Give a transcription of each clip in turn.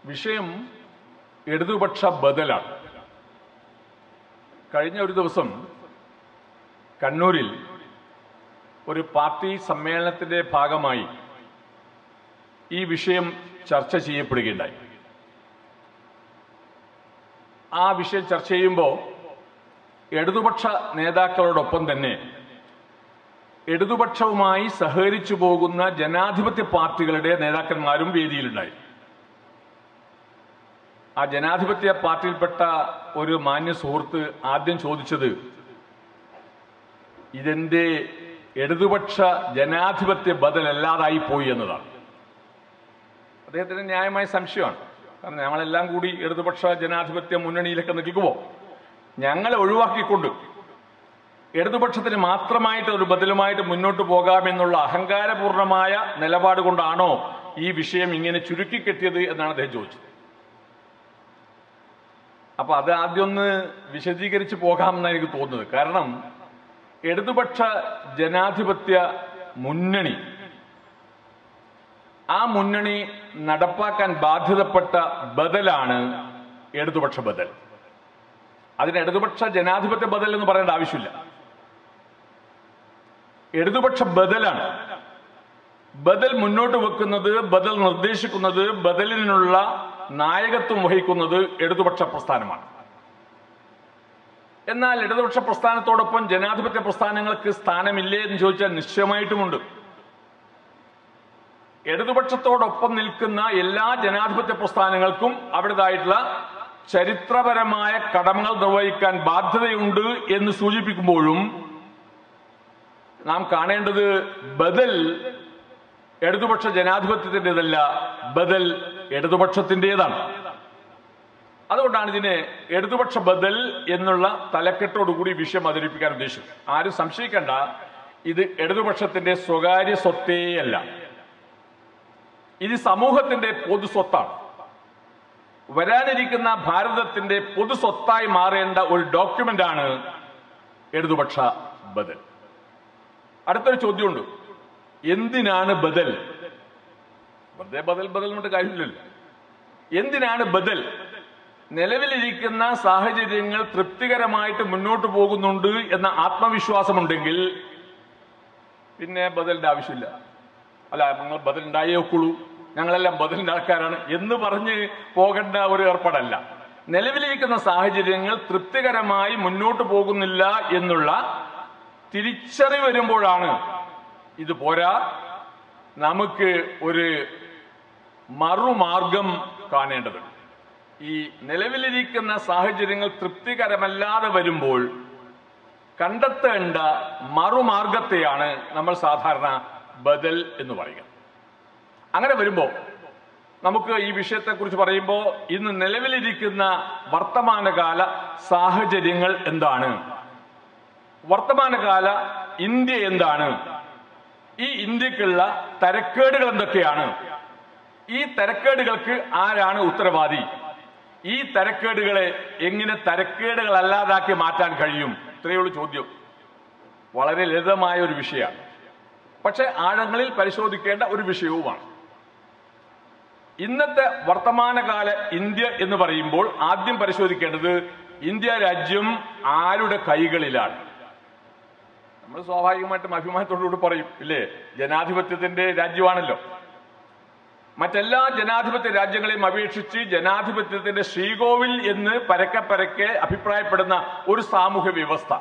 വിഷയം ഇടതുപക്ഷ ബദലാണ് കഴിഞ്ഞ ഒരു ദിവസം കണ്ണൂരിൽ ഒരു പാർട്ടി സമ്മേളനത്തിന്റെ ഭാഗമായി ഈ വിഷയം ചർച്ച ചെയ്യപ്പെടുകയുണ്ടായി ആ വിഷയം ചർച്ച ചെയ്യുമ്പോൾ ഇടതുപക്ഷ നേതാക്കളോടൊപ്പം തന്നെ ഇടതുപക്ഷവുമായി സഹകരിച്ചു പോകുന്ന ജനാധിപത്യ പാർട്ടികളുടെ നേതാക്കന്മാരും വേദിയിലുണ്ടായി ആ ജനാധിപത്യ പാർട്ടിയിൽപ്പെട്ട ഒരു മാന്യ സുഹൃത്ത് ആദ്യം ചോദിച്ചത് ഇതെന്റെ ഇടതുപക്ഷ ജനാധിപത്യ ബദലല്ലാതായി പോയി എന്നതാണ് അദ്ദേഹത്തിന് ന്യായമായ സംശയമാണ് കാരണം ഞങ്ങളെല്ലാം കൂടി ഇടതുപക്ഷ ജനാധിപത്യ മുന്നണിയിലൊക്കെ നിൽക്കുമ്പോൾ ഞങ്ങളെ ഒഴിവാക്കിക്കൊണ്ട് ഇടതുപക്ഷത്തിന് മാത്രമായിട്ട് ഒരു ബദലുമായിട്ട് മുന്നോട്ട് പോകാമെന്നുള്ള അഹങ്കാരപൂർണമായ നിലപാട് കൊണ്ടാണോ ഈ വിഷയം ഇങ്ങനെ ചുരുക്കിക്കെട്ടിയത് എന്നാണ് അദ്ദേഹം ചോദിച്ചത് അപ്പൊ അത് ആദ്യം ഒന്ന് വിശദീകരിച്ച് പോകാമെന്നാണ് എനിക്ക് തോന്നുന്നത് കാരണം ഇടതുപക്ഷ ജനാധിപത്യ മുന്നണി ആ മുന്നണി നടപ്പാക്കാൻ ബാധ്യതപ്പെട്ട ബദലാണ് ഇടതുപക്ഷ ബദൽ അതിന് ഇടതുപക്ഷ ജനാധിപത്യ ബദൽ എന്ന് പറയേണ്ട ആവശ്യമില്ല ഇടതുപക്ഷ ബദലാണ് ബദൽ മുന്നോട്ട് വെക്കുന്നത് ബദൽ നിർദ്ദേശിക്കുന്നത് ബദലിനുള്ള നായകത്വം വഹിക്കുന്നത് ഇടതുപക്ഷ പ്രസ്ഥാനമാണ് എന്നാൽ ഇടതുപക്ഷ പ്രസ്ഥാനത്തോടൊപ്പം ജനാധിപത്യ പ്രസ്ഥാനങ്ങൾക്ക് സ്ഥാനമില്ലേ എന്ന് ചോദിച്ചാൽ നിശ്ചയമായിട്ടുമുണ്ട് ഇടതുപക്ഷത്തോടൊപ്പം നിൽക്കുന്ന എല്ലാ ജനാധിപത്യ പ്രസ്ഥാനങ്ങൾക്കും അവരുടേതായിട്ടുള്ള ചരിത്രപരമായ കടമകൾ നിർവഹിക്കാൻ ബാധ്യതയുണ്ട് എന്ന് സൂചിപ്പിക്കുമ്പോഴും നാം കാണേണ്ടത് ബദൽ ഇടതുപക്ഷ ജനാധിപത്യത്തിൻ്റെതല്ല ബദൽ ഇടതുപക്ഷത്തിൻ്റെതാണ് അതുകൊണ്ടാണ് ഇതിനെ ഇടതുപക്ഷ ബദൽ എന്നുള്ള തലക്കെട്ടോടുകൂടി വിഷയം അവതരിപ്പിക്കാൻ ഉദ്ദേശിച്ചത് ആരും സംശയിക്കേണ്ട ഇത് ഇടതുപക്ഷത്തിന്റെ സ്വകാര്യ സ്വത്തേയല്ല ഇത് സമൂഹത്തിന്റെ പൊതു സ്വത്താണ് വരാനിരിക്കുന്ന ഭാരതത്തിന്റെ പൊതു സ്വത്തായി മാറേണ്ട ഒരു ഡോക്യുമെന്റ് ആണ് ഇടതുപക്ഷ ബദൽ അടുത്തൊരു ചോദ്യമുണ്ട് എന്തിനാണ് ബദൽ വെറുതെ ബദൽ ബദൽ എന്നിട്ട് കാര്യമില്ലല്ലോ എന്തിനാണ് ബദൽ നിലവിലിരിക്കുന്ന സാഹചര്യങ്ങൾ തൃപ്തികരമായിട്ട് മുന്നോട്ട് പോകുന്നുണ്ട് എന്ന ആത്മവിശ്വാസമുണ്ടെങ്കിൽ പിന്നെ ബദലിന്റെ ആവശ്യമില്ല അല്ല നിങ്ങൾ ബദൽ ഉണ്ടായേ ഒക്കുള്ളൂ ഞങ്ങളെല്ലാം ബദലിന്റെ ആൾക്കാരാണ് എന്ന് പറഞ്ഞ് പോകേണ്ട ഒരു ഏർപ്പാടല്ല നിലവിലിരിക്കുന്ന സാഹചര്യങ്ങൾ തൃപ്തികരമായി മുന്നോട്ട് പോകുന്നില്ല എന്നുള്ള തിരിച്ചറിവ് വരുമ്പോഴാണ് ഇത് പോരാ നമുക്ക് ഒരു മറുമാർഗം കാണേണ്ടതുണ്ട് ഈ നിലവിലിരിക്കുന്ന സാഹചര്യങ്ങൾ തൃപ്തികരമല്ലാതെ വരുമ്പോൾ കണ്ടെത്തേണ്ട മറുമാർഗത്തെയാണ് നമ്മൾ സാധാരണ ബദൽ എന്ന് പറയുക അങ്ങനെ വരുമ്പോൾ നമുക്ക് ഈ വിഷയത്തെക്കുറിച്ച് പറയുമ്പോൾ ഇന്ന് നിലവിലിരിക്കുന്ന വർത്തമാനകാല സാഹചര്യങ്ങൾ എന്താണ് വർത്തമാനകാല ഇന്ത്യ എന്താണ് ഈ ഇന്ത്യക്കുള്ള തരക്കേടുകൾ എന്തൊക്കെയാണ് ഈ തരക്കേടുകൾക്ക് ആരാണ് ഉത്തരവാദി ഈ തരക്കേടുകളെ എങ്ങനെ തരക്കേടുകൾ അല്ലാതാക്കി മാറ്റാൻ കഴിയും ഇത്രയുള്ള ചോദ്യം വളരെ ലളിതമായ ഒരു വിഷയമാണ് പക്ഷെ ആഴങ്ങളിൽ പരിശോധിക്കേണ്ട ഒരു വിഷയവുമാണ് ഇന്നത്തെ വർത്തമാനകാല ഇന്ത്യ എന്ന് പറയുമ്പോൾ ആദ്യം പരിശോധിക്കേണ്ടത് ഇന്ത്യ രാജ്യം ആരുടെ കൈകളിലാണ് നമ്മൾ സ്വാഭാവികമായിട്ടും അഭിമാനത്തോടുകൂടി പറയും ഇല്ലേ ജനാധിപത്യത്തിന്റെ രാജ്യമാണല്ലോ മറ്റെല്ലാ ജനാധിപത്യ രാജ്യങ്ങളെയും അപേക്ഷിച്ച് ജനാധിപത്യത്തിന്റെ ശ്രീകോവിൽ എന്ന് പരക്കെ പരക്കെ അഭിപ്രായപ്പെടുന്ന ഒരു സാമൂഹ്യ വ്യവസ്ഥ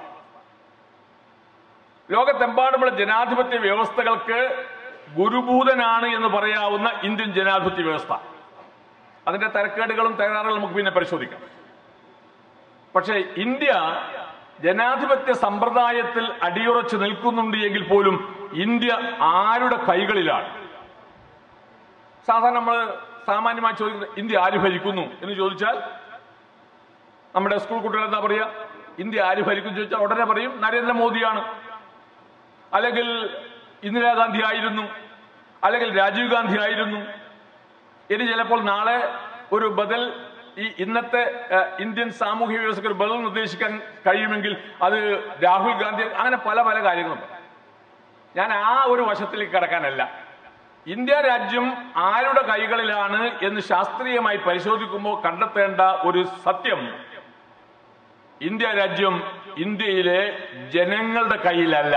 ലോകത്തെമ്പാടുമുള്ള ജനാധിപത്യ വ്യവസ്ഥകൾക്ക് ഗുരുഭൂതനാണ് എന്ന് പറയാവുന്ന ഇന്ത്യൻ ജനാധിപത്യ വ്യവസ്ഥ അതിന്റെ തരക്കേടുകളും തകരാറുകളും നമുക്ക് പിന്നെ പരിശോധിക്കാം പക്ഷേ ഇന്ത്യ ജനാധിപത്യ സമ്പ്രദായത്തിൽ അടിയുറച്ച് നിൽക്കുന്നുണ്ട് എങ്കിൽ പോലും ഇന്ത്യ ആരുടെ കൈകളിലാണ് സാധാരണ നമ്മൾ സാമാന്യമായി ചോദിക്കുന്നത് ഇന്ത്യ ആര് ഭരിക്കുന്നു എന്ന് ചോദിച്ചാൽ നമ്മുടെ സ്കൂൾ കുട്ടികൾ എന്താ പറയുക ഇന്ത്യ ആര് ഭരിക്കും ചോദിച്ചാൽ ഉടനെ പറയും നരേന്ദ്രമോദിയാണ് അല്ലെങ്കിൽ ഇന്ദിരാഗാന്ധി ആയിരുന്നു അല്ലെങ്കിൽ രാജീവ് ഗാന്ധി ആയിരുന്നു ഇനി ചിലപ്പോൾ നാളെ ഒരു ബദൽ ഈ ഇന്നത്തെ ഏഹ്, ഇന്ത്യൻ സാമൂഹ്യ വ്യവസ്ഥയ്ക്ക് ഒരു ബദൽ നിർദ്ദേശിക്കാൻ കഴിയുമെങ്കിൽ അത് രാഹുൽ ഗാന്ധി അങ്ങനെ പല പല കാര്യങ്ങളുണ്ട് ഞാൻ ആ ഒരു വശത്തിലേക്ക് കടക്കാനല്ല ഇന്ത്യ രാജ്യം ആരുടെ കൈകളിലാണ് എന്ന് ശാസ്ത്രീയമായി പരിശോധിക്കുമ്പോൾ കണ്ടെത്തേണ്ട ഒരു സത്യം ഇന്ത്യ രാജ്യം ഇന്ത്യയിലെ ജനങ്ങളുടെ കയ്യിലല്ല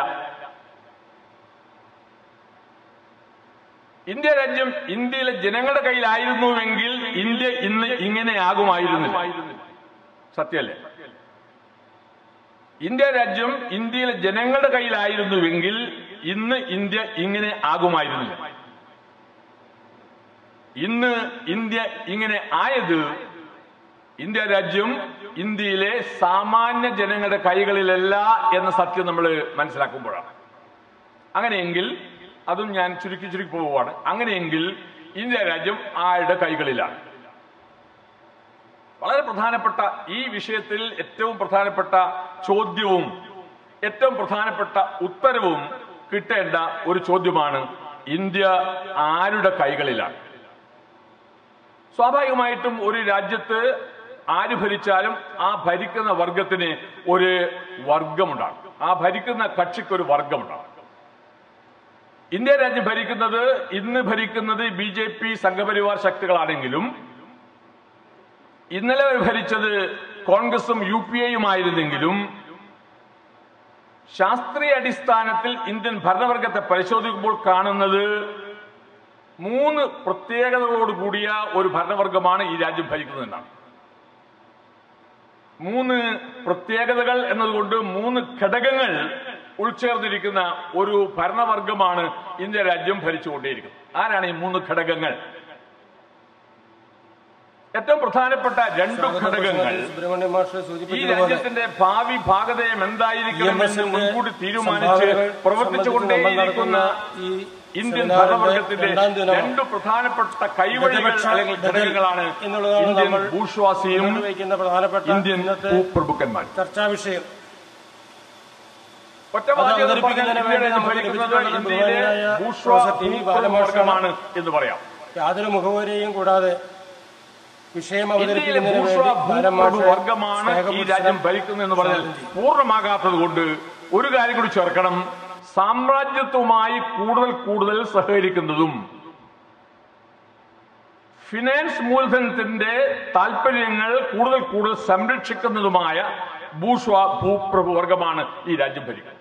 ഇന്ത്യ രാജ്യം ഇന്ത്യയിലെ ജനങ്ങളുടെ കയ്യിലായിരുന്നുവെങ്കിൽ ഇന്ത്യ ഇന്ന് ഇങ്ങനെ ആകുമായിരുന്നില്ല സത്യമല്ലേ ഇന്ത്യ രാജ്യം ഇന്ത്യയിലെ ജനങ്ങളുടെ കയ്യിലായിരുന്നുവെങ്കിൽ ഇന്ന് ഇന്ത്യ ഇങ്ങനെ ആകുമായിരുന്നില്ല ഇന്ന് ഇന്ത്യ ഇങ്ങനെ ആയത് ഇന്ത്യ രാജ്യം ഇന്ത്യയിലെ സാമാന്യ ജനങ്ങളുടെ കൈകളിലല്ല എന്ന സത്യം നമ്മൾ മനസ്സിലാക്കുമ്പോഴാണ് അങ്ങനെയെങ്കിൽ അതും ഞാൻ ചുരുക്കി ചുരുക്കി പോവുകയാണ് അങ്ങനെയെങ്കിൽ ഇന്ത്യ രാജ്യം ആരുടെ കൈകളിലാണ് വളരെ പ്രധാനപ്പെട്ട ഈ വിഷയത്തിൽ ഏറ്റവും പ്രധാനപ്പെട്ട ചോദ്യവും ഏറ്റവും പ്രധാനപ്പെട്ട ഉത്തരവും കിട്ടേണ്ട ഒരു ചോദ്യമാണ് ഇന്ത്യ ആരുടെ കൈകളിലാണ് സ്വാഭാവികമായിട്ടും ഒരു രാജ്യത്ത് ആര് ഭരിച്ചാലും ആ ഭരിക്കുന്ന വർഗത്തിന് ഒരു വർഗമുണ്ടാകും ആ ഭരിക്കുന്ന കക്ഷിക്ക് ഒരു വർഗമുണ്ടാകും ഇന്ത്യ രാജ്യം ഭരിക്കുന്നത് ഇന്ന് ഭരിക്കുന്നത് ബി ജെ പി സംഘപരിവാർ ശക്തികളാണെങ്കിലും ഇന്നലെ വരെ ഭരിച്ചത് കോൺഗ്രസും യു പി എയുമായിരുന്നെങ്കിലും ശാസ്ത്രീയ അടിസ്ഥാനത്തിൽ ഇന്ത്യൻ ഭരണവർഗത്തെ പരിശോധിക്കുമ്പോൾ കാണുന്നത് മൂന്ന് പ്രത്യേകതകളോട് കൂടിയ ഒരു ഭരണവർഗമാണ് ഈ രാജ്യം ഭരിക്കുന്നതെന്നാണ് മൂന്ന് പ്രത്യേകതകൾ എന്നതുകൊണ്ട് മൂന്ന് ഘടകങ്ങൾ ഉൾച്ചേർന്നിരിക്കുന്ന ഒരു ഭരണവർഗമാണ് ഇന്ത്യ രാജ്യം ഭരിച്ചുകൊണ്ടേയിരിക്കുന്നത് ആരാണ് ഈ മൂന്ന് ഘടകങ്ങൾ ഏറ്റവും പ്രധാനപ്പെട്ട രണ്ടു ഘടകങ്ങൾ സുബ്രഹ്മണ്യ മാഷ് ഈ സൂചിപ്പിച്ചതുപോലെ രാജ്യത്തിന്റെ ഭാവി ഭാഗതയം എന്തായിരിക്കണമെന്ന് EMS ന്റെ മുൻകൂട്ടി തീരുമാനിച്ച് സംഭാവനകൾ പ്രവർത്തിച്ചുകൊണ്ടേയിരിക്കുന്ന ഈ ഇന്ത്യൻ സെമിനാറിന്റെ ഭരണവർഗത്തിന്റെ രണ്ടാം ദിനം രണ്ട് പ്രധാനപ്പെട്ട കൈവഴികൾ പ്രതിപക്ഷ അല്ലെങ്കിൽ ബദൽ ഘടകങ്ങളാണ് എന്നുള്ളതാണ് ഇന്ത്യൻ നമ്മൾ ഭൂഷ്വാസിയും മുന്നോട്ട് വയ്ക്കുന്ന പ്രധാനപ്പെട്ട ഇന്ത്യൻ ഇന്നത്തെ ഭൂപ്രഭുക്കന്മാരും ചർച്ചാ വിഷയം ഒറ്റ വാചകത്തിൽ പറഞ്ഞാൽ അവതരിപ്പിക്കുന്നതിന് ഇന്ത്യ വേണ്ടി രാജ്യം നമുക്ക് ഭരിക്കുന്നത് ലഭിച്ചിട്ടുള്ള ഇന്ത്യയിലെ ബഹുമാനായ ഭൂഷ്വാ പ്രൊഫസർ ടി. വി. ഭൂപ്രഭുവർഗമാണ് എന്ന് പറയാം യാതൊരു മുഖവരെയും കൂടാതെ വിഷയം ഇന്ത്യയിലെ അവതരിപ്പിക്കുന്നതിന് ഭൂഷ്വ വേണ്ടി ഭാരം ഭൂപ്രഭു മാഷ് വർഗമാണ് ഈ സ്നേഹപുരസ്സരം രാജ്യം ഭരിക്കുന്നത് എന്ന് പറഞ്ഞാൽ സ്വാഗതം ചെയ്യും. പൂർണ്ണമാകാത്തത് കൊണ്ട് ഒരു കാര്യം കൂടി ചേർക്കണം സാമ്രാജ്യത്വമായി കൂടുതൽ കൂടുതൽ സഹകരിക്കുന്നതും ഫിനാൻസ് മൂലധനത്തിന്റെ താല്പര്യങ്ങൾ കൂടുതൽ കൂടുതൽ സംരക്ഷിക്കുന്നതുമായ ഭൂഷ്വ ഭൂപ്രഭു വർഗമാണ് ഈ രാജ്യം ഭരിക്കുന്നത്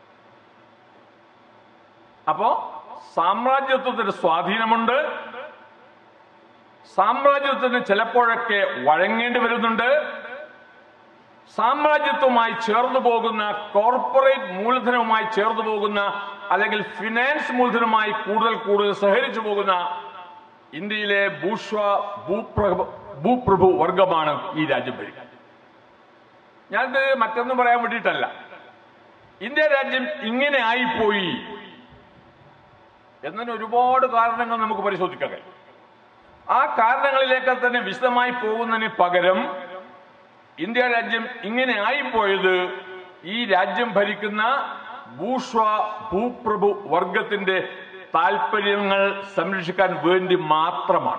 അപ്പോ സാമ്രാജ്യത്വത്തിന് സ്വാധീനമുണ്ട് സാമ്രാജ്യത്വത്തിന് ചിലപ്പോഴൊക്കെ വഴങ്ങേണ്ടി വരുന്നുണ്ട് സാമ്രാജ്യത്വമായി ചേർന്നു പോകുന്ന കോർപ്പറേറ്റ് മൂലധനവുമായി ചേർന്നു പോകുന്ന അല്ലെങ്കിൽ ഫിനാൻസ് മൂലധനവുമായി കൂടുതൽ കൂടുതൽ സഹകരിച്ചു പോകുന്ന ഇന്ത്യയിലെ ഭൂഷ്വ ഭൂപ്രഭു ഭൂപ്രഭു വർഗമാണ് ഈ രാജ്യം ഭരിക്കുന്നത് ഞാനിത് മറ്റൊന്നും പറയാൻ വേണ്ടിയിട്ടല്ല ഇന്ത്യ രാജ്യം ഇങ്ങനെ ആയിപ്പോയി എന്നതിന് ഒരുപാട് കാരണങ്ങൾ നമുക്ക് പരിശോധിക്കാൻ കഴിയും ആ കാരണങ്ങളിലേക്ക് തന്നെ വിശദമായി പോകുന്നതിന് പകരം ഇന്ത്യ രാജ്യം ഇങ്ങനെ ആയിപ്പോയത് ഈ രാജ്യം ഭരിക്കുന്ന ഭൂഷ്വ ഭൂപ്രഭു വർഗത്തിന്റെ താല്പര്യങ്ങൾ സംരക്ഷിക്കാൻ വേണ്ടി മാത്രമാണ്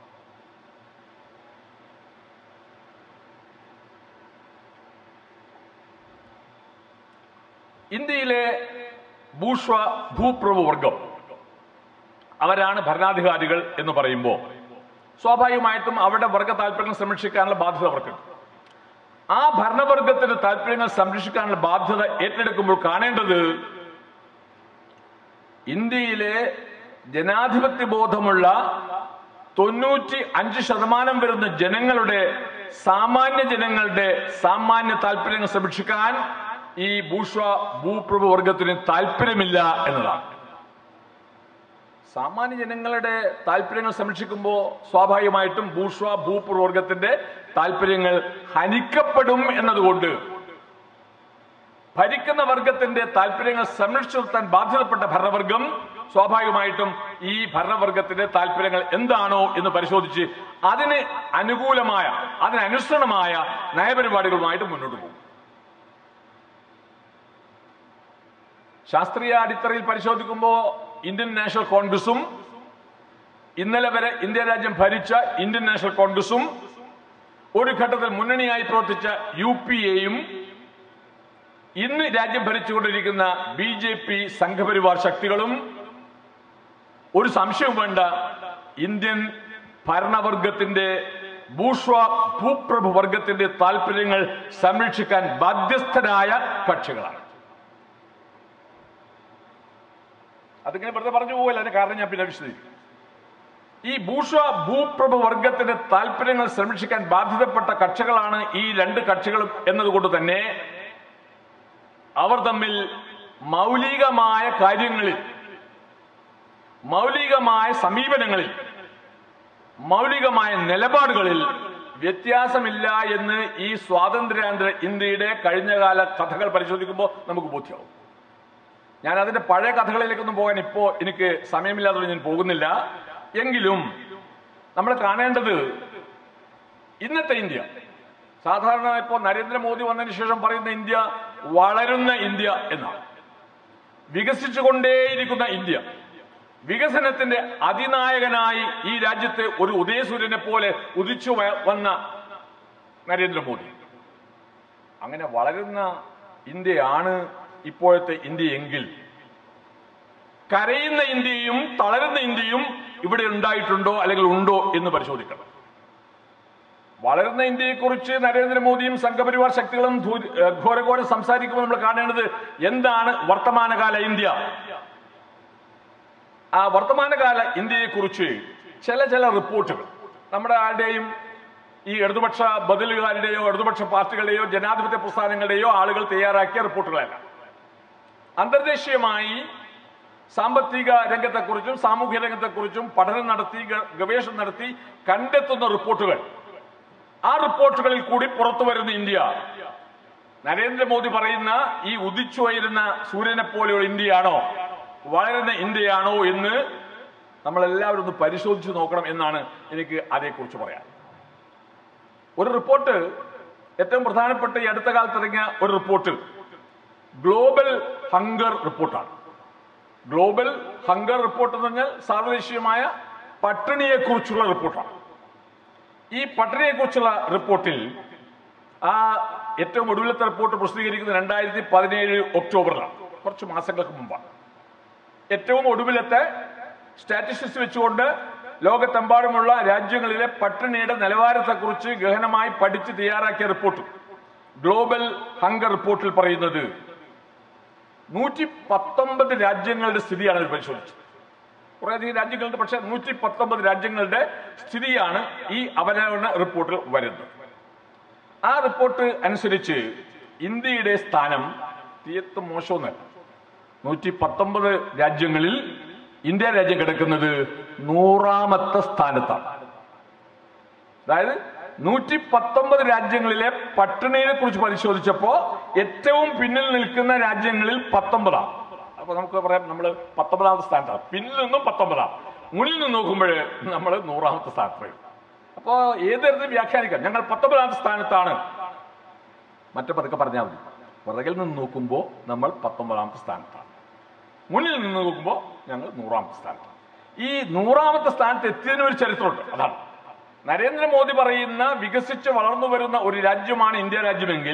ഇന്ത്യയിലെ ഭൂഷ്വ ഭൂപ്രഭു വർഗം അവരാണ് ഭരണാധികാരികൾ എന്ന് പറയുമ്പോൾ സ്വാഭാവികമായിട്ടും അവരുടെ വർഗ താല്പര്യങ്ങൾ സംരക്ഷിക്കാനുള്ള ബാധ്യത അവർക്കുണ്ട് ആ ഭരണവർഗത്തിന്റെ താല്പര്യങ്ങൾ സംരക്ഷിക്കാനുള്ള ബാധ്യത ഏറ്റെടുക്കുമ്പോൾ കാണേണ്ടത് ഇന്ത്യയിലെ ജനാധിപത്യ ബോധമുള്ള തൊണ്ണൂറ്റി അഞ്ച് ശതമാനം വരുന്ന ജനങ്ങളുടെ സാമാന്യ ജനങ്ങളുടെ സാമാന്യ താല്പര്യങ്ങൾ സംരക്ഷിക്കാൻ ഈ ഭൂഷ്വ ഭൂപ്രഭു വർഗത്തിന് താല്പര്യമില്ല എന്നതാണ് സാമാന്യ ജനങ്ങളുടെ താല്പര്യങ്ങൾ സംരക്ഷിക്കുമ്പോൾ സ്വാഭാവികമായിട്ടും ഭൂഷ്വ ഭൂപ്രവർഗത്തിന്റെ താല്പര്യങ്ങൾ ഹനിക്കപ്പെടും എന്നതുകൊണ്ട് ഭരിക്കുന്ന വർഗത്തിന്റെ താല്പര്യങ്ങൾ സംരക്ഷിച്ചു നിർത്താൻ ബാധ്യതപ്പെട്ട ഭരണവർഗം സ്വാഭാവികമായിട്ടും ഈ ഭരണവർഗത്തിന്റെ താല്പര്യങ്ങൾ എന്താണോ എന്ന് പരിശോധിച്ച് അതിന് അനുകൂലമായ അതിനനുസരണമായ നയപരിപാടികളുമായിട്ട് മുന്നോട്ട് പോകും ശാസ്ത്രീയ അടിത്തറയിൽ പരിശോധിക്കുമ്പോൾ ഇന്ത്യൻ നാഷണൽ കോൺഗ്രസും ഇന്നലെ വരെ ഇന്ത്യ രാജ്യം ഭരിച്ച ഇന്ത്യൻ നാഷണൽ കോൺഗ്രസും ഒരു ഘട്ടത്തിൽ മുന്നണിയായി പ്രവർത്തിച്ച യു പി എയും ഇന്ന് രാജ്യം ഭരിച്ചുകൊണ്ടിരിക്കുന്ന ബി ജെ പി സംഘപരിവാർ ശക്തികളും ഒരു സംശയവും വേണ്ട ഇന്ത്യൻ ഭരണവർഗത്തിന്റെ ഭൂഷ്വ ഭൂപ്രഭു വർഗത്തിന്റെ താല്പര്യങ്ങൾ സംരക്ഷിക്കാൻ ബാധ്യസ്ഥരായ കക്ഷികളാണ് അതിങ്ങനെ വെറുതെ പറഞ്ഞു പോകല്ല അതിന്റെ കാരണം ഞാൻ പിന്നെ വിശദീകരിക്കും ഈ ഭൂഷ ഭൂപ്രഭു വർഗത്തിന്റെ താല്പര്യങ്ങൾ സംരക്ഷിക്കാൻ ബാധ്യതപ്പെട്ട കക്ഷികളാണ് ഈ രണ്ട് കക്ഷികളും എന്നതുകൊണ്ട് തന്നെ അവർ തമ്മിൽ മൗലികമായ കാര്യങ്ങളിൽ മൗലികമായ സമീപനങ്ങളിൽ മൗലികമായ നിലപാടുകളിൽ വ്യത്യാസമില്ല എന്ന് ഈ സ്വാതന്ത്ര്യാനന്തര ഇന്ത്യയുടെ കഴിഞ്ഞകാല കഥകൾ പരിശോധിക്കുമ്പോൾ നമുക്ക് ബോധ്യമാവും ഞാൻ അതിന്റെ പഴയ കഥകളിലേക്കൊന്നും പോകാൻ ഇപ്പോ എനിക്ക് സമയമില്ലാത്തതുകൊണ്ട് ഞാൻ പോകുന്നില്ല എങ്കിലും നമ്മൾ കാണേണ്ടത് ഇന്നത്തെ ഇന്ത്യ സാധാരണ ഇപ്പോൾ നരേന്ദ്രമോദി വന്നതിന് ശേഷം പറയുന്ന ഇന്ത്യ വളരുന്ന ഇന്ത്യ എന്നാണ് വികസിച്ചുകൊണ്ടേയിരിക്കുന്ന ഇന്ത്യ വികസനത്തിന്റെ അതിനായകനായി ഈ രാജ്യത്തെ ഒരു ഉദയസൂര്യനെ പോലെ ഉദിച്ചു വ- വന്ന നരേന്ദ്രമോദി അങ്ങനെ വളരുന്ന ഇന്ത്യയാണ് ഇപ്പോഴത്തെ ഇന്ത്യ എങ്കിൽ കരയുന്ന ഇന്ത്യയും തളരുന്ന ഇന്ത്യയും ഇവിടെ ഉണ്ടായിട്ടുണ്ടോ അല്ലെങ്കിൽ ഉണ്ടോ എന്ന് പരിശോധിക്കണം വളരുന്ന ഇന്ത്യയെക്കുറിച്ച് നരേന്ദ്രമോദിയും സംഘപരിവാർ ശക്തികളും ധൂ- ഏഹ് ഘോരഘോരം സംസാരിക്കുമ്പോൾ നമ്മൾ കാണേണ്ടത് എന്താണ് വർത്തമാനകാല ഇന്ത്യ ആ വർത്തമാനകാല ഇന്ത്യയെക്കുറിച്ച് ചില ചില റിപ്പോർട്ടുകൾ നമ്മുടെ ആരുടെയും ഈ ഇടതുപക്ഷ ബദലുകാരുടെയോ ഇടതുപക്ഷ പാർട്ടികളുടെയോ ജനാധിപത്യ പ്രസ്ഥാനങ്ങളുടെയോ ആളുകൾ തയ്യാറാക്കിയ റിപ്പോർട്ടുകളല്ല അന്തർദേശീയമായി സാമ്പത്തിക രംഗത്തെക്കുറിച്ചും സാമൂഹ്യ രംഗത്തെക്കുറിച്ചും പഠനം നടത്തി ഗ- ഗവേഷണം നടത്തി കണ്ടെത്തുന്ന റിപ്പോർട്ടുകൾ ആ റിപ്പോർട്ടുകളിൽ കൂടി പുറത്തു വരുന്ന ഇന്ത്യ നരേന്ദ്രമോദി പറയുന്ന ഈ ഉദിച്ചു വരുന്ന സൂര്യനെ പോലെയുള്ള ഇന്ത്യയാണോ വളരുന്ന ഇന്ത്യയാണോ എന്ന് നമ്മളെല്ലാവരും ഒന്ന് പരിശോധിച്ച് നോക്കണം എന്നാണ് എനിക്ക് അതേക്കുറിച്ച് പറയാൻ ഒരു റിപ്പോർട്ട് ഏറ്റവും പ്രധാനപ്പെട്ട ഈ അടുത്ത കാലത്ത് ഇറങ്ങിയ ഒരു റിപ്പോർട്ട് ഗ്ലോബൽ ഹങ്കർ റിപ്പോർട്ടാണ് ഗ്ലോബൽ ഹങ്കർ റിപ്പോർട്ട് എന്ന് പറഞ്ഞാൽ സാർവദേശീയമായ പട്ടിണിയെക്കുറിച്ചുള്ള റിപ്പോർട്ടാണ് ഈ പട്ടിണിയെക്കുറിച്ചുള്ള റിപ്പോർട്ടിൽ ആ ഏറ്റവും ഒടുവിലത്തെ റിപ്പോർട്ട് പ്രസിദ്ധീകരിക്കുന്നത് രണ്ടായിരത്തി പതിനേഴ് ഒക്ടോബറിലാണ് കുറച്ച് മാസങ്ങൾക്ക് മുമ്പാണ് ഏറ്റവും ഒടുവിലത്തെ സ്റ്റാറ്റിസ്റ്റിക്സ് വെച്ചുകൊണ്ട് ലോകത്തെമ്പാടുമുള്ള രാജ്യങ്ങളിലെ പട്ടിണിയുടെ നിലവാരത്തെക്കുറിച്ച് ഗഹനമായി പഠിച്ച് തയ്യാറാക്കിയ റിപ്പോർട്ട് ഗ്ലോബൽ ഹങ്കർ റിപ്പോർട്ടിൽ പറയുന്നത് നൂറ്റി പത്തൊമ്പത് രാജ്യങ്ങളുടെ സ്ഥിതിയാണ് അവർ പരിശോധിച്ചത് കുറേയധികം രാജ്യങ്ങളുണ്ട് പക്ഷേ നൂറ്റി പത്തൊമ്പത് രാജ്യങ്ങളുടെ സ്ഥിതിയാണ് ഈ അവലോകന റിപ്പോർട്ടിൽ വരുന്നത് ആ റിപ്പോർട്ട് അനുസരിച്ച് ഇന്ത്യയുടെ സ്ഥാനം തീർത്തും മോശമൊന്നല്ല നൂറ്റി പത്തൊമ്പത് രാജ്യങ്ങളിൽ ഇന്ത്യ രാജ്യം കിടക്കുന്നത് നൂറാമത്തെ സ്ഥാനത്താണ് അതായത് നൂറ്റി പത്തൊമ്പത് രാജ്യങ്ങളിലെ പട്ടിണിയെ കുറിച്ച് പരിശോധിച്ചപ്പോ ഏറ്റവും പിന്നിൽ നിൽക്കുന്ന രാജ്യങ്ങളിൽ പത്തൊമ്പതാണ് അപ്പൊ നമുക്ക് പറയാം നമ്മൾ പത്തൊമ്പതാമത്തെ സ്ഥാനത്താണ് പിന്നിൽ നിന്നും പത്തൊമ്പതാം മുന്നിൽ നിന്ന് നോക്കുമ്പോൾ നമ്മൾ നൂറാമത്തെ സ്ഥാനത്ത് വരും അപ്പോ ഏത് തരത്തിൽ വ്യാഖ്യാനിക്കാം ഞങ്ങൾ പത്തൊമ്പതാമത്തെ സ്ഥാനത്താണ് മറ്റു പതുക്കെ പറഞ്ഞാൽ മതി പുറകിൽ നിന്ന് നോക്കുമ്പോൾ നമ്മൾ പത്തൊമ്പതാമത്തെ സ്ഥാനത്താണ് മുന്നിൽ നിന്ന് നോക്കുമ്പോൾ ഞങ്ങൾ നൂറാമത്തെ സ്ഥാനത്താണ് ഈ നൂറാമത്തെ സ്ഥാനത്ത് എത്തിയതിന് ഒരു ചരിത്രമുണ്ട് അതാണ് നരേന്ദ്രമോദി പറയുന്ന വികസിച്ച് വളർന്നു വരുന്ന ഒരു രാജ്യമാണ് ഇന്ത്യ രാജ്യമെങ്കിൽ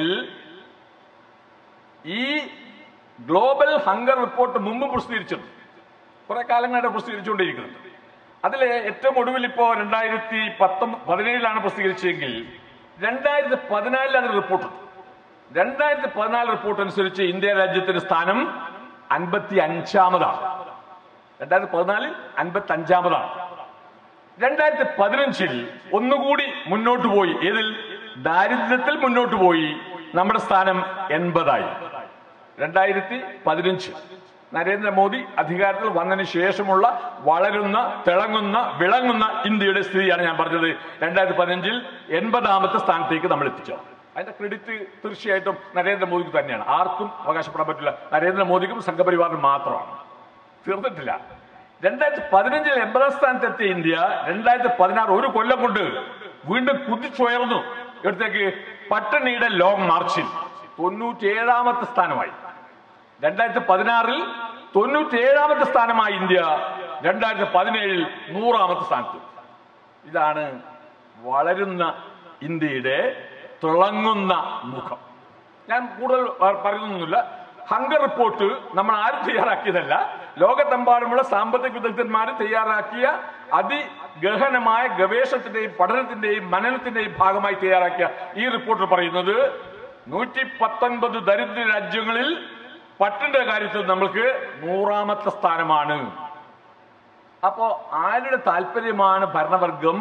ഈ ഗ്ലോബൽ ഹങ്കർ റിപ്പോർട്ട് മുമ്പ് പ്രസിദ്ധീകരിച്ചത് കുറെ കാലങ്ങളായിട്ട് പ്രസിദ്ധീകരിച്ചുകൊണ്ടിരിക്കുന്നുണ്ട് അതിൽ ഏറ്റവും ഒടുവിൽ ഇപ്പോ രണ്ടായിരത്തി പത്തൊമ്പത് പതിനേഴിലാണ് പ്രസിദ്ധീകരിച്ചതെങ്കിൽ രണ്ടായിരത്തി പതിനാലിൽ അതിന് റിപ്പോർട്ടുണ്ട് രണ്ടായിരത്തി പതിനാല് റിപ്പോർട്ട് അനുസരിച്ച് ഇന്ത്യ രാജ്യത്തിന്റെ സ്ഥാനം അൻപത്തി അഞ്ചാമതാണ് രണ്ടായിരത്തി പതിനാലിൽ അൻപത്തി അഞ്ചാമതാണ് രണ്ടായിരത്തി പതിനഞ്ചിൽ ഒന്നുകൂടി മുന്നോട്ട് പോയി ഏതിൽ ദാരിദ്ര്യത്തിൽ മുന്നോട്ട് പോയി നമ്മുടെ സ്ഥാനം എൺപതായി രണ്ടായിരത്തി പതിനഞ്ച് നരേന്ദ്രമോദി അധികാരത്തിൽ വന്നതിന് ശേഷമുള്ള വളരുന്ന തിളങ്ങുന്ന വിളങ്ങുന്ന ഇന്ത്യയുടെ സ്ഥിതിയാണ് ഞാൻ പറഞ്ഞത് രണ്ടായിരത്തി പതിനഞ്ചിൽ എൺപതാമത്തെ സ്ഥാനത്തേക്ക് നമ്മൾ എത്തിച്ചത് അതിന്റെ ക്രെഡിറ്റ് തീർച്ചയായിട്ടും നരേന്ദ്രമോദിക്ക് തന്നെയാണ് ആർക്കും അവകാശപ്പെടാൻ പറ്റില്ല നരേന്ദ്രമോദിക്കും സംഘപരിവാറിനും മാത്രമാണ് തീർന്നിട്ടില്ല രണ്ടായിരത്തി പതിനഞ്ചിൽ എൺപതാം സ്ഥാനത്തെത്തിയ ഇന്ത്യ രണ്ടായിരത്തി പതിനാറ് ഒരു കൊല്ലം കൊണ്ട് വീണ്ടും കുതിച്ചുയർന്നു ഇവിടത്തേക്ക് പട്ടിണിയുടെ ലോങ് മാർച്ചിൽ തൊണ്ണൂറ്റിയേഴാമത്തെ സ്ഥാനമായി രണ്ടായിരത്തി പതിനാറിൽ തൊണ്ണൂറ്റിയേഴാമത്തെ സ്ഥാനമായി ഇന്ത്യ രണ്ടായിരത്തി പതിനേഴിൽ നൂറാമത്തെ സ്ഥാനത്ത് ഇതാണ് വളരുന്ന ഇന്ത്യയുടെ തിളങ്ങുന്ന മുഖം ഞാൻ കൂടുതൽ പ- പറയുന്നൊന്നുമില്ല ഹങ്കർ റിപ്പോർട്ട് നമ്മൾ ആരും തയ്യാറാക്കിയതല്ല ലോകത്തെമ്പാടുമുള്ള സാമ്പത്തിക വിദഗ്ധന്മാർ തയ്യാറാക്കിയ അതിഗഹനമായ ഗവേഷണത്തിന്റെയും പഠനത്തിന്റെയും മനനത്തിന്റെയും ഭാഗമായി തയ്യാറാക്കിയ ഈ റിപ്പോർട്ടിൽ പറയുന്നത് നൂറ്റി പത്തൊൻപത് ദരിദ്ര രാജ്യങ്ങളിൽ പട്ടിന്റെ കാര്യത്തിൽ നമ്മൾക്ക് നൂറാമത്തെ സ്ഥാനമാണ് അപ്പോ ആരുടെ താല്പര്യമാണ് ഭരണവർഗം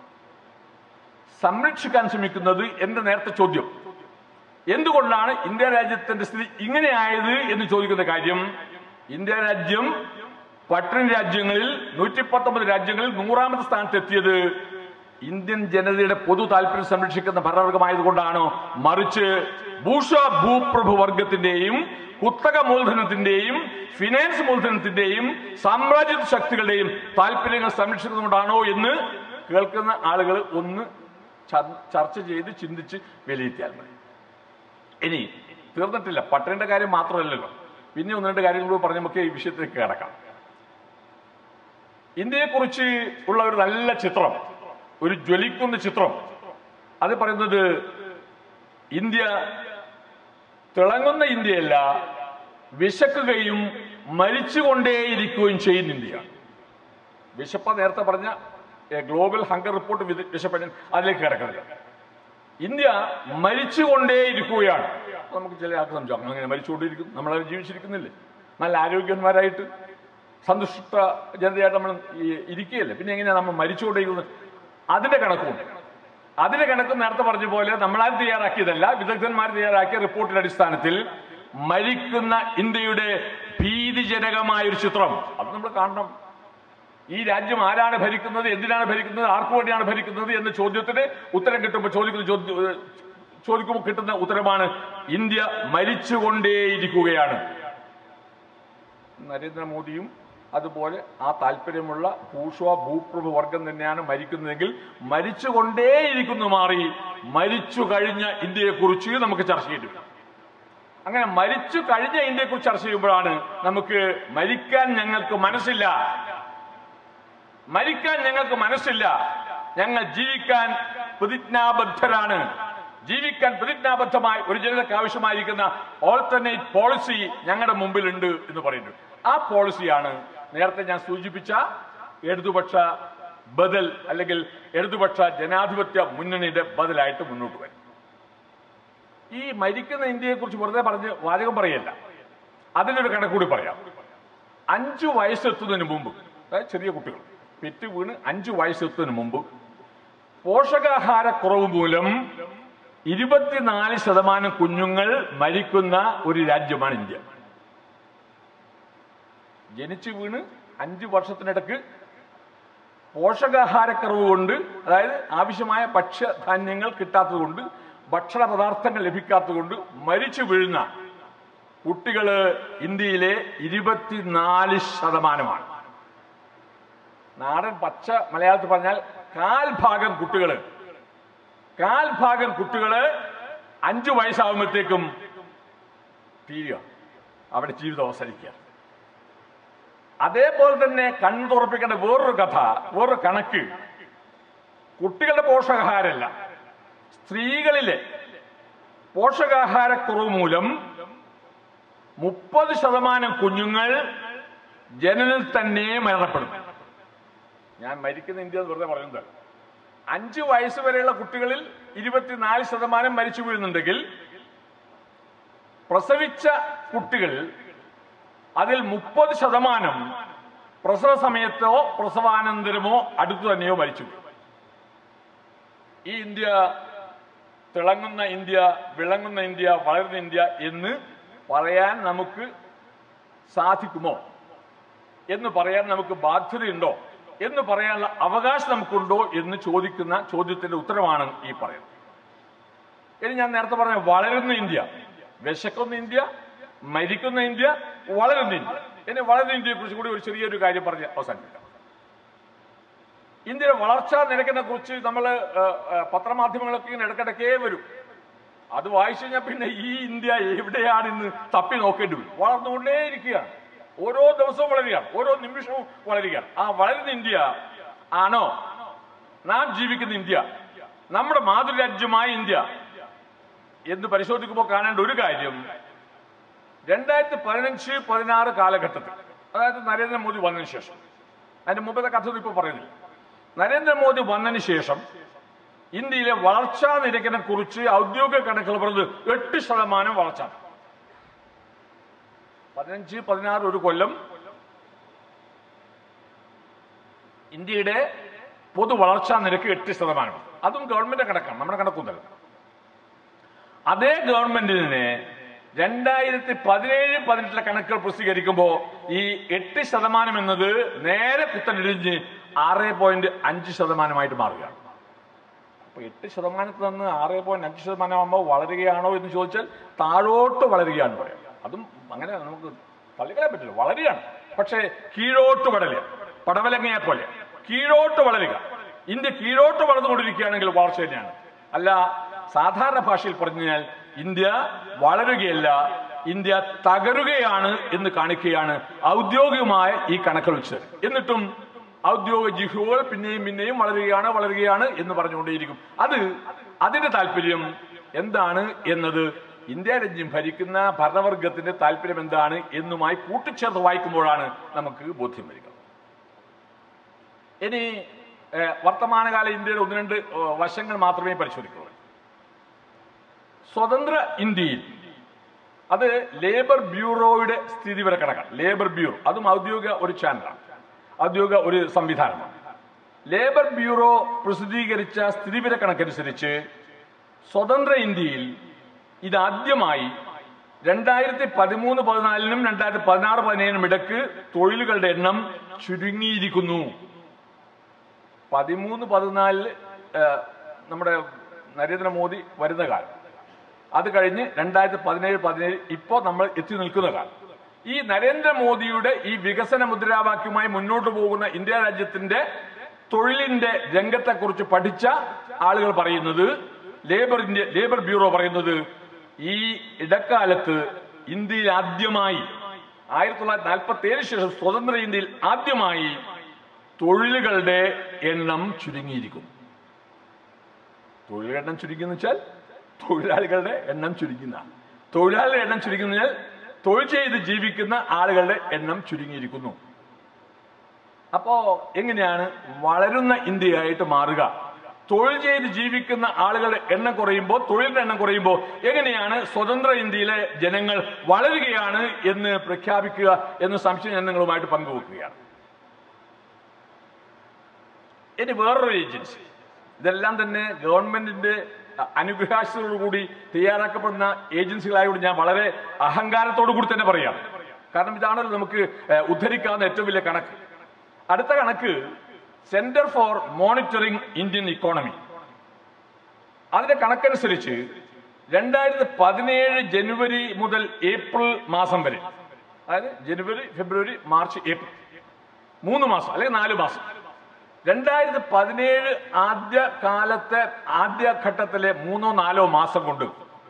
സംരക്ഷിക്കാൻ ശ്രമിക്കുന്നത് എന്റെ നേരത്തെ ചോദ്യം എന്തുകൊണ്ടാണ് ഇന്ത്യ രാജ്യത്തിന്റെ സ്ഥിതി ഇങ്ങനെയായത് എന്ന് ചോദിക്കുന്ന കാര്യം ഇന്ത്യ രാജ്യം പട്ടിണി രാജ്യങ്ങളിൽ നൂറ്റി പത്തൊമ്പത് രാജ്യങ്ങളിൽ നൂറാമത്തെ സ്ഥാനത്ത് എത്തിയത് ഇന്ത്യൻ ജനതയുടെ പൊതു താല്പര്യം സംരക്ഷിക്കുന്ന ഭരണവർഗമായതുകൊണ്ടാണോ മറിച്ച് ഭൂഷ ഭൂപ്രഭു വർഗത്തിന്റെയും കുത്തക മൂലധനത്തിന്റെയും ഫിനാൻസ് മൂലധനത്തിന്റെയും സാമ്രാജ്യ ശക്തികളുടെയും താല്പര്യങ്ങൾ സംരക്ഷിക്കുന്നതുകൊണ്ടാണോ എന്ന് കേൾക്കുന്ന ആളുകൾ ഒന്ന് ചർ- ചർച്ച ചെയ്ത് ചിന്തിച്ച് വിലയിരുത്തിയാൽ മതി ഇനി തീർന്നിട്ടില്ല പട്ടണിന്റെ കാര്യം മാത്രമല്ലല്ലോ പിന്നെ ഒന്ന് രണ്ട് കാര്യങ്ങൾ കൂടി പറഞ്ഞ് നമുക്ക് ഈ വിഷയത്തിലേക്ക് കിടക്കാം ഇന്ത്യയെക്കുറിച്ച് ഉള്ള ഒരു നല്ല ചിത്രം ഒരു ജ്വലിക്കുന്ന ചിത്രം അത് പറയുന്നത് ഇന്ത്യ തിളങ്ങുന്ന ഇന്ത്യയല്ല വിശക്കുകയും മരിച്ചുകൊണ്ടേയിരിക്കുകയും ചെയ്യുന്ന ഇന്ത്യയാണ് വിശപ്പ നേരത്തെ പറഞ്ഞ ഗ്ലോബൽ ഹങ്കർ റിപ്പോർട്ട് വിശപ്പ ഞാൻ അതിലേക്ക് കിടക്കുന്നില്ല ഇന്ത്യ മരിച്ചുകൊണ്ടേയിരിക്കുകയാണ് നമുക്ക് ചില ആൾക്ക് സംശയം അങ്ങനെ മരിച്ചുകൊണ്ടേയിരിക്കും നമ്മളത് ജീവിച്ചിരിക്കുന്നില്ലേ നല്ല ആരോഗ്യന്മാരായിട്ട് സന്തുഷ്ട ജനതയായിട്ട് നമ്മൾ ഈ- ഇരിക്കുകയല്ലേ പിന്നെ എങ്ങനെയാണ് നമ്മൾ മരിച്ചുകൊണ്ടേയിരിക്കുന്നത് അതിന്റെ കണക്കുണ്ട് അതിന്റെ കണക്ക് നേരത്തെ പറഞ്ഞ പോലെ നമ്മളാൽ തയ്യാറാക്കിയതല്ല വിദഗ്ധന്മാർ തയ്യാറാക്കിയ റിപ്പോർട്ടിന്റെ അടിസ്ഥാനത്തിൽ മരിക്കുന്ന ഇന്ത്യയുടെ ഭീതിജനകമായ ഒരു ചിത്രം അത് നമ്മൾ കാണണം ഈ രാജ്യം ആരാണ് ഭരിക്കുന്നത് എന്തിനാണ് ഭരിക്കുന്നത് ആർക്കു വേണ്ടിയാണ് ഭരിക്കുന്നത് എന്ന ചോദ്യത്തിന് ഉത്തരം കിട്ടുമ്പോൾ ചോദിക്കുന്ന ചോദ്യ ഏഹ് ചോദിക്കുമ്പോൾ കിട്ടുന്ന ഉത്തരമാണ് ഇന്ത്യ മരിച്ചുകൊണ്ടേയിരിക്കുകയാണ് നരേന്ദ്രമോദിയും അതുപോലെ ആ താല്പര്യമുള്ള ഭൂഷ്വ ഭൂപ്രഭു വർഗം തന്നെയാണ് മരിക്കുന്നതെങ്കിൽ മരിച്ചുകൊണ്ടേയിരിക്കുന്നു മാറി മരിച്ചു കഴിഞ്ഞ ഇന്ത്യയെക്കുറിച്ച് നമുക്ക് ചർച്ച ചെയ്യേണ്ടി വരും അങ്ങനെ മരിച്ചു കഴിഞ്ഞ ഇന്ത്യയെക്കുറിച്ച് ചർച്ച ചെയ്യുമ്പോഴാണ് നമുക്ക് മരിക്കാൻ ഞങ്ങൾക്ക് മനസ്സില്ല മരിക്കാൻ ഞങ്ങൾക്ക് മനസ്സില്ല ഞങ്ങൾ ജീവിക്കാൻ പ്രതിജ്ഞാബദ്ധരാണ് ജീവിക്കാൻ പ്രതിജ്ഞാബദ്ധമായി ഒരു ജനതയ്ക്ക് ആവശ്യമായിരിക്കുന്ന ഓൾട്ടർനേറ്റ് പോളിസി ഞങ്ങളുടെ മുമ്പിലുണ്ട് എന്ന് പറയുന്നു ആ പോളിസിയാണ് നേരത്തെ ഞാൻ സൂചിപ്പിച്ച ഇടതുപക്ഷ ബദൽ അല്ലെങ്കിൽ ഇടതുപക്ഷ ജനാധിപത്യ മുന്നണിയുടെ ബദലായിട്ട് മുന്നോട്ട് വരും ഈ മരിക്കുന്ന ഇന്ത്യയെക്കുറിച്ച് വെറുതെ പറഞ്ഞ് വാചകം പറയല്ല അതിനൊരു കണക്കൂടി പറയാം അഞ്ചു വയസ്സെത്തുന്നതിന് മുമ്പ് അതായത് ചെറിയ കുട്ടികൾ പെറ്റ് വീണ് അഞ്ചു വയസ്സെത്തുന്നതിന് മുമ്പ് പോഷകാഹാരക്കുറവ് മൂലം ഇരുപത്തിനാല് ശതമാനം കുഞ്ഞുങ്ങൾ മരിക്കുന്ന ഒരു രാജ്യമാണ് ഇന്ത്യ ജനിച്ചു വീണ് അഞ്ചു വർഷത്തിനിടക്ക് പോഷകാഹാരക്കുറവ് കൊണ്ട് അതായത് ആവശ്യമായ ഭക്ഷ്യധാന്യങ്ങൾ കിട്ടാത്തത് കൊണ്ട് ഭക്ഷണ പദാർത്ഥങ്ങൾ ലഭിക്കാത്തത് കൊണ്ട് മരിച്ചു വീഴുന്ന കുട്ടികള് ഇന്ത്യയിലെ ഇരുപത്തിനാല് ശതമാനമാണ് നാടൻ പച്ച മലയാളത്തിൽ പറഞ്ഞാൽ കാൽ ഭാഗം കുട്ടികള് കാൽ ഭാഗം കുട്ടികള് അഞ്ചു വയസ്സാകുമ്പോഴത്തേക്കും തീരുക അവിടെ ജീവിതം അവസാനിക്കുക അതേപോലെ തന്നെ കണ്ണു തുറപ്പിക്കേണ്ട വേറൊരു കഥ വേറൊരു കണക്ക് കുട്ടികളുടെ പോഷകാഹാരമല്ല സ്ത്രീകളിലെ പോഷകാഹാരക്കുറവ് മൂലം മുപ്പത് ശതമാനം കുഞ്ഞുങ്ങൾ ജനനിൽ തന്നെ മരണപ്പെടും ഞാൻ മരിക്കുന്ന ഇന്ത്യ എന്ന് വെറുതെ പറയുന്നത് അഞ്ചു വയസ്സ് വരെയുള്ള കുട്ടികളിൽ ഇരുപത്തിനാല് ശതമാനം മരിച്ചു വീഴുന്നുണ്ടെങ്കിൽ പ്രസവിച്ച കുട്ടികൾ അതിൽ മുപ്പത് ശതമാനം പ്രസവ സമയത്തോ പ്രസവാനന്തരമോ അടുത്തു തന്നെയോ മരിച്ചു വീഴും. ഈ ഇന്ത്യ തിളങ്ങുന്ന ഇന്ത്യ വിളങ്ങുന്ന ഇന്ത്യ വളരുന്ന ഇന്ത്യ എന്ന് പറയാൻ നമുക്ക് സാധിക്കുമോ എന്ന് പറയാൻ നമുക്ക് ബാധ്യതയുണ്ടോ എന്ന് പറയാനുള്ള അവകാശം നമുക്കുണ്ടോ എന്ന് ചോദിക്കുന്ന ചോദ്യത്തിന്റെ ഉത്തരമാണ് ഈ പറയുന്നത് ഇനി ഞാൻ നേരത്തെ പറഞ്ഞ വളരുന്ന ഇന്ത്യ വിശക്കുന്ന ഇന്ത്യ മരിക്കുന്ന ഇന്ത്യ വളരുന്ന ഇന്ത്യ ഇനി വളരുന്ന ഇന്ത്യയെ കുറിച്ച് കൂടി ഒരു ചെറിയൊരു കാര്യം പറഞ്ഞ് അവസാനിപ്പിക്കാം ഇന്ത്യയുടെ വളർച്ചാ നിരക്കിനെ കുറിച്ച് നമ്മൾ പത്രമാധ്യമങ്ങളൊക്കെ ഇങ്ങനെ ഇടയ്ക്കിടയ്ക്കേ വരും അത് വായിച്ചു കഴിഞ്ഞാൽ പിന്നെ ഈ ഇന്ത്യ എവിടെയാണ് ഇന്ന് തപ്പി നോക്കേണ്ടി വരും വളർന്നുകൊണ്ടേയിരിക്കുകയാണ് ഓരോ ദിവസവും വളരുകയാണ് ഓരോ നിമിഷവും വളരുകയാണ് ആ വളരുന്ന ഇന്ത്യ ആണോ നാം ജീവിക്കുന്ന ഇന്ത്യ നമ്മുടെ മാതൃരാജ്യമായ ഇന്ത്യ എന്ന് പരിശോധിക്കുമ്പോൾ കാണേണ്ട ഒരു കാര്യം രണ്ടായിരത്തി പതിനഞ്ച് പതിനാറ് കാലഘട്ടത്തിൽ അതായത് നരേന്ദ്രമോദി വന്നതിന് ശേഷം അതിന്റെ മുമ്പത്തെ കഥ ഇപ്പോൾ പറയുന്നില്ല നരേന്ദ്രമോദി വന്നതിന് ശേഷം ഇന്ത്യയിലെ വളർച്ചാ നിരക്കിനെ കുറിച്ച് ഔദ്യോഗിക കണക്കുകൾ പറഞ്ഞത് എട്ട് ശതമാനം വളർച്ച പതിനഞ്ച് പതിനാറ് ഒരു കൊല്ലം ഇന്ത്യയുടെ പൊതു വളർച്ചാ നിരക്ക് എട്ട് ശതമാനം അതും ഗവൺമെന്റ് കണക്കാണ് നമ്മുടെ കണക്കൊന്നല്ല അതേ ഗവൺമെന്റിന് രണ്ടായിരത്തി പതിനേഴ് പതിനെട്ടിലെ കണക്കുകൾ പ്രസിദ്ധീകരിക്കുമ്പോൾ ഈ എട്ട് ശതമാനം എന്നത് നേരെ കുത്തനിടിഞ്ഞ് ആറ് പോയിന്റ് അഞ്ച് ശതമാനമായിട്ട് മാറുകയാണ് അപ്പൊ എട്ട് ശതമാനത്തിൽ നിന്ന് ആറ് പോയിന്റ് അഞ്ച് ശതമാനമാകുമ്പോൾ വളരുകയാണോ എന്ന് ചോദിച്ചാൽ താഴോട്ട് വളരുകയാണ് പറയാം അതും അങ്ങനെ നമുക്ക് തള്ളിക്കളയാൻ പറ്റില്ല വളരുകയാണ് പക്ഷേ കീഴോട്ട് വളരുക പടവലങ്ങയെ പോലെ കീഴോട്ട് വളരുക ഇന്ത്യ കീഴോട്ട് വളർന്നുകൊണ്ടിരിക്കുകയാണെങ്കിൽ വളർച്ച തന്നെയാണ് അല്ല സാധാരണ ഭാഷയിൽ പറഞ്ഞു കഴിഞ്ഞാൽ ഇന്ത്യ വളരുകയല്ല ഇന്ത്യ തകരുകയാണ് എന്ന് കാണിക്കുകയാണ് ഔദ്യോഗികമായ ഈ കണക്കുകൾ വെച്ചത് എന്നിട്ടും ഔദ്യോഗിക ജിഹുകൾ പിന്നെയും പിന്നെയും വളരുകയാണ് വളരുകയാണ് എന്ന് പറഞ്ഞുകൊണ്ടേയിരിക്കും അത് അതിന്റെ താല്പര്യം എന്താണ് എന്നത് ഇന്ത്യ രാജ്യം ഭരിക്കുന്ന ഭരണവർഗത്തിന്റെ താല്പര്യം എന്താണ് എന്നുമായി കൂട്ടിച്ചേർത്ത് വായിക്കുമ്പോഴാണ് നമുക്ക് ബോധ്യം വരിക ഇനി ഏഹ്, വർത്തമാനകാല ഇന്ത്യയുടെ ഒന്ന് രണ്ട് ഏഹ്, വശങ്ങൾ മാത്രമേ പരിശോധിക്കുള്ളൂ സ്വതന്ത്ര ഇന്ത്യയിൽ അത് ലേബർ ബ്യൂറോയുടെ സ്ഥിതിവിവര കണക്കാണ് ലേബർ ബ്യൂറോ അതും ഔദ്യോഗിക ഒരു ചാനലാണ് ഔദ്യോഗിക ഒരു സംവിധാനമാണ് ലേബർ ബ്യൂറോ പ്രസിദ്ധീകരിച്ച സ്ഥിതിവിവര കണക്കനുസരിച്ച് സ്വതന്ത്ര ഇന്ത്യയിൽ ഇതാദ്യമായി രണ്ടായിരത്തി പതിമൂന്ന് പതിനാലിനും രണ്ടായിരത്തി പതിനാറ് പതിനേഴിനും ഇടക്ക് തൊഴിലുകളുടെ എണ്ണം ചുരുങ്ങിയിരിക്കുന്നു പതിമൂന്ന് പതിനാലില് ഏഹ്, നമ്മുടെ നരേന്ദ്രമോദി വരുന്ന കാലം അത് കഴിഞ്ഞ് രണ്ടായിരത്തി പതിനേഴ് പതിനേഴ് ഇപ്പോൾ നമ്മൾ എത്തി നിൽക്കുന്ന കാലം ഈ നരേന്ദ്രമോദിയുടെ ഈ വികസന മുദ്രാവാക്യവുമായി മുന്നോട്ട് പോകുന്ന ഇന്ത്യ രാജ്യത്തിന്റെ തൊഴിലിന്റെ രംഗത്തെക്കുറിച്ച് പഠിച്ച ആളുകൾ പറയുന്നത് ലേബറിന്റെ ലേബർ ബ്യൂറോ പറയുന്നത് ഈ ഇടക്കാലത്ത് ഇന്ത്യയിൽ ആദ്യമായി ആയിരത്തി തൊള്ളായിരത്തി നാൽപ്പത്തി ഏഴ് ശേഷം സ്വതന്ത്ര ഇന്ത്യയിൽ ആദ്യമായി തൊഴിലുകളുടെ എണ്ണം ചുരുങ്ങിയിരിക്കുന്നു തൊഴിലുകളുടെ എണ്ണം ചുരുങ്ങിയെന്ന് വെച്ചാൽ തൊഴിലാളികളുടെ എണ്ണം ചുരുങ്ങുന്ന തൊഴിലാളികളുടെ എണ്ണം ചുരുങ്ങുന്നതിനാൽ തൊഴിൽ ചെയ്ത് ജീവിക്കുന്ന ആളുകളുടെ എണ്ണം ചുരുങ്ങിയിരിക്കുന്നു അപ്പോ എങ്ങനെയാണ് വളരുന്ന ഇന്ത്യയായിട്ട് മാറുക തൊഴിൽ ചെയ്ത് ജീവിക്കുന്ന ആളുകളുടെ എണ്ണം കുറയുമ്പോൾ തൊഴിലിന്റെ എണ്ണം കുറയുമ്പോൾ എങ്ങനെയാണ് സ്വതന്ത്ര ഇന്ത്യയിലെ ജനങ്ങൾ വളരുകയാണ് എന്ന് പ്രഖ്യാപിക്കുക എന്ന സംശയം ഞാൻ നിങ്ങളുമായിട്ട് പങ്കുവെക്കുകയാണ് ഇനി വേറൊരു ഏജൻസി ഇതെല്ലാം തന്നെ ഗവൺമെന്റിന്റെ അനുഗ്രഹാശത്തോടുകൂടി തയ്യാറാക്കപ്പെടുന്ന ഏജൻസികളായതുകൊണ്ട് ഞാൻ വളരെ അഹങ്കാരത്തോടു കൂടി തന്നെ പറയാം കാരണം ഇതാണല്ലോ നമുക്ക് ഏഹ്, ഉദ്ധരിക്കാവുന്ന ഏറ്റവും വലിയ കണക്ക് അടുത്ത കണക്ക് centre for monitoring Indian economy അതിന്റെ കണക്കനുസരിച്ച് രണ്ടായിരത്തി പതിനേഴ് ജനുവരി മുതൽ ഏപ്രിൽ മാസം വരെ അതായത് ജനുവരി ഫെബ്രുവരി മാർച്ച് ഏപ്രിൽ മൂന്ന് മാസം അല്ലെങ്കിൽ നാല് മാസം രണ്ടായിരത്തി പതിനേഴ് ആദ്യ കാലത്തെ ആദ്യ ഘട്ടത്തിലെ മൂന്നോ നാലോ മാസം കൊണ്ട്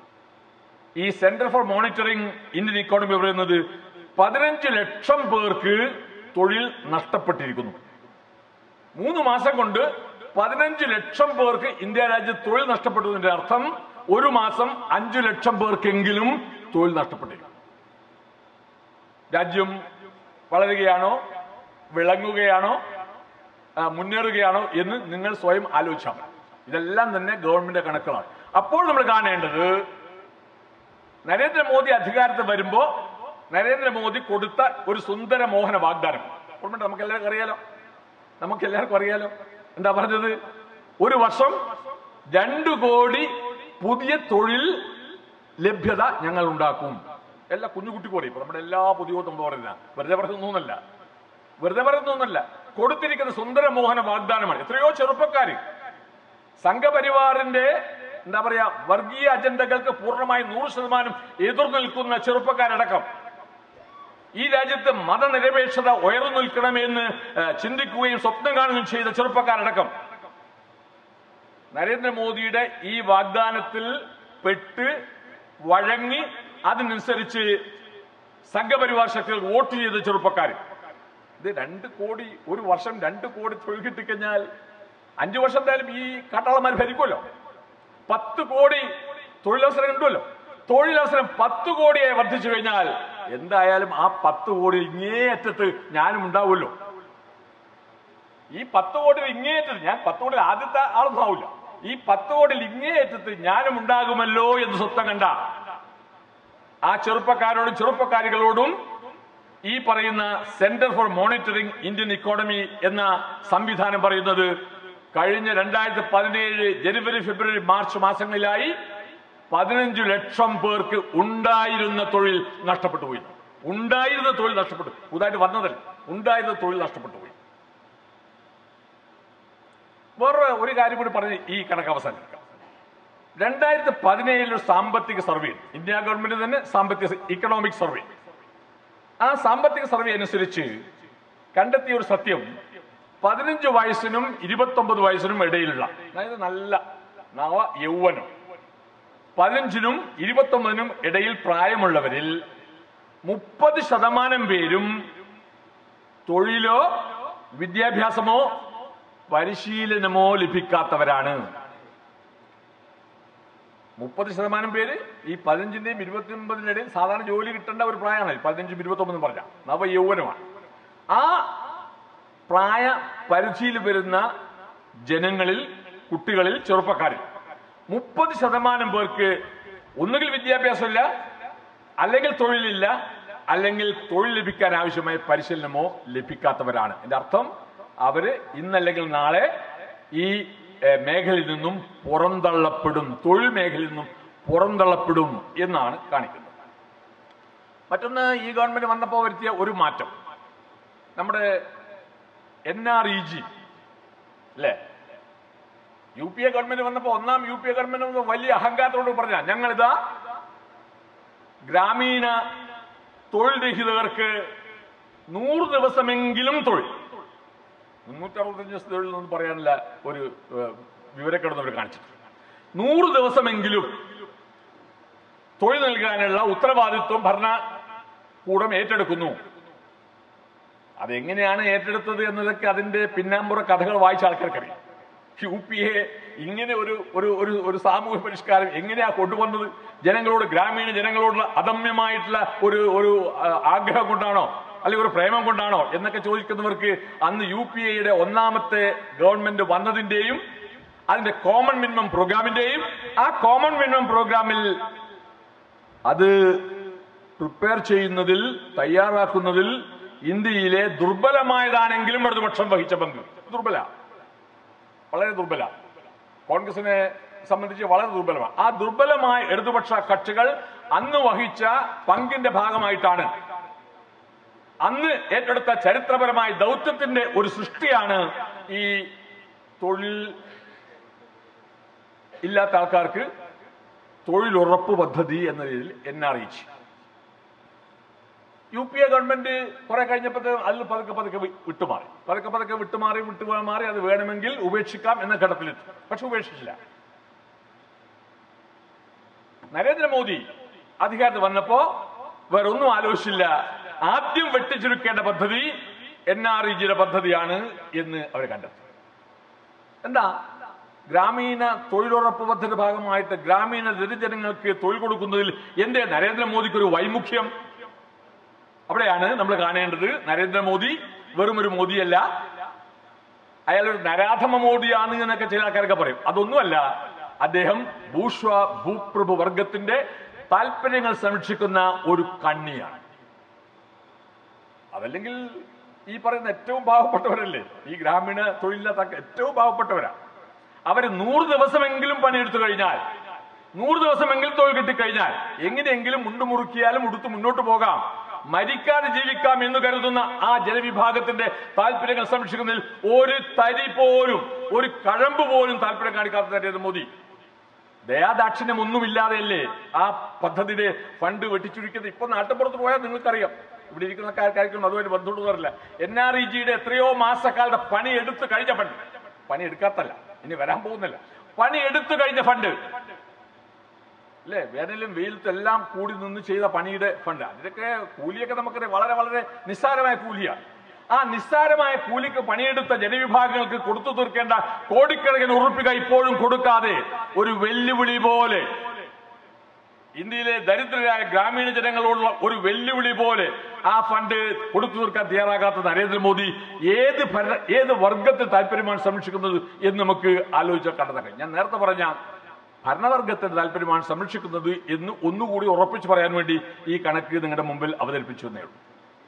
ഈ centre for monitoring Indian economy പറയുന്നത് പതിനഞ്ച് ലക്ഷം പേർക്ക് തൊഴിൽ നഷ്ടപ്പെട്ടിരിക്കുന്നു മൂന്ന് മാസം കൊണ്ട് പതിനഞ്ച് ലക്ഷം പേർക്ക് ഇന്ത്യ രാജ്യത്ത് തൊഴിൽ നഷ്ടപ്പെട്ടതിന്റെ അർത്ഥം ഒരു മാസം അഞ്ചു ലക്ഷം പേർക്കെങ്കിലും തൊഴിൽ നഷ്ടപ്പെട്ടിരിക്കും രാജ്യം വളരുകയാണോ വിളങ്ങുകയാണോ ആ, മുന്നേറുകയാണോ എന്ന് നിങ്ങൾ സ്വയം ആലോചിച്ചാൽ മതി ഇതെല്ലാം തന്നെ ഗവൺമെന്റ് കണക്കുകളാണ് അപ്പോൾ നമ്മൾ കാണേണ്ടത് നരേന്ദ്രമോദി അധികാരത്തിൽ വരുമ്പോ നരേന്ദ്രമോദി കൊടുത്ത ഒരു സുന്ദര മോഹന വാഗ്ദാനം ഓർമ്മയുണ്ടോ? നമുക്ക് എല്ലാവർക്കും അറിയാലോ നമുക്ക് എല്ലാവർക്കും അറിയാലോ എന്താ പറഞ്ഞത് ഒരു വർഷം രണ്ടു കോടി പുതിയ തൊഴിൽ ലഭ്യത ഞങ്ങൾ ഉണ്ടാക്കും എല്ലാ കുഞ്ഞുകുട്ടി പറയും ഇപ്പൊ നമ്മുടെ എല്ലാ പുതിയ നമ്മൾ പറയുന്ന വെറുതെ പറയുന്നൊന്നുമല്ല വെറുതെ പറയുന്നൊന്നുമല്ല കൊടുത്തിരിക്കുന്ന സുന്ദര മോഹന വാഗ്ദാനമാണ് എത്രയോ ചെറുപ്പക്കാര് സംഘപരിവാറിന്റെ എന്താ പറയാ വർഗീയ അജണ്ടകൾക്ക് പൂർണ്ണമായി നൂറ് ശതമാനം എതിർന്നു നിൽക്കുന്ന ചെറുപ്പക്കാരടക്കം ഈ രാജ്യത്ത് മതനിരപേക്ഷത ഉയർന്നു നിൽക്കണമെന്ന് ഏഹ്, ചിന്തിക്കുകയും സ്വപ്നം കാണുകയും ചെയ്ത ചെറുപ്പക്കാരടക്കം നരേന്ദ്രമോദിയുടെ ഈ വാഗ്ദാനത്തിൽ പെട്ട് വഴങ്ങി അതിനനുസരിച്ച് സംഘപരിവാർ ശക്തികൾ വോട്ട് ചെയ്ത ചെറുപ്പക്കാർ ഇത് രണ്ട് കോടി ഒരു വർഷം രണ്ട് കോടി തൊഴിൽ കിട്ടിക്കഴിഞ്ഞാൽ അഞ്ചു വർഷം എന്തായാലും ഈ കാട്ടാളന്മാർ ഭരിക്കുമല്ലോ പത്ത് കോടി തൊഴിലവസരം ഉണ്ടല്ലോ തൊഴിലവസരം പത്ത് കോടിയായി വർദ്ധിച്ചു കഴിഞ്ഞാൽ എന്തായാലും ആ പത്ത് കോടി ഇങ്ങേ അറ്റത്ത് ഞാനും ഉണ്ടാവുമല്ലോ ഈ പത്ത് കോടി ഇങ്ങേ അറ്റത്ത് ഞാൻ പത്ത് കോടി ആദ്യത്തെ ആളൊന്നും ആവില്ല ഈ പത്ത് കോടി ഇങ്ങേ അറ്റത്ത് ഞാനും ഉണ്ടാകുമല്ലോ എന്ന് സ്വപ്നം കണ്ട ആ ചെറുപ്പക്കാരോടും ചെറുപ്പക്കാരികളോടും ഈ പറയുന്ന centre for monitoring Indian economy എന്ന സംവിധാനം പറയുന്നത് കഴിഞ്ഞ രണ്ടായിരത്തി പതിനേഴ് ജനുവരി ഫെബ്രുവരി മാർച്ച് മാസങ്ങളിലായി പതിനഞ്ചു ലക്ഷം പേർക്ക് ഉണ്ടായിരുന്ന തൊഴിൽ നഷ്ടപ്പെട്ടു പോയി ഉണ്ടായിരുന്ന തൊഴിൽ നഷ്ടപ്പെട്ടു പുതുതായിട്ട് വന്നതല്ല ഉണ്ടായിരുന്ന തൊഴിൽ നഷ്ടപ്പെട്ടു പോയി വേറെ ഒരു കാര്യം കൂടി പറഞ്ഞ് ഈ കണക്ക് അവസാനിപ്പിക്കാം രണ്ടായിരത്തി പതിനേഴിൽ ഒരു സാമ്പത്തിക സർവേ ഇന്ത്യ ഗവൺമെന്റ് തന്നെ സാമ്പത്തിക ഇക്കണോമിക് സർവേ ആ സാമ്പത്തിക സർവേ അനുസരിച്ച് കണ്ടെത്തിയ ഒരു സത്യം പതിനഞ്ച് വയസ്സിനും ഇരുപത്തൊമ്പത് വയസ്സിനും ഇടയിലുള്ള അതായത് നല്ല നവ യൗവനം പതിനഞ്ചിനും ഇരുപത്തൊമ്പതിനും ഇടയിൽ പ്രായമുള്ളവരിൽ മുപ്പത് ശതമാനം പേരും തൊഴിലോ വിദ്യാഭ്യാസമോ പരിശീലനമോ ലഭിക്കാത്തവരാണ് മുപ്പത് ശതമാനം പേര് ഈ പതിനഞ്ചിന്റെയും ഇരുപത്തി ഒമ്പതിന്റെ ഇടയിൽ സാധാരണ ജോലി കിട്ടേണ്ട ഒരു പ്രായമാണ് പതിനഞ്ചും ഇരുപത്തി ഒമ്പതും പറഞ്ഞ നവ യൗവനമാണ് ആ പ്രായ പരിധിയിൽ വരുന്ന ജനങ്ങളിൽ കുട്ടികളിൽ ചെറുപ്പക്കാരിൽ മുപ്പത് ശതമാനം പേർക്ക് ഒന്നുകിൽ വിദ്യാഭ്യാസമില്ല അല്ലെങ്കിൽ തൊഴിലില്ല അല്ലെങ്കിൽ തൊഴിൽ ലഭിക്കാൻ ആവശ്യമായ പരിശീലനമോ ലഭിക്കാത്തവരാണ് എന്റെ അർത്ഥം അവര് ഇന്നല്ലെങ്കിൽ നാളെ ഈ ഏഹ്, മേഖലയിൽ നിന്നും പുറന്തള്ളപ്പെടും തൊഴിൽ മേഖലയിൽ നിന്നും പുറന്തള്ളപ്പെടും എന്നാണ് കാണിക്കുന്നത് മറ്റൊന്ന് ഈ ഗവൺമെന്റ് വന്നപ്പോൾ വരുത്തിയ ഒരു മാറ്റം നമ്മുടെ എൻ ആർ ഇ ജി അല്ലേ യു പി എ ഗവൺമെന്റ് വന്നപ്പോൾ ഒന്നാം യു പി എ ഗവൺമെന്റ് വന്നപ്പോൾ വലിയ അഹങ്കാരത്തോട് പറഞ്ഞ ഞങ്ങളിതാ ഗ്രാമീണ തൊഴിൽ രഹിതർക്ക് നൂറ് ദിവസമെങ്കിലും തൊഴിൽ മുന്നൂറ്റി അറുപത്തഞ്ച് ദിവസം തൊഴിൽ എന്ന് പറയാനുള്ള ഒരു ഏഹ്, വിവരക്കേട് അവർ കാണിച്ചിട്ടുണ്ട് നൂറ് ദിവസമെങ്കിലും തൊഴിൽ നൽകാനുള്ള ഉത്തരവാദിത്വം ഭരണകൂടം ഏറ്റെടുക്കുന്നു അതെങ്ങനെയാണ് ഏറ്റെടുത്തത് എന്നതൊക്കെ അതിന്റെ പിന്നാമ്പുറ കഥകൾ വായിച്ച ആൾക്കാർക്കറിയാം യു പി എ ഇങ്ങനെ ഒരു ഒരു ഒരു ഒരു സാമൂഹ്യ പരിഷ്കാരം എങ്ങനെയാ കൊണ്ടുവന്നത് ജനങ്ങളോട് ഗ്രാമീണ ജനങ്ങളോടുള്ള അദമ്യമായിട്ടുള്ള ഒരു ഒരു ആ, ആഗ്രഹം കൊണ്ടാണോ അല്ലെങ്കിൽ ഒരു പ്രേമം കൊണ്ടാണോ എന്നൊക്കെ ചോദിക്കുന്നവർക്ക് അന്ന് യു പി എയുടെ ഒന്നാമത്തെ ഗവൺമെന്റ് വന്നതിന്റെയും അതിന്റെ കോമൺ മിനിമം പ്രോഗ്രാമിന്റെയും ആ കോമൺ മിനിമം പ്രോഗ്രാമിൽ അത് പ്രിപ്പയർ ചെയ്യുന്നതിൽ തയ്യാറാക്കുന്നതിൽ ഇന്ത്യയിലെ ദുർബലമായതാണെങ്കിലും ഇടതുപക്ഷം വഹിച്ച പങ്ക് ദുർബല വളരെ ദുർബല കോൺഗ്രസിനെ സംബന്ധിച്ച് വളരെ ദുർബലമാണ് ആ ദുർബലമായ ഇടതുപക്ഷ കക്ഷികൾ അന്ന് വഹിച്ച പങ്കിന്റെ ഭാഗമായിട്ടാണ് അന്ന് ഏറ്റെടുത്ത ചരിത്രപരമായ ദൗത്യത്തിന്റെ ഒരു സൃഷ്ടിയാണ് ഈ തൊഴിൽ ഇല്ലാത്ത ആൾക്കാർക്ക് തൊഴിലുറപ്പ് പദ്ധതി എന്ന രീതിയിൽ N R E U P A government കുറെ കഴിഞ്ഞപ്പോൾ അതിൽ പതുക്കെ പതുക്കെ വി- വിട്ടുമാറി പതുക്കെ പതുക്കെ വിട്ടുമാറി വിട്ടുമാറി അത് വേണമെങ്കിൽ ഉപേക്ഷിക്കാം എന്ന ഘട്ടത്തിലെത്തി പക്ഷെ ഉപേക്ഷിച്ചില്ല നരേന്ദ്രമോദി അധികാരത്തിൽ വന്നപ്പോ വേറെ ഒന്നും ആലോചിച്ചില്ല ആദ്യം വെട്ടിച്ചുരുക്കേണ്ട പദ്ധതി എൻ ആർ ഇ ജിയുടെ പദ്ധതിയാണ് എന്ന് അവർ കണ്ടെത്തി എന്താ ഗ്രാമീണ തൊഴിലുറപ്പ് പദ്ധതി ഭാഗമായിട്ട് ഗ്രാമീണ ദരിദ്രജനങ്ങൾക്ക് തൊഴിൽ കൊടുക്കുന്നതിൽ എന്റെ നരേന്ദ്രമോദിക്ക് ഒരു വൈമുഖ്യം അവിടെയാണ് നമ്മൾ കാണേണ്ടത് നരേന്ദ്രമോദി വെറും ഒരു മോദിയല്ല അയാൾ ഒരു നരാധമ മോദിയാണ് എന്നൊക്കെ ചില ആൾക്കാരൊക്കെ പറയും അതൊന്നുമല്ല അദ്ദേഹം ഭൂഷ്വ ഭൂപ്രഭു വർഗത്തിന്റെ താല്പര്യങ്ങൾ സംരക്ഷിക്കുന്ന ഒരു കണ്ണിയാണ് അതല്ലെങ്കിൽ ഈ പറയുന്ന ഏറ്റവും പാവപ്പെട്ടവരല്ലേ ഈ ഗ്രാമീണ തൊഴിലില്ലാത്ത ഏറ്റവും പാവപ്പെട്ടവരാ അവര് നൂറ് ദിവസമെങ്കിലും പണിയെടുത്തു കഴിഞ്ഞാൽ നൂറ് ദിവസമെങ്കിലും തൊഴിൽ കിട്ടിക്കഴിഞ്ഞാൽ എങ്ങനെയെങ്കിലും മുണ്ടുമുറുക്കിയാലും ഉടുത്ത് മുന്നോട്ട് പോകാം മരിക്കാതെ ജീവിക്കാം എന്ന് കരുതുന്ന ആ ജനവിഭാഗത്തിന്റെ താല്പര്യങ്ങൾ സംരക്ഷിക്കുന്നതിൽ ഒരു തരി പോലും ഒരു കഴമ്പ് പോലും താല്പര്യം കാണിക്കാത്ത നരേന്ദ്രമോദി ദയാദാക്ഷിണ്യം ഒന്നുമില്ലാതെയല്ലേ ആ പദ്ധതിയുടെ ഫണ്ട് വെട്ടിച്ചുരുക്കുന്നത് ഇപ്പൊ നാട്ടുപുറത്ത് പോയാൽ നിങ്ങൾക്കറിയാം ഇവിടെ ഇരിക്കുന്ന ആൾക്കാർക്കും അതുമായിട്ട് ബന്ധമുള്ളവരല്ല എൻ ആർ ഇ ജിയുടെ എത്രയോ മാസക്കാലത്തെ പണി എടുത്തു കഴിഞ്ഞ ഫണ്ട് പണി എടുക്കാത്തല്ല ഇനി വരാൻ പോകുന്നില്ല പണി എടുത്തു കഴിഞ്ഞ ഫണ്ട് അല്ലേ വേനലും വെയിലത്തും എല്ലാം കൂടി നിന്ന് ചെയ്ത പണിയുടെ ഫണ്ട് അതിനൊക്കെ കൂലിയൊക്കെ നമുക്കറിയാം വളരെ വളരെ നിസ്സാരമായ കൂലിയാണ് ആ നിസ്സാരമായ കൂലിക്ക് പണിയെടുത്ത ജനവിഭാഗങ്ങൾക്ക് കൊടുത്തു തീർക്കേണ്ട കോടിക്കണക്കിന് ഉറുപ്പിക ഇപ്പോഴും കൊടുക്കാതെ ഒരു വെല്ലുവിളി പോലെ ഇന്ത്യയിലെ ദരിദ്രരായ ഗ്രാമീണ ജനങ്ങളോടുള്ള ഒരു വെല്ലുവിളി പോലെ ആ ഫണ്ട് കൊടുത്തു തീർക്കാൻ തയ്യാറാകാത്ത നരേന്ദ്രമോദി ഏത് ഭരണ ഏത് വർഗത്തെ താല്പര്യമാണ് സംരക്ഷിക്കുന്നത് എന്ന് നമുക്ക് ആലോചിച്ചാൽ കണ്ടെത്താൻ ഞാൻ നേരത്തെ പറഞ്ഞ ഭരണവർഗത്തിന്റെ താല്പര്യമാണ് സംരക്ഷിക്കുന്നത് എന്ന് ഒന്നുകൂടി ഉറപ്പിച്ചു പറയാൻ വേണ്ടി ഈ കണക്ക് നിങ്ങളുടെ മുമ്പിൽ അവതരിപ്പിച്ചു എന്നേ ഉള്ളൂ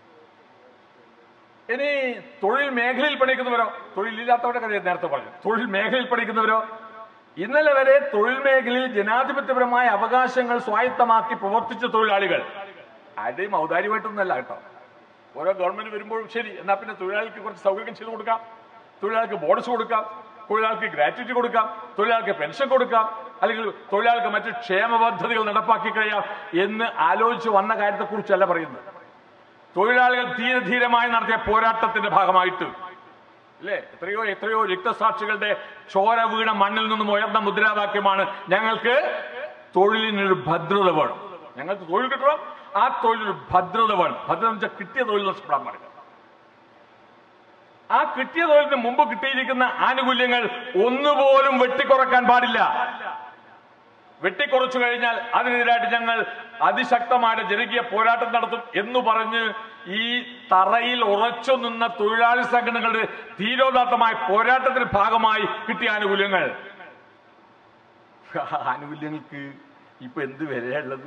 ഇനി തൊഴിൽ മേഖലയിൽ പണിക്കുന്നവരോ തൊഴിലില്ലാത്തവരുടെ കഥ ഞാൻ നേരത്തെ പറഞ്ഞു തൊഴിൽ മേഖലയിൽ പഠിക്കുന്നവരോ ഇന്നലെ വരെ തൊഴിൽ മേഖലയിൽ ജനാധിപത്യപരമായ അവകാശങ്ങൾ സ്വായത്തമാക്കി പ്രവർത്തിച്ച തൊഴിലാളികൾ ആരുടെയും ഔദാര്യമായിട്ടൊന്നല്ല കേട്ടോ ഓരോ ഗവൺമെന്റ് വരുമ്പോഴും ശരി എന്നാ പിന്നെ തൊഴിലാളിക്ക് കുറച്ച് സൗകര്യം ചെയ്തു കൊടുക്കാം തൊഴിലാളിക്ക് ബോണസ് കൊടുക്കാം തൊഴിലാളിക്ക് ഗ്രാറ്റുവിറ്റി കൊടുക്കാം തൊഴിലാളിക്ക് പെൻഷൻ കൊടുക്കാം അല്ലെങ്കിൽ തൊഴിലാളിക്ക് മറ്റ് ക്ഷേമ പദ്ധതികൾ നടപ്പാക്കി കഴിയാം എന്ന് ആലോചിച്ച് വന്ന കാര്യത്തെക്കുറിച്ചല്ല പറയുന്നത് തൊഴിലാളികൾ ധീരധീരമായി നടത്തിയ പോരാട്ടത്തിന്റെ ഭാഗമായിട്ട് അല്ലേ എത്രയോ എത്രയോ രക്തസാക്ഷികളുടെ ചോര വീണ മണ്ണിൽ നിന്നും ഉയർന്ന മുദ്രാവാക്യമാണ് ഞങ്ങൾക്ക് തൊഴിലിനൊരു ഭദ്രത വേണം ഞങ്ങൾക്ക് തൊഴിൽ കിട്ടണം ആ തൊഴിലൊരു ഭദ്രത വേണം ഭദ്രത എന്ന് വെച്ചാൽ കിട്ടിയ തൊഴിൽ നഷ്ടപ്പെടാൻ പാടില്ല ആ കിട്ടിയ തൊഴിലിന് മുമ്പ് കിട്ടിയിരിക്കുന്ന ആനുകൂല്യങ്ങൾ ഒന്നുപോലും വെട്ടിക്കുറക്കാൻ പാടില്ല വെട്ടിക്കുറച്ചു കഴിഞ്ഞാൽ അതിനെതിരായിട്ട് ഞങ്ങൾ അതിശക്തമായിട്ട് ജനകീയ പോരാട്ടം നടത്തും എന്ന് പറഞ്ഞ് ഈ തറയിൽ ഉറച്ചു നിന്ന തൊഴിലാളി സംഘടനകളുടെ ധീരോദാത്തമായ പോരാട്ടത്തിന്റെ ഭാഗമായി കിട്ടിയ ആനുകൂല്യങ്ങൾ ആനുകൂല്യങ്ങൾക്ക് ഇപ്പൊ എന്ത് വിലയുള്ളത്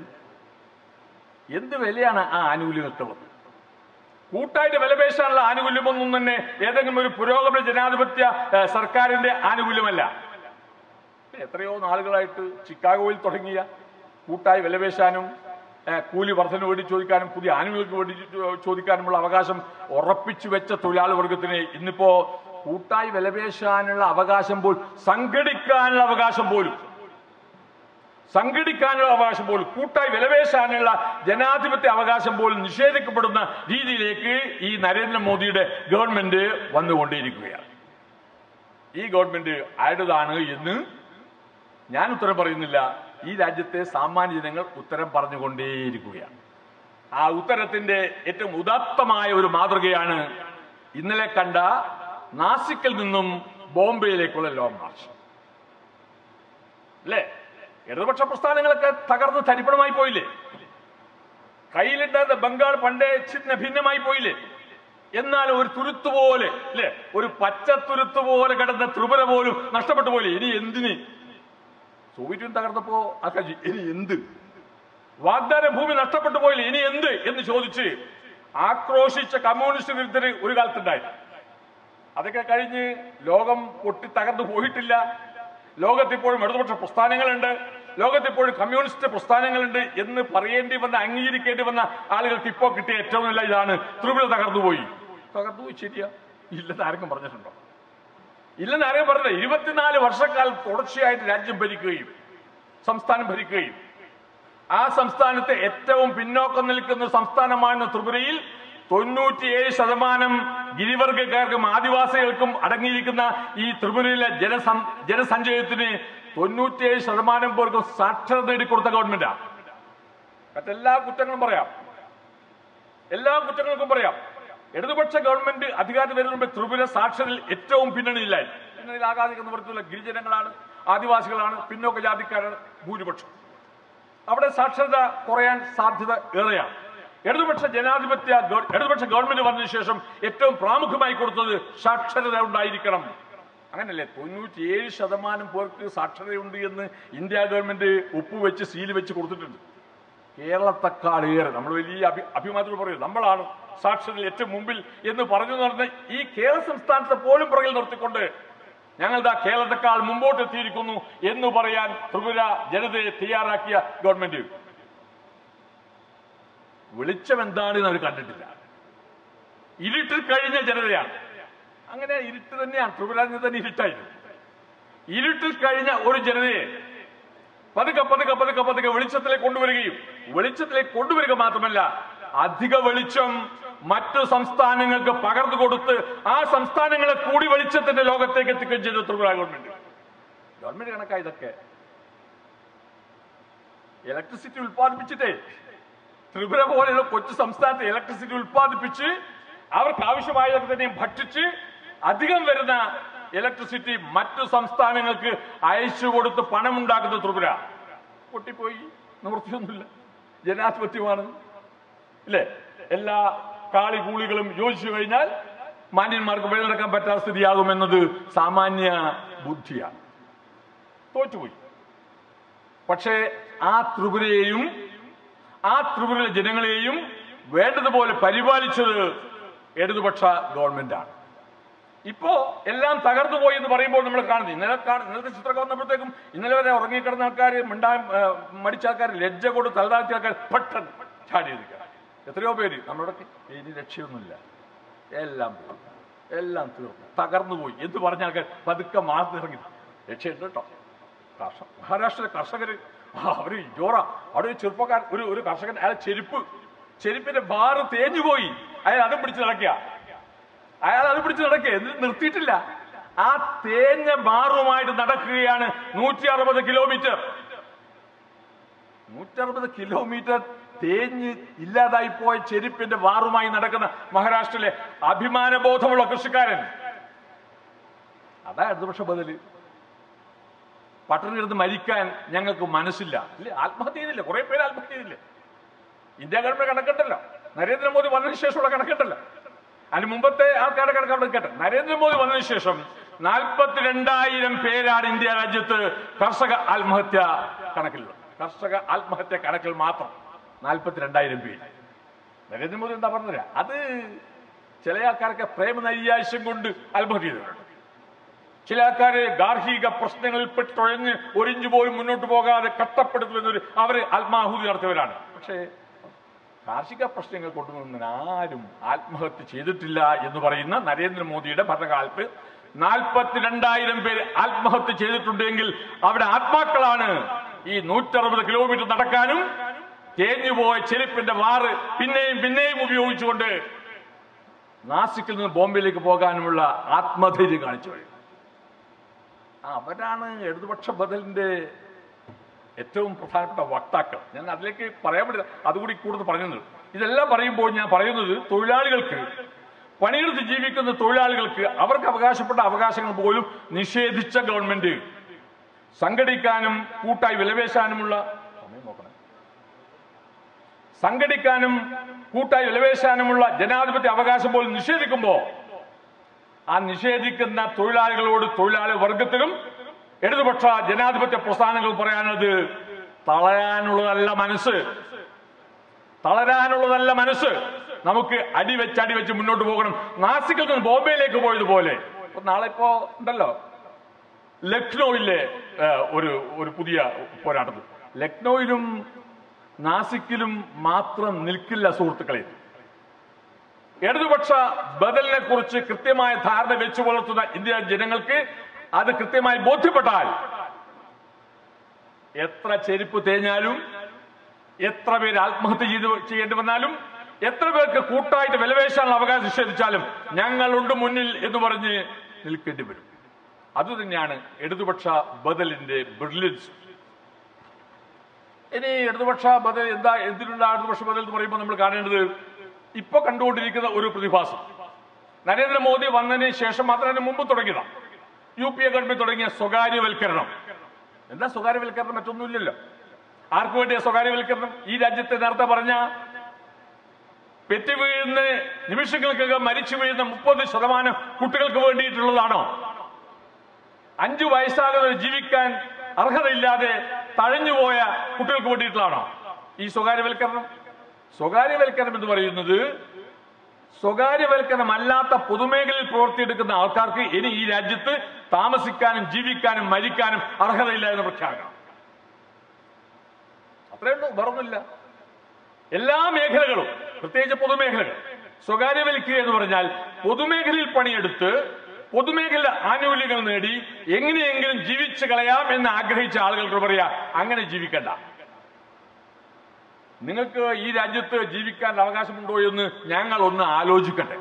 എന്ത് വിലയാണ് ആ ആനുകൂല്യങ്ങൾക്കുള്ളത് കൂട്ടായിട്ട് വിലപേശാനുള്ള ആനുകൂല്യമൊന്നും തന്നെ ഏതെങ്കിലും ഒരു പുരോഗമന ജനാധിപത്യ ഏഹ്, സർക്കാരിന്റെ ആനുകൂല്യമല്ല എത്രയോ നാളുകളായിട്ട് ചിക്കാഗോയിൽ തുടങ്ങിയ കൂട്ടായി വിലപേശാനും ഏഹ്, കൂലി വർധന വേണ്ടി ചോദിക്കാനും പുതിയ ആനുകൂല്യങ്ങൾക്ക് വേണ്ടി ചോ- ചോദിക്കാനുമുള്ള അവകാശം ഉറപ്പിച്ചു വെച്ച തൊഴിലാളി വർഗത്തിന് ഇന്നിപ്പോ കൂട്ടായി വിലപേശാനുള്ള അവകാശം പോലും സംഘടിക്കാനുള്ള അവകാശം പോലും സംഘടിക്കാനുള്ള അവകാശം പോലും കൂട്ടായി വിലപേശാനുള്ള ജനാധിപത്യ അവകാശം പോലും നിഷേധിക്കപ്പെടുന്ന രീതിയിലേക്ക് ഈ നരേന്ദ്രമോദിയുടെ ഗവൺമെന്റ് വന്നുകൊണ്ടേയിരിക്കുകയാണ് ഈ ഗവൺമെന്റ് ആരുടേതാണ് എന്ന് ഞാൻ ഉത്തരം പറയുന്നില്ല ഈ രാജ്യത്തെ സാമാന്യ ജനങ്ങൾ ഉത്തരം പറഞ്ഞുകൊണ്ടേയിരിക്കുകയാണ് ആ ഉത്തരത്തിന്റെ ഏറ്റവും ഉദാത്തമായ ഒരു മാതൃകയാണ് ഇന്നലെ കണ്ട നാസിക്കിൽ നിന്നും ബോംബെയിലേക്കുള്ള ലോങ് മാർച്ച് അല്ലേ ഇടതുപക്ഷ പ്രസ്ഥാനങ്ങളൊക്കെ തകർന്ന് തരിപ്പണമായി പോയില്ലേ കയ്യിലുണ്ടായിരുന്ന ബംഗാൾ പണ്ടേ ചിന്ന ഭിന്നമായി പോയില്ലേ എന്നാൽ ഒരു തുരുത്ത് പോലെ അല്ലേ ഒരു പച്ച തുരുത്ത് പോലെ കിടന്ന ത്രിപുര പോലും നഷ്ടപ്പെട്ടു പോലെ ഇനി എന്തിന് സോവിയറ്റ് യൂണിയൻ തകർന്നപ്പോ അക്കാജി ഇനി എന്ത് വാഗ്ദാന ഭൂമി നഷ്ടപ്പെട്ടു പോയില്ലേ ഇനി എന്ത് എന്ന് ചോദിച്ച് ആക്രോശിച്ച കമ്മ്യൂണിസ്റ്റ് വിരുദ്ധര് ഒരു കാലത്തുണ്ടായി അതൊക്കെ കഴിഞ്ഞ് ലോകം പൊട്ടി തകർന്നു പോയിട്ടില്ല ലോകത്തിപ്പോഴും ഇടതുപക്ഷ പ്രസ്ഥാനങ്ങളുണ്ട് ലോകത്തിപ്പോഴും കമ്മ്യൂണിസ്റ്റ് പ്രസ്ഥാനങ്ങളുണ്ട് എന്ന് പറയേണ്ടി വന്ന അംഗീകരിക്കേണ്ടി വന്ന ആളുകൾക്ക് ഇപ്പോൾ കിട്ടിയ ഏറ്റവും നല്ല ഇതാണ് ത്രിപുര തകർന്നുപോയി തകർന്നുപോയി ശരിയാ ഇല്ലെന്ന് ആരെങ്കിലും പറഞ്ഞിട്ടുണ്ടോ ഇല്ലെന്ന് ആരെയും പറഞ്ഞില്ല ഇരുപത്തിനാല് വർഷക്കാലം തുടർച്ചയായിട്ട് രാജ്യം ഭരിക്കുകയും സംസ്ഥാനം ഭരിക്കുകയും ആ സംസ്ഥാനത്തെ ഏറ്റവും പിന്നോക്കം നിൽക്കുന്ന സംസ്ഥാനമാണ് ത്രിപുരയിൽ തൊണ്ണൂറ്റിയേഴ് ശതമാനം ഗിരിവർഗക്കാർക്കും ആദിവാസികൾക്കും അടങ്ങിയിരിക്കുന്ന ഈ ത്രിപുരയിലെ ജനസം ജനസഞ്ചയത്തിന് തൊണ്ണൂറ്റിയേഴ് ശതമാനം പേർക്കും സാക്ഷരത നേടിക്കൊടുത്ത ഗവൺമെന്റാണ് മറ്റെല്ലാ കുറ്റങ്ങളും പറയാം എല്ലാ കുറ്റങ്ങൾക്കും പറയാം ഇടതുപക്ഷ ഗവൺമെന്റ് അധികാരത്തിൽ വരുന്ന മുമ്പ് ത്രിപുര സാക്ഷരതയിൽ ഏറ്റവും പിന്നണിയിലായി പിന്നണിയിലാകാതിരിക്കുന്നവർക്കുള്ള ഗിരിജനങ്ങളാണ് ആദിവാസികളാണ് പിന്നോക്ക ജാതിക്കാരാണ് ഭൂരിപക്ഷം അവിടെ സാക്ഷരത കുറയാൻ സാധ്യത ഏറെയാണ് ഇടതുപക്ഷ ജനാധിപത്യ ഗവ- ഇടതുപക്ഷ ഗവൺമെന്റ് വന്നതിന് ശേഷം ഏറ്റവും പ്രാമുഖ്യമായി കൊടുത്തത് സാക്ഷരത ഉണ്ടായിരിക്കണം അങ്ങനല്ലേ തൊണ്ണൂറ്റിയേഴ് ശതമാനം പേർക്ക് സാക്ഷരതയുണ്ട് എന്ന് ഇന്ത്യ ഗവൺമെന്റ് ഒപ്പുവെച്ച് സീല് വെച്ച് കൊടുത്തിട്ടുണ്ട് കേരളത്തെക്കാൾ ഏറെ നമ്മൾ വലിയ അഭി അഭിമാനത്തോട് പറയും നമ്മളാണ് സാക്ഷരതയിൽ ഏറ്റവും മുമ്പിൽ എന്ന് പറഞ്ഞു നടന്ന ഈ കേരള സംസ്ഥാനത്തെ പോലും പുറകിൽ നിർത്തിക്കൊണ്ട് ഞങ്ങളുടെ കേരളത്തെക്കാൾ മുമ്പോട്ട് എത്തിയിരിക്കുന്നു എന്ന് പറയാൻ ത്രിപുര ജനതയെ തയ്യാറാക്കിയ ഗവൺമെന്റ് വെളിച്ചം എന്താണെന്ന് അവർ കണ്ടിട്ടില്ല ഇരുട്ടിൽ കഴിഞ്ഞ ജനതയാണ് അങ്ങനെ ഇരുട്ട് തന്നെയാണ് ത്രിപുര ജനത തന്നെ ഇരുട്ടായിരുന്നു ഇരുട്ടിൽ കഴിഞ്ഞ ഒരു ജനതയെ പതുക്കെ പതുക്കെ പതുക്കെ പതുക്കെ വെളിച്ചത്തിലേക്ക് കൊണ്ടുവരികയും വെളിച്ചത്തിലേക്ക് കൊണ്ടുവരിക മാത്രമല്ല അധിക വെളിച്ചം മറ്റു സംസ്ഥാനങ്ങൾക്ക് പകർന്നു കൊടുത്ത് ആ സംസ്ഥാനങ്ങളെ കൂടി വെളിച്ചത്തിന്റെ ലോകത്തേക്ക് എത്തിക്കുകയും ചെയ്ത ത്രിപുര ഗവൺമെന്റ് ഗവൺമെന്റ് കണക്കാ ഇതൊക്കെ ഇലക്ട്രിസിറ്റി ഉൽപ്പാദിപ്പിച്ചിട്ടേ ത്രിപുര പോലെയുള്ള കൊച്ചു സംസ്ഥാനത്ത് ഇലക്ട്രിസിറ്റി ഉൽപ്പാദിപ്പിച്ച് അവർക്ക് ആവശ്യമായതൊക്കെ തന്നെയും ഭക്ഷിച്ച് അധികം വരുന്ന ഇലക്ട്രിസിറ്റി മറ്റു സംസ്ഥാനങ്ങൾക്ക് അയച്ചു കൊടുത്ത് പണമുണ്ടാക്കുന്ന ത്രിപുര പൊട്ടിപ്പോയി നിവൃത്തിയൊന്നുമില്ല ജനാധിപത്യമാണ് ഇല്ലേ എല്ലാ കാളികൂളികളും യോജിച്ചു കഴിഞ്ഞാൽ മാന്യന്മാർക്ക് വഴി നടക്കാൻ പറ്റാത്ത സ്ഥിതിയാകുമെന്നത് സാമാന്യ ബുദ്ധിയാണ് തോറ്റുപോയി പക്ഷേ ആ ത്രിപുരയെയും ആ ത്രിപുരയിലെ ജനങ്ങളെയും വേണ്ടതുപോലെ പരിപാലിച്ചത് ഇടതുപക്ഷ ഗവൺമെന്റാണ് ഇപ്പോ എല്ലാം തകർന്നു പോയി എന്ന് പറയുമ്പോൾ നമ്മൾ കാണുന്നത് ഇന്നലെ കാണും ഇന്നലത്തെ ചിത്രമൊക്കെ വന്നപ്പോഴത്തേക്കും ഇന്നലെ വരെ ഉറങ്ങിക്കിടന്ന ആൾക്കാർ മിണ്ടാൻ ഏ, മടിച്ച ആൾക്കാർ ലജ്ജ കൊണ്ട് തലതാഴ്ത്തിയ ആൾക്കാർ പെട്ടെന്ന് ചാടി എടുക്കുക എത്രയോ പേര് നമ്മളോടൊക്കെ ഇനി രക്ഷയൊന്നുമില്ല എല്ലാം പോയി എല്ലാം തീർന്നു തകർന്നു പോയി എന്ന് പറഞ്ഞ ആൾക്കാർ പതുക്കെ മാറി ഇറങ്ങി രക്ഷയുണ്ട് കേട്ടോ കർഷക മഹാരാഷ്ട്രയിലെ കർഷകര് ആ, അവര് ജോറ അവിടെ ഒരു ചെറുപ്പക്കാരൻ ഒരു ഒരു കർഷകൻ അയാൾ ചെരുപ്പ് ചെരുപ്പിന്റെ ബാറ് തേഞ്ഞു പോയി അയാൾ അതും പിടിച്ച് നടക്കുക അയാൾ അത് പിടിച്ച് നടക്കുക എന്നിട്ട് നിർത്തിയിട്ടില്ല ആ തേഞ്ഞ ബാറുമായിട്ട് നടക്കുകയാണ് നൂറ്റി അറുപത് കിലോമീറ്റർ നൂറ്ററുപത് കിലോമീറ്റർ തേഞ്ഞ് ഇല്ലാതായി പോയ ചെരുപ്പിന്റെ വാറുമായി നടക്കുന്ന മഹാരാഷ്ട്രയിലെ അഭിമാനബോധമുള്ള കൃഷിക്കാരൻ അതാ ഇടതുപക്ഷ ബദല് പട്ടണിരുന്ന് മരിക്കാൻ ഞങ്ങൾക്ക് മനസ്സില്ല ഇല്ലേ ആത്മഹത്യ ചെയ്തില്ല കുറെ പേര് ആത്മഹത്യ ചെയ്തില്ലേ ഇന്ത്യ ഗവൺമെന്റ് കണക്കുണ്ടല്ലോ നരേന്ദ്രമോദി വന്നതിന് ശേഷമുള്ള കണക്കുണ്ടല്ലോ അതിന് മുമ്പത്തെ ആൾക്കാരുടെ കണക്ക് അവിടെ കേട്ടെ നരേന്ദ്രമോദി വന്നതിന് ശേഷം നാൽപ്പത്തിരണ്ടായിരം പേരാണ് ഇന്ത്യ രാജ്യത്ത് കർഷക ആത്മഹത്യ കണക്കിലുള്ളത് കർഷക ആത്മഹത്യ കണക്കിൽ മാത്രം നാൽപ്പത്തിരണ്ടായിരം പേര് നരേന്ദ്രമോദി എന്താ പറഞ്ഞത് അത് ചില ആൾക്കാർക്ക് പ്രേമനൈരാശ്യം കൊണ്ട് ആത്മഹത്യ ചെയ്തവരുണ്ട് ചില ആൾക്കാര് ഗാർഹിക പ്രശ്നങ്ങളിൽ പെട്ടൊഴഞ്ഞ് ഒരിഞ്ചു പോലും മുന്നോട്ട് പോകാതെ കട്ടപ്പെടുത്തുന്നവർ അവര് ആത്മാഹുതി നടത്തിയവരാണ് പക്ഷേ കാർഷിക പ്രശ്നങ്ങൾ കൊണ്ടുവന്നതിന് ആരും ആത്മഹത്യ ചെയ്തിട്ടില്ല എന്ന് പറയുന്ന നരേന്ദ്രമോദിയുടെ ഭരണകാലത്ത് നാൽപ്പത്തിരണ്ടായിരം പേര് ആത്മഹത്യ ചെയ്തിട്ടുണ്ടെങ്കിൽ അവിടെ ആത്മാക്കളാണ് ഈ നൂറ്ററുപത് കിലോമീറ്റർ നടക്കാനും തേഞ്ഞുപോയ ചെരുപ്പിന്റെ വാറ് പിന്നെയും പിന്നെയും ഉപയോഗിച്ചുകൊണ്ട് നാസിക്കിൽ നിന്ന് ബോംബെയിലേക്ക് പോകാനുമുള്ള ആത്മധൈര്യം കാണിച്ചവർ ആ, അവരാണ് ഇടതുപക്ഷ ബദലിന്റെ ഏറ്റവും പ്രധാനപ്പെട്ട വക്താക്കൾ ഞാൻ അതിലേക്ക് പറയാൻ പറ്റില്ല അതുകൂടി കൂടുതൽ പറഞ്ഞത് ഇതെല്ലാം പറയുമ്പോൾ ഞാൻ പറയുന്നത് തൊഴിലാളികൾക്ക് പണിയെടുത്ത് ജീവിക്കുന്ന തൊഴിലാളികൾക്ക് അവർക്ക് അവകാശപ്പെട്ട അവകാശങ്ങൾ പോലും നിഷേധിച്ച ഗവൺമെന്റ് സംഘടിക്കാനും കൂട്ടായി വിലപേശാനുമുള്ള സമയം നോക്കണേ സംഘടിക്കാനും കൂട്ടായി വിലപേശാനുമുള്ള ജനാധിപത്യ അവകാശം പോലും നിഷേധിക്കുമ്പോ ആ നിഷേധിക്കുന്ന തൊഴിലാളികളോട് തൊഴിലാളി വർഗത്തിലും ഇടതുപക്ഷ ജനാധിപത്യ പ്രസ്ഥാനങ്ങൾ പറയാനത് തളരാനുള്ളതല്ല മനസ്സ് തളരാനുള്ളതല്ല മനസ്സ് നമുക്ക് അടിവെച്ച് അടിവെച്ച് മുന്നോട്ട് പോകണം നാസിക്കിൽ നിന്ന് ബോംബെയിലേക്ക് പോയതുപോലെ ഇപ്പൊ നാളെ ഇപ്പോ ഉണ്ടല്ലോ ലക്നൌവിലെ ഏ, ഒരു ഒരു പുതിയ പോരാട്ടത്തിൽ ലക്നൌവിലും നാസിക്കിലും മാത്രം നിൽക്കില്ല സുഹൃത്തുക്കളെ ഇടതുപക്ഷ ബദലിനെ കുറിച്ച് കൃത്യമായ ധാരണ വെച്ചു പുലർത്തുന്ന ഇന്ത്യ ജനങ്ങൾക്ക് അത് കൃത്യമായി ബോധ്യപ്പെട്ടാൽ എത്ര ചെരുപ്പ് തേഞ്ഞാലും എത്ര പേര് ആത്മഹത്യ ചെയ്ത് ചെയ്യേണ്ടി വന്നാലും എത്ര പേർക്ക് കൂട്ടായിട്ട് വിലപേശാനുള്ള അവകാശം നിഷേധിച്ചാലും ഞങ്ങളുണ്ട് മുന്നിൽ എന്ന് പറഞ്ഞ് നിൽക്കേണ്ടി വരും അതുതന്നെയാണ് ഇടതുപക്ഷ ബദലിന്റെ ബ്രില്യൻസ് ഇനി ഇടതുപക്ഷ ബദൽ എന്താ എന്തിനുള്ള ഇടതുപക്ഷ ബദൽ എന്ന് പറയുമ്പോൾ നമ്മൾ കാണേണ്ടത് ഇപ്പൊ കണ്ടുകൊണ്ടിരിക്കുന്ന ഒരു പ്രതിഭാസം നരേന്ദ്രമോദി വന്നതിന് ശേഷം മാത്രം അതിന് മുമ്പ് തുടങ്ങിയതാണ് യു പി എ ഗവൺമെന്റ് തുടങ്ങിയ സ്വകാര്യവൽക്കരണം എന്താ സ്വകാര്യവൽക്കരണം മറ്റൊന്നുമില്ലല്ലോ ആർക്കു വേണ്ടിയ സ്വകാര്യവൽക്കരണം ഈ രാജ്യത്തെ നേരത്തെ പറഞ്ഞ പെറ്റി വീഴുന്ന നിമിഷങ്ങൾക്കകം മരിച്ചു വീഴുന്ന മുപ്പത് ശതമാനം കുട്ടികൾക്ക് വേണ്ടിയിട്ടുള്ളതാണോ അഞ്ചു വയസ്സാകാതെ ജീവിക്കാൻ അർഹതയില്ലാതെ തഴഞ്ഞുപോയ കുട്ടികൾക്ക് വേണ്ടിയിട്ടുള്ളതാണോ ഈ സ്വകാര്യവൽക്കരണം സ്വകാര്യവൽക്കരണം എന്ന് പറയുന്നത് സ്വകാര്യവൽക്കരണമല്ലാത്ത പൊതുമേഖലയിൽ പ്രവർത്തിയെടുക്കുന്ന ആൾക്കാർക്ക് ഇനി ഈ രാജ്യത്ത് താമസിക്കാനും ജീവിക്കാനും മരിക്കാനും അർഹതയില്ല എന്ന് പ്രഖ്യാപനം അത്രയേ ഉള്ളൂ വേറൊന്നുമില്ല എല്ലാ മേഖലകളും പ്രത്യേകിച്ച് പൊതുമേഖലകൾ സ്വകാര്യവൽക്കുക എന്ന് പറഞ്ഞാൽ പൊതുമേഖലയിൽ പണിയെടുത്ത് പൊതുമേഖല ആനുകൂല്യങ്ങൾ നേടി എങ്ങനെയെങ്കിലും ജീവിച്ചു കളയാം എന്ന് ആഗ്രഹിച്ച ആളുകൾക്ക് പറയാ അങ്ങനെ ജീവിക്കണ്ട നിങ്ങൾക്ക് ഈ രാജ്യത്ത് ജീവിക്കാൻ അവകാശമുണ്ടോ എന്ന് ഞങ്ങൾ ഒന്ന് ആലോചിക്കട്ടെ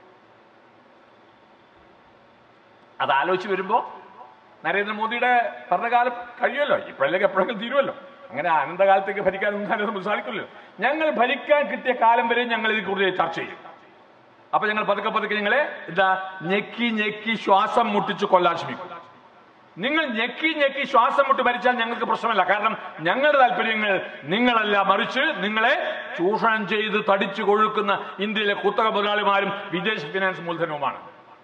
അത് ആലോചിച്ച് വരുമ്പോ നരേന്ദ്രമോദിയുടെ ഭരണകാലം കഴിയുമല്ലോ ഇപ്പോഴേക്ക് എപ്പോഴെങ്കിലും തീരുമല്ലോ അങ്ങനെ അനന്തകാലത്തേക്ക് ഭരിക്കാനൊന്നും നരേന്ദ്രമോദി സാധിക്കില്ലല്ലോ ഞങ്ങൾ ഭരിക്കാൻ കിട്ടിയ കാലം വരെ ഞങ്ങൾ ഇതിൽ കൂടുതൽ ചർച്ച ചെയ്യും അപ്പൊ ഞങ്ങൾ പതുക്കെ പതുക്കെ ഞങ്ങളെ എന്താ ഞെക്കി ഞെക്കി ശ്വാസം മുട്ടിച്ച് കൊല്ലാൻ ശ്രമിക്കും നിങ്ങൾ ഞെക്കി ഞെക്കി ശ്വാസം വിട്ട് മരിച്ചാൽ ഞങ്ങൾക്ക് പ്രശ്നമല്ല കാരണം ഞങ്ങളുടെ താല്പര്യങ്ങൾ നിങ്ങളല്ല മറിച്ച് നിങ്ങളെ ചൂഷണം ചെയ്ത് തടിച്ചു കൊഴുക്കുന്ന ഇന്ത്യയിലെ കുത്തക മുതലാളിമാരും വിദേശ ഫിനാൻസ് മൂലധനവുമാണ്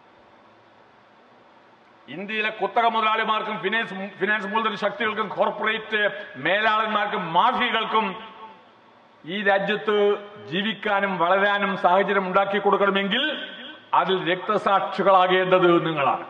ഇന്ത്യയിലെ കുത്തക മുതലാളിമാർക്കും ഫിനാൻസ് ഫിനാൻസ് മൂലധന ശക്തികൾക്കും കോർപ്പറേറ്റ് മേലാളന്മാർക്കും മാഫിയകൾക്കും ഈ രാജ്യത്ത് ജീവിക്കാനും വളരാനും സാഹചര്യം ഉണ്ടാക്കി കൊടുക്കണമെങ്കിൽ അതിൽ രക്തസാക്ഷികളാകേണ്ടത് നിങ്ങളാണ്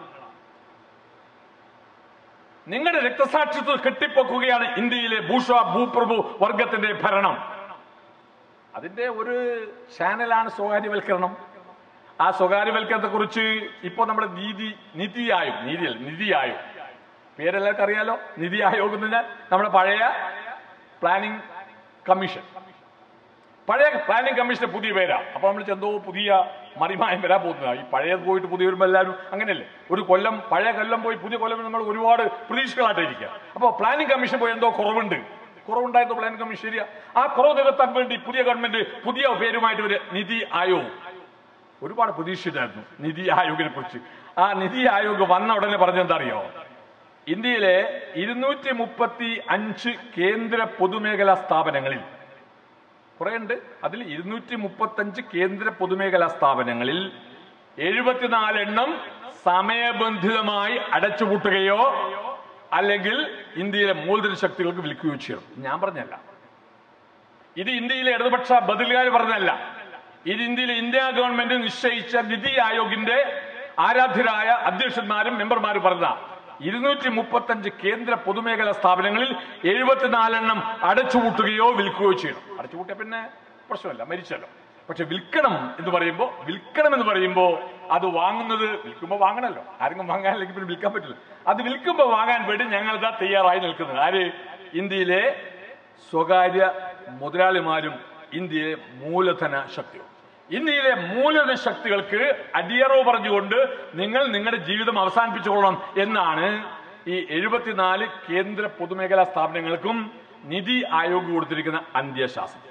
നിങ്ങളുടെ രക്തസാക്ഷിത്വം കെട്ടിപ്പൊക്കുകയാണ് ഇന്ത്യയിലെ ഭൂഷ ഭൂപ്രഭു വർഗത്തിന്റെ ഭരണം അതിന്റെ ഒരു ചാനലാണ് സ്വകാര്യവൽക്കരണം ആ സ്വകാര്യവൽക്കരണത്തെ കുറിച്ച് ഇപ്പോ നമ്മുടെ നീതി നിതി ആയോഗ് നീതിയല്ല നിതി ആയോഗ് പേരെല്ലാവർക്കും അറിയാലോ നിതി ആയോഗ് എന്ന് പറഞ്ഞാൽ നമ്മുടെ പഴയ പ്ലാനിംഗ് കമ്മീഷൻ പഴയ പ്ലാനിംഗ് കമ്മീഷന്റെ പുതിയ പേരാ അപ്പൊ നമ്മൾ എന്തോ പുതിയ മറിമായം വരാൻ പോകുന്നതാ ഈ പഴയത് പോയിട്ട് പുതിയ വരുമ്പോൾ എല്ലാവരും അങ്ങനെയല്ലേ ഒരു കൊല്ലം പഴയ കൊല്ലം പോയി പുതിയ കൊല്ലം നമ്മൾ ഒരുപാട് പ്രതീക്ഷകളായിട്ടിരിക്കുക അപ്പൊ പ്ലാനിംഗ് കമ്മീഷൻ പോയി എന്തോ കുറവുണ്ട് കുറവുണ്ടായിരുന്നു പ്ലാനിംഗ് കമ്മീഷൻ ശരിയാ ആ കുറവ് നികത്താൻ വേണ്ടി പുതിയ ഗവൺമെന്റ് പുതിയ പേരുമായിട്ട് ഒരു നിതി ആയോഗ് ഒരുപാട് പ്രതീക്ഷിച്ചിട്ടായിരുന്നു നിതി ആയോഗിനെ കുറിച്ച് ആ നിതി ആയോഗ് വന്ന ഉടനെ പറഞ്ഞെന്താ അറിയോ ഇന്ത്യയിലെ ഇരുന്നൂറ്റി മുപ്പത്തി അഞ്ച് കേന്ദ്ര പൊതുമേഖലാ സ്ഥാപനങ്ങളിൽ കുറെ ഉണ്ട് അതിൽ ഇരുന്നൂറ്റി മുപ്പത്തഞ്ച് കേന്ദ്ര പൊതുമേഖലാ സ്ഥാപനങ്ങളിൽ എഴുപത്തിനാല് എണ്ണം സമയബന്ധിതമായി അടച്ചുപൂട്ടുകയോ അല്ലെങ്കിൽ ഇന്ത്യയിലെ മൂലധന ശക്തികൾക്ക് വിൽക്കുകയോ ചെയ്യണം ഞാൻ പറഞ്ഞല്ല ഇത് ഇന്ത്യയിലെ ഇടതുപക്ഷ ബദലുകാർ പറഞ്ഞല്ല ഇത് ഇന്ത്യയിലെ ഇന്ത്യ ഗവൺമെന്റ് നിശ്ചയിച്ച നിതി ആയോഗിന്റെ ആരാധ്യരായ അധ്യക്ഷന്മാരും മെമ്പർമാരും പറഞ്ഞ ഇരുന്നൂറ്റി മുപ്പത്തഞ്ച് കേന്ദ്ര പൊതുമേഖലാ സ്ഥാപനങ്ങളിൽ എഴുപത്തിനാലെണ്ണം അടച്ചുപൂട്ടുകയോ വിൽക്കുകയോ ചെയ്യണം അടച്ചുപൂട്ടിയ പിന്നെ പ്രശ്നമല്ല മരിച്ചല്ലോ പക്ഷെ വിൽക്കണം എന്ന് പറയുമ്പോൾ വിൽക്കണം എന്ന് പറയുമ്പോൾ അത് വാങ്ങുന്നത് വിൽക്കുമ്പോൾ വാങ്ങണമല്ലോ ആരെങ്കിലും വാങ്ങാനില്ലെങ്കിൽ പിന്നെ വിൽക്കാൻ പറ്റില്ല അത് വിൽക്കുമ്പോൾ വാങ്ങാൻ വേണ്ടി ഞങ്ങൾ ഇതാ തയ്യാറായി നിൽക്കുന്നത് ആര് ഇന്ത്യയിലെ സ്വകാര്യ മുതലാളിമാരും ഇന്ത്യയിലെ മൂലധന ശക്തികളും ഇന്ത്യയിലെ മൂലധന ശക്തികൾക്ക് അടിയറവ് പറഞ്ഞുകൊണ്ട് നിങ്ങൾ നിങ്ങളുടെ ജീവിതം അവസാനിപ്പിച്ചുകൊള്ളണം എന്നാണ് ഈ എഴുപത്തിനാല് കേന്ദ്ര പൊതുമേഖലാ സ്ഥാപനങ്ങൾക്കും നിതി ആയോഗ് കൊടുത്തിരിക്കുന്ന അന്ത്യശാസനം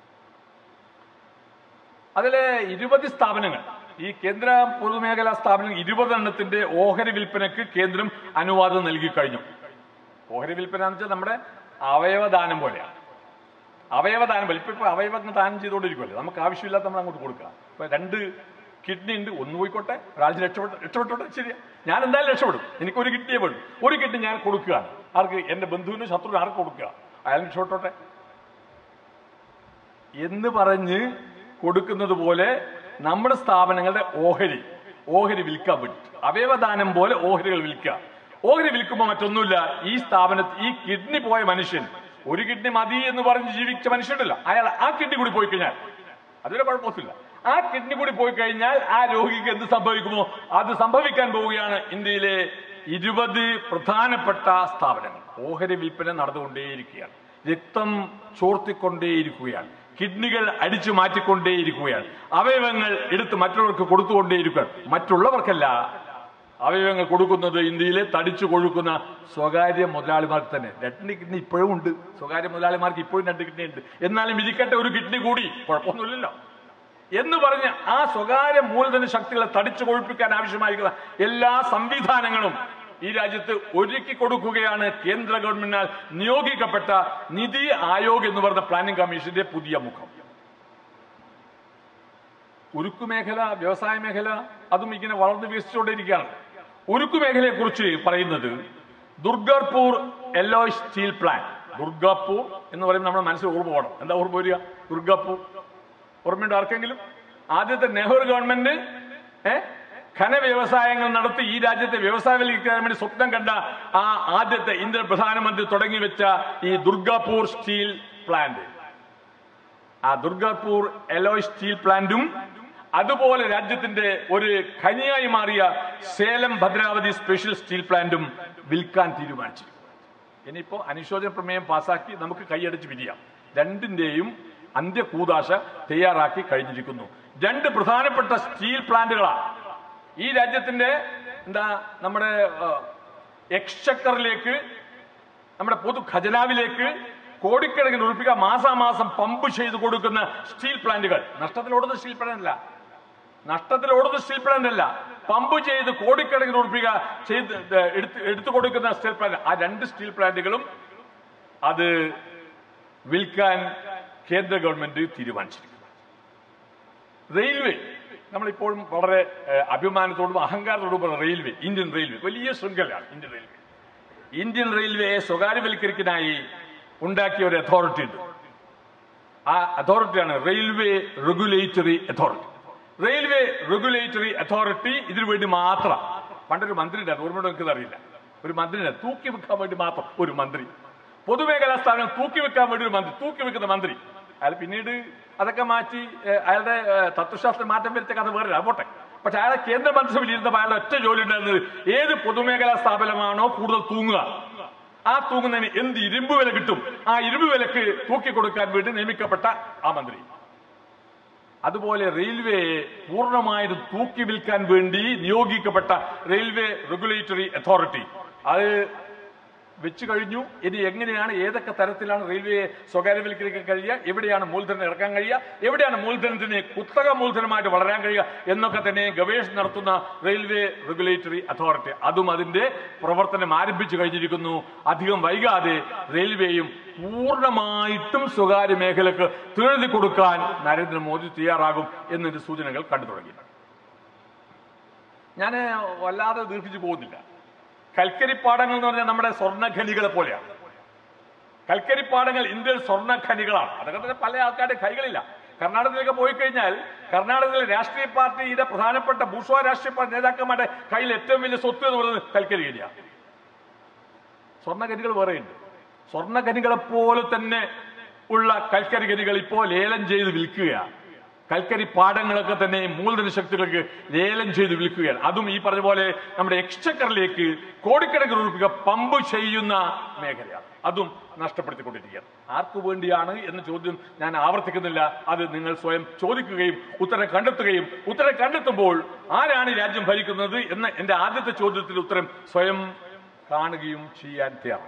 അതിലെ ഇരുപത് സ്ഥാപനങ്ങൾ ഈ കേന്ദ്ര പൊതുമേഖലാ സ്ഥാപനങ്ങൾ ഇരുപതെണ്ണത്തിന്റെ ഓഹരി വിൽപ്പനയ്ക്ക് കേന്ദ്രം അനുവാദം നൽകി കഴിഞ്ഞു ഓഹരി വിൽപ്പന എന്ന് വെച്ചാൽ നമ്മുടെ അവയവദാനം പോലെയാണ് അവയവദാനം പോലെ ഇപ്പൊ ഇപ്പൊ അവയവങ്ങൾ ദാനം ചെയ്തുകൊണ്ടിരിക്കുമല്ലോ നമുക്ക് ആവശ്യമില്ലാത്ത നമ്മൾ അങ്ങോട്ട് കൊടുക്കുക ഇപ്പൊ രണ്ട് കിഡ്നി ഉണ്ട് ഒന്ന് പോയിക്കോട്ടെ ഒരാൾ രക്ഷപ്പെട്ട രക്ഷപ്പെട്ടോട്ടെ ശരിയാ ഞാൻ എന്തായാലും രക്ഷപ്പെടും എനിക്ക് ഒരു കിഡ്നിയെ വേണം ഒരു കിഡ്നി ഞാൻ കൊടുക്കുകയാണ് ആർക്ക് എന്റെ ബന്ധുവിനും ശത്രുവിനും ആർക്ക് കൊടുക്കുക അയാൾ രക്ഷപ്പെട്ടോട്ടെ എന്ന് പറഞ്ഞ് കൊടുക്കുന്നത് പോലെ നമ്മുടെ സ്ഥാപനങ്ങളുടെ ഓഹരി ഓഹരി വിൽക്കാൻ പറ്റും അവയവദാനം പോലെ ഓഹരികൾ വിൽക്കുക ഓഹരി വിൽക്കുമ്പോൾ മറ്റൊന്നുമില്ല ഈ സ്ഥാപനത്തിൽ ഈ കിഡ്നി പോയ മനുഷ്യൻ ഒരു കിഡ്നി മതി എന്ന് പറഞ്ഞ് ജീവിച്ച മനുഷ്യനുണ്ടല്ലോ അയാൾ ആ കിഡ്നി കൂടി പോയി കഴിഞ്ഞാൽ അതൊരു കുഴപ്പമൊന്നുമില്ല ആ കിഡ്നി കൂടി പോയി കഴിഞ്ഞാൽ ആ രോഗിക്ക് എന്ത് സംഭവിക്കുമോ അത് സംഭവിക്കാൻ പോവുകയാണ് ഇന്ത്യയിലെ ഇരുപത് പ്രധാനപ്പെട്ട സ്ഥാപനങ്ങൾ ഓഹരി വിൽപ്പന നടന്നുകൊണ്ടേയിരിക്കുകയാണ് രക്തം ചോർത്തിക്കൊണ്ടേയിരിക്കുകയാണ് കിഡ്നികൾ അടിച്ചു മാറ്റിക്കൊണ്ടേയിരിക്കുകയാണ് അവയവങ്ങൾ എടുത്ത് മറ്റുള്ളവർക്ക് കൊടുത്തുകൊണ്ടേയിരിക്കുകയാണ് മറ്റുള്ളവർക്കല്ല അവയവങ്ങൾ കൊടുക്കുന്നത് ഇന്ത്യയിലെ തടിച്ചു കൊഴുക്കുന്ന സ്വകാര്യ മുതലാളിമാർക്ക് തന്നെ രണ്ട് കിഡ്നി ഇപ്പോഴും ഉണ്ട് സ്വകാര്യ മുതലാളിമാർക്ക് ഇപ്പോഴും രണ്ട് കിഡ്നി ഉണ്ട് എന്നാലും ഇരിക്കട്ടെ ഒരു കിഡ്നി കൂടി കുഴപ്പമൊന്നുമില്ലല്ലോ എന്ന് പറഞ്ഞ് ആ സ്വകാര്യ മൂലധന ശക്തികളെ തടിച്ചു കൊഴുപ്പിക്കാൻ ആവശ്യമായിരിക്കുന്ന എല്ലാ സംവിധാനങ്ങളും ഈ രാജ്യത്ത് ഒരുക്കി കൊടുക്കുകയാണ് കേന്ദ്ര ഗവൺമെന്റിനാൽ നിയോഗിക്കപ്പെട്ട നിതി ആയോഗ് എന്ന് പറയുന്ന പ്ലാനിംഗ് കമ്മീഷന്റെ പുതിയ മുഖം ഉരുക്കു മേഖല വ്യവസായ മേഖല അതും ഇങ്ങനെ വളർന്നു വികസിച്ചുകൊണ്ടിരിക്കുകയാണ് ഉരുക്കു മേഖലയെ കുറിച്ച് പറയുന്നത് Durgapur alloy steel plant Durgapur എന്ന് പറയുമ്പോൾ നമ്മുടെ മനസ്സിൽ ഓർമ്മ പോകണം എന്താ ഓർമ്മ വരിക ദുർഗാപൂർ ഓർമ്മയുണ്ട് ആർക്കെങ്കിലും ആദ്യത്തെ നെഹ്റു ഗവൺമെന്റ് ഏ ഖന വ്യവസായങ്ങൾ നടത്തി ഈ രാജ്യത്തെ വ്യവസായവൽക്കരിക്കാൻ വേണ്ടി സ്വപ്നം കണ്ട ആ ആദ്യത്തെ ഇന്ത്യൻ പ്രധാനമന്ത്രി തുടങ്ങി വെച്ച ഈ ദുർഗാപൂർ സ്റ്റീൽ പ്ലാന്റ് ആ ദുർഗാപൂർ എലോയ് സ്റ്റീൽ പ്ലാന്റും അതുപോലെ രാജ്യത്തിന്റെ ഒരു ഖനിയായി മാറിയ സേലം ഭദ്രാവതി സ്പെഷ്യൽ സ്റ്റീൽ പ്ലാന്റും വിൽക്കാൻ തീരുമാനിച്ചു ഇനിയിപ്പോ അനുശോചന പ്രമേയം പാസാക്കി നമുക്ക് കൈയടിച്ച് പിരിയാം രണ്ടിന്റെയും അന്ത്യകൂതാശ തയ്യാറാക്കി കഴിഞ്ഞിരിക്കുന്നു രണ്ട് പ്രധാനപ്പെട്ട സ്റ്റീൽ പ്ലാന്റുകളാണ് ഈ രാജ്യത്തിന്റെ എന്താ നമ്മുടെ എക്സ്ചക്കറിലേക്ക് നമ്മുടെ പൊതു ഖജനാവിലേക്ക് കോടിക്കണക്കിന് ഉറപ്പിക്കുക മാസാമാസം പമ്പ് ചെയ്ത് കൊടുക്കുന്ന സ്റ്റീൽ പ്ലാന്റുകൾ നഷ്ടത്തിലോടുന്ന സ്റ്റീൽ പ്ലാന്റ് അല്ല നഷ്ടത്തിൽ ഓടുന്ന സ്റ്റീൽ പ്ലാന്റ് അല്ല പമ്പ് ചെയ്ത് കോടിക്കണക്കിന് ഉറപ്പിക ചെയ്ത് ഏ, എടുത്ത് എടുത്തു കൊടുക്കുന്ന സ്റ്റീൽ പ്ലാന്റ് ആ രണ്ട് സ്റ്റീൽ പ്ലാന്റുകളും അത് വിൽക്കാൻ കേന്ദ്ര ഗവൺമെന്റ് തീരുമാനിച്ചിരിക്കുന്നു റെയിൽവേ നമ്മളിപ്പോഴും വളരെ ഏഹ്, അഭിമാനത്തോടും അഹങ്കാരത്തോടും പറയുന്ന റെയിൽവേ ഇന്ത്യൻ റെയിൽവേ വലിയ ശൃംഖലയാണ് ഇന്ത്യൻ റെയിൽവേ ഇന്ത്യൻ റെയിൽവേയെ സ്വകാര്യവൽക്കരിക്കാനായി ഉണ്ടാക്കിയ ഒരു അതോറിറ്റി ഉണ്ട് ആ അതോറിറ്റിയാണ് railway regulatory authority railway regulatory authority ഇതിനു വേണ്ടി മാത്രം പണ്ടൊരു മന്ത്രി ഉണ്ടായിരുന്നു ഓർമ്മ എനിക്കത് അറിയില്ല ഒരു മന്ത്രി ഉണ്ടായിരുന്നു. തൂക്കി വെക്കാൻ വേണ്ടി മാത്രം ഒരു മന്ത്രി പൊതുമേഖലാ സ്ഥാപനം തൂക്കി വെക്കാൻ വേണ്ടി ഒരു മന്ത്രി തൂക്കി വെക്കുന്ന മന്ത്രി അയാൾ പിന്നീട് അതൊക്കെ മാറ്റി ഏഹ്, അയാളുടെ ഏഹ്, തത്വശാസ്ത്രം മാറ്റം വരുത്തിയ കഥ വേറെ പോട്ടെ പക്ഷെ അയാളെ കേന്ദ്ര മന്ത്രിസഭയിൽ ഇരുന്നപ്പോൾ അയാളുടെ ഒറ്റ ജോലി ഉണ്ടായിരുന്നത് ഏത് പൊതുമേഖലാ സ്ഥാപനമാണോ കൂടുതൽ തൂങ്ങുക ആ തൂങ്ങുന്നതിന് എന്ത് ഇരുമ്പ് വില കിട്ടും ആ ഇരുമ്പ് വിലക്ക് തൂക്കി കൊടുക്കാൻ വേണ്ടി നിയമിക്കപ്പെട്ട ആ മന്ത്രി അതുപോലെ റെയിൽവേയെ പൂർണ്ണമായും തൂക്കി വിൽക്കാൻ വേണ്ടി നിയോഗിക്കപ്പെട്ട റെയിൽവേ റെഗുലേറ്ററി അതോറിറ്റി അത് വെച്ചു കഴിഞ്ഞു ഇനി എങ്ങനെയാണ് ഏതൊക്കെ തരത്തിലാണ് റെയിൽവേയെ സ്വകാര്യവൽക്കരിക്കാൻ കഴിയുക എവിടെയാണ് മൂലധനം ഇറക്കാൻ കഴിയുക എവിടെയാണ് മൂലധനത്തിന് കുത്തക മൂലധനമായിട്ട് വളരാൻ കഴിയുക എന്നൊക്കെ തന്നെ ഗവേഷണം നടത്തുന്ന റെയിൽവേ റെഗുലേറ്ററി അതോറിറ്റി അതും അതിന്റെ പ്രവർത്തനം ആരംഭിച്ചു കഴിഞ്ഞിരിക്കുന്നു അധികം വൈകാതെ റെയിൽവേയും പൂർണ്ണമായിട്ടും സ്വകാര്യ മേഖലക്ക് തീഴ്തി കൊടുക്കാൻ നരേന്ദ്രമോദി തയ്യാറാകും എന്നതിന്റെ സൂചനകൾ കണ്ടു തുടങ്ങി ഞാൻ വല്ലാതെ ദീർഘിച്ചു പോകുന്നില്ല കൽക്കരിപ്പാടങ്ങൾ എന്ന് പറഞ്ഞാൽ നമ്മുടെ സ്വർണ്ണഖനികളെ പോലെയാണ് കൽക്കരിപ്പാടങ്ങൾ ഇന്ത്യയിൽ സ്വർണ്ണഖനികളാണ് അതൊക്കെ തന്നെ പല ആൾക്കാരുടെ കൈകളില്ല കർണാടകത്തിലേക്ക് പോയി കഴിഞ്ഞാൽ കർണാടകത്തിലെ രാഷ്ട്രീയ പാർട്ടിയുടെ പ്രധാനപ്പെട്ട ഭൂഷ്വ രാഷ്ട്രീയ പാർട്ടി നേതാക്കന്മാരുടെ കയ്യിൽ ഏറ്റവും വലിയ സ്വത്ത് എന്ന് പറയുന്നത് കൽക്കരി ഖനിയാണ് സ്വർണ്ണഖനികൾ വേറെയുണ്ട് സ്വർണ്ണഖനികളെ പോലെ തന്നെ ഉള്ള കൽക്കരി ഖനികൾ ഇപ്പോൾ ലേലം ചെയ്ത് വിൽക്കുകയാണ് കൽക്കരി പാടങ്ങളൊക്കെ തന്നെ മൂലധന ശക്തികൾക്ക് ലേലം ചെയ്ത് വിൽക്കുകയാണ് അതും ഈ പറഞ്ഞ പോലെ നമ്മുടെ എക്സ്ചക്കറിലേക്ക് കോടിക്കണക്കിന് രൂപ പമ്പ് ചെയ്യുന്ന മേഖലയാണ് അതും നഷ്ടപ്പെടുത്തിക്കൊണ്ടിരിക്കുകയാണ് ആർക്കു വേണ്ടിയാണ് എന്ന ചോദ്യം ഞാൻ ആവർത്തിക്കുന്നില്ല അത് നിങ്ങൾ സ്വയം ചോദിക്കുകയും ഉത്തരം കണ്ടെത്തുകയും ഉത്തരം കണ്ടെത്തുമ്പോൾ ആരാണ് ഈ രാജ്യം ഭരിക്കുന്നത് എന്ന എന്റെ ആദ്യത്തെ ചോദ്യത്തിന് ഉത്തരം സ്വയം കാണുകയും ചെയ്യാൻ തയ്യാറാണ്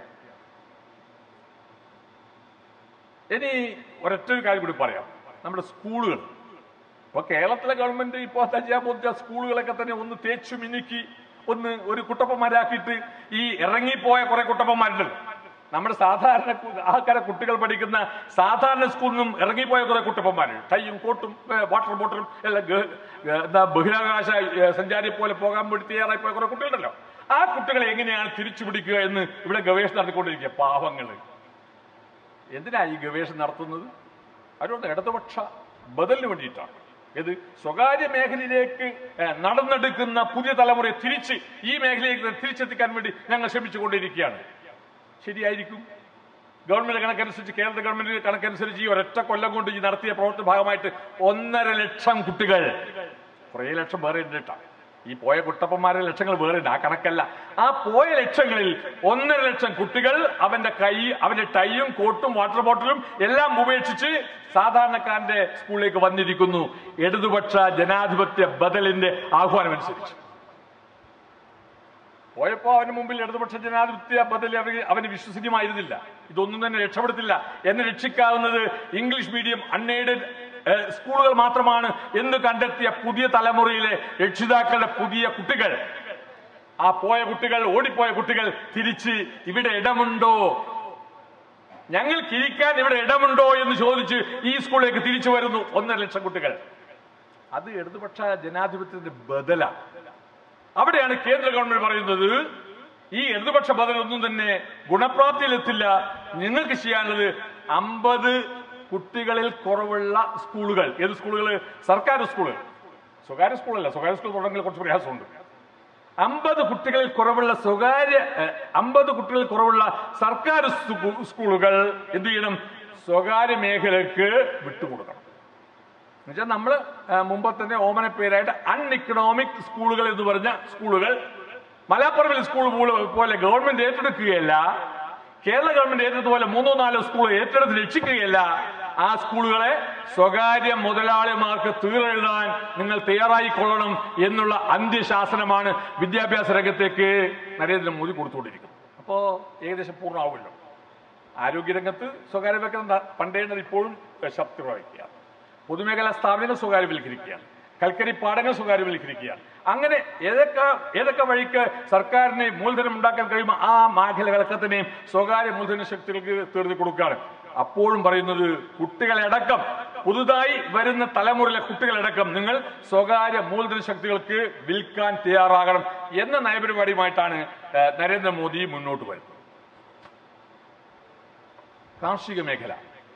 ഇനി ഒരൊറ്റൊരു കാര്യം കൂടി പറയാം നമ്മുടെ സ്കൂളുകൾ ഇപ്പൊ കേരളത്തിലെ ഗവൺമെന്റ് ഇപ്പോൾ എന്താ ചെയ്യാൻ പോകുന്ന സ്കൂളുകളൊക്കെ തന്നെ ഒന്ന് തേച്ചു മിനുക്കി ഒന്ന് ഒരു കുട്ടപ്പന്മാരാക്കിയിട്ട് ഈ ഇറങ്ങിപ്പോയ കുറെ കുട്ടപ്പന്മാരുണ്ടല്ലോ നമ്മുടെ സാധാരണ കു- ആൾക്കാരെ കുട്ടികൾ പഠിക്കുന്ന സാധാരണ സ്കൂളിൽ നിന്നും ഇറങ്ങിപ്പോയ കുറെ കുട്ടപ്പന്മാരുണ്ട് ടൈയും കോട്ടും ഏ, വാട്ടർ ബോട്ടിലും എല്ലാം ഗ- ഗ- എന്താ ബഹിരാകാശ ഏ, സഞ്ചാരിയെ പോലെ പോകാൻ വേണ്ടി തയ്യാറായി പോയ കുറെ കുട്ടികളുണ്ടല്ലോ ആ കുട്ടികളെ എങ്ങനെയാണ് തിരിച്ചു പിടിക്കുക എന്ന് ഇവിടെ ഗവേഷണം നടത്തിക്കൊണ്ടിരിക്കുക പാവങ്ങള് എന്തിനാ ഈ ഗവേഷണം നടത്തുന്നത് അതുകൊണ്ട് ഇടതുപക്ഷ ബദലിന് വേണ്ടിയിട്ടാണ് ഇത് സ്വകാര്യ മേഖലയിലേക്ക് ഏഹ്, നടന്നെടുക്കുന്ന പുതിയ തലമുറയെ തിരിച്ച് ഈ മേഖലയിലേക്ക് തിരിച്ചെത്തിക്കാൻ വേണ്ടി ഞങ്ങൾ ശ്രമിച്ചുകൊണ്ടിരിക്കുകയാണ് ശരിയായിരിക്കും ഗവൺമെന്റ് കണക്കനുസരിച്ച് കേന്ദ്ര ഗവൺമെന്റ് കണക്കനുസരിച്ച് ഈ ഒരൊറ്റ കൊല്ലം കൊണ്ട് ഈ നടത്തിയ പ്രവർത്തന ഭാഗമായിട്ട് ഒന്നര ലക്ഷം കുട്ടികൾ കുറേ ലക്ഷം വേറെ ഉണ്ട് കേട്ടോ ഈ പോയ കുട്ടപ്പന്മാരുടെ ലക്ഷങ്ങൾ വേറെ ഉണ്ട് ആ കണക്കല്ല ആ പോയ ലക്ഷങ്ങളിൽ ഒന്നര ലക്ഷം കുട്ടികൾ അവന്റെ കൈ അവന്റെ ടൈയും കോട്ടും വാട്ടർ ബോട്ടിലും എല്ലാം ഉപേക്ഷിച്ച് സാധാരണക്കാരന്റെ സ്കൂളിലേക്ക് വന്നിരിക്കുന്നു ഇടതുപക്ഷ ജനാധിപത്യ ബദലിന്റെ ആഹ്വാനം അനുസരിച്ച് പോയപ്പോ അവന് മുമ്പിൽ ഇടതുപക്ഷ ജനാധിപത്യ ബദൽ അവന് അവന് വിശ്വസനീയമായിരുന്നില്ല ഇതൊന്നും തന്നെ രക്ഷപ്പെടുത്തില്ല എന്നെ രക്ഷിക്കാവുന്നത് ഇംഗ്ലീഷ് മീഡിയം അൺഎയ്ഡഡ് സ്കൂളുകൾ മാത്രമാണ് എന്ന് കണ്ടെത്തിയ പുതിയ തലമുറയിലെ രക്ഷിതാക്കളുടെ പുതിയ കുട്ടികൾ ആ പോയ കുട്ടികൾ ഓടിപ്പോയ കുട്ടികൾ തിരിച്ച് ഇവിടെ ഇടമുണ്ടോ ഞങ്ങൾക്ക് ഇരിക്കാൻ ഇവിടെ ഇടമുണ്ടോ എന്ന് ചോദിച്ച് ഈ സ്കൂളിലേക്ക് തിരിച്ചു വരുന്നു ഒന്നര ലക്ഷം കുട്ടികൾ അത് ഇടതുപക്ഷ ജനാധിപത്യത്തിന്റെ ബദലാണ് അവിടെയാണ് കേന്ദ്ര ഗവൺമെന്റ് പറയുന്നത് ഈ ഇടതുപക്ഷ ബദലൊന്നും തന്നെ ഗുണപ്രാപ്തിയിലെത്തില്ല നിങ്ങൾക്ക് ചെയ്യാനുള്ളത് അമ്പത് കുട്ടികളിൽ കുറവുള്ള സ്കൂളുകൾ ഏത് സ്കൂളുകൾ സർക്കാർ സ്കൂളുകൾ സ്വകാര്യ സ്കൂളല്ല സ്വകാര്യ സ്കൂൾ തുടങ്ങി കുറച്ച് പ്രയാസമുണ്ട് അമ്പത് കുട്ടികളിൽ കുറവുള്ള സ്വകാര്യ അമ്പത് കുട്ടികളിൽ കുറവുള്ള സർക്കാർ സ്കൂ- സ്കൂളുകൾ എന്ത് ചെയ്യണം സ്വകാര്യ മേഖലയ്ക്ക് വിട്ടുകൊടുക്കണം എന്നുവെച്ചാൽ നമ്മൾ മുമ്പ് തന്നെ ഓമന പേരായിട്ട് അൺഇക്കണോമിക് സ്കൂളുകൾ എന്ന് പറഞ്ഞ സ്കൂളുകൾ മലപ്പുറമിൽ സ്കൂൾ പോലെ- പോലെ ഗവൺമെന്റ് ഏറ്റെടുക്കുകയല്ല കേരള ഗവൺമെന്റ് ഏറ്റെടുത്ത പോലെ മൂന്നോ നാലോ സ്കൂൾ ഏറ്റെടുത്ത് രക്ഷിക്കുകയല്ല ആ സ്കൂളുകളെ സ്വകാര്യ മുതലാളിമാർക്ക് തീരെഴുതാൻ നിങ്ങൾ തയ്യാറായിക്കൊള്ളണം എന്നുള്ള അന്ത്യശാസനമാണ് വിദ്യാഭ്യാസ രംഗത്തേക്ക് നരേന്ദ്രമോദി കൊടുത്തുകൊണ്ടിരിക്കുന്നത് അപ്പോ ഏകദേശം പൂർണ്ണമാവുമല്ലോ ആരോഗ്യരംഗത്ത് സ്വകാര്യവൽക്കരണം ന- പണ്ടേണ്ടത് ഇപ്പോഴും ശക്തി പ്രവഹിക്കുകയാണ് പൊതുമേഖലാ സ്ഥാപനങ്ങൾ സ്വകാര്യവൽക്കരിക്കുകയാണ് കൽക്കരി പാടങ്ങൾ സ്വകാര്യവൽക്കരിക്കുകയാണ് അങ്ങനെ ഏതൊക്കെ ഏതൊക്കെ വഴിക്ക് സർക്കാരിന് മൂലധനം ഉണ്ടാക്കാൻ കഴിയുമോ ആ മേഖലകളൊക്കെ തന്നെയും സ്വകാര്യ മൂലധന ശക്തികൾക്ക് തീർത്തി കൊടുക്കുകയാണ് അപ്പോഴും പറയുന്നത് കുട്ടികളടക്കം പുതുതായി വരുന്ന തലമുറയിലെ കുട്ടികളടക്കം നിങ്ങൾ സ്വകാര്യ മൂലധന ശക്തികൾക്ക് വിൽക്കാൻ തയ്യാറാകണം എന്ന നയപരിപാടിയുമായിട്ടാണ് ഏഹ്, നരേന്ദ്രമോദി മുന്നോട്ട് വരുന്നത് കാർഷിക മേഖല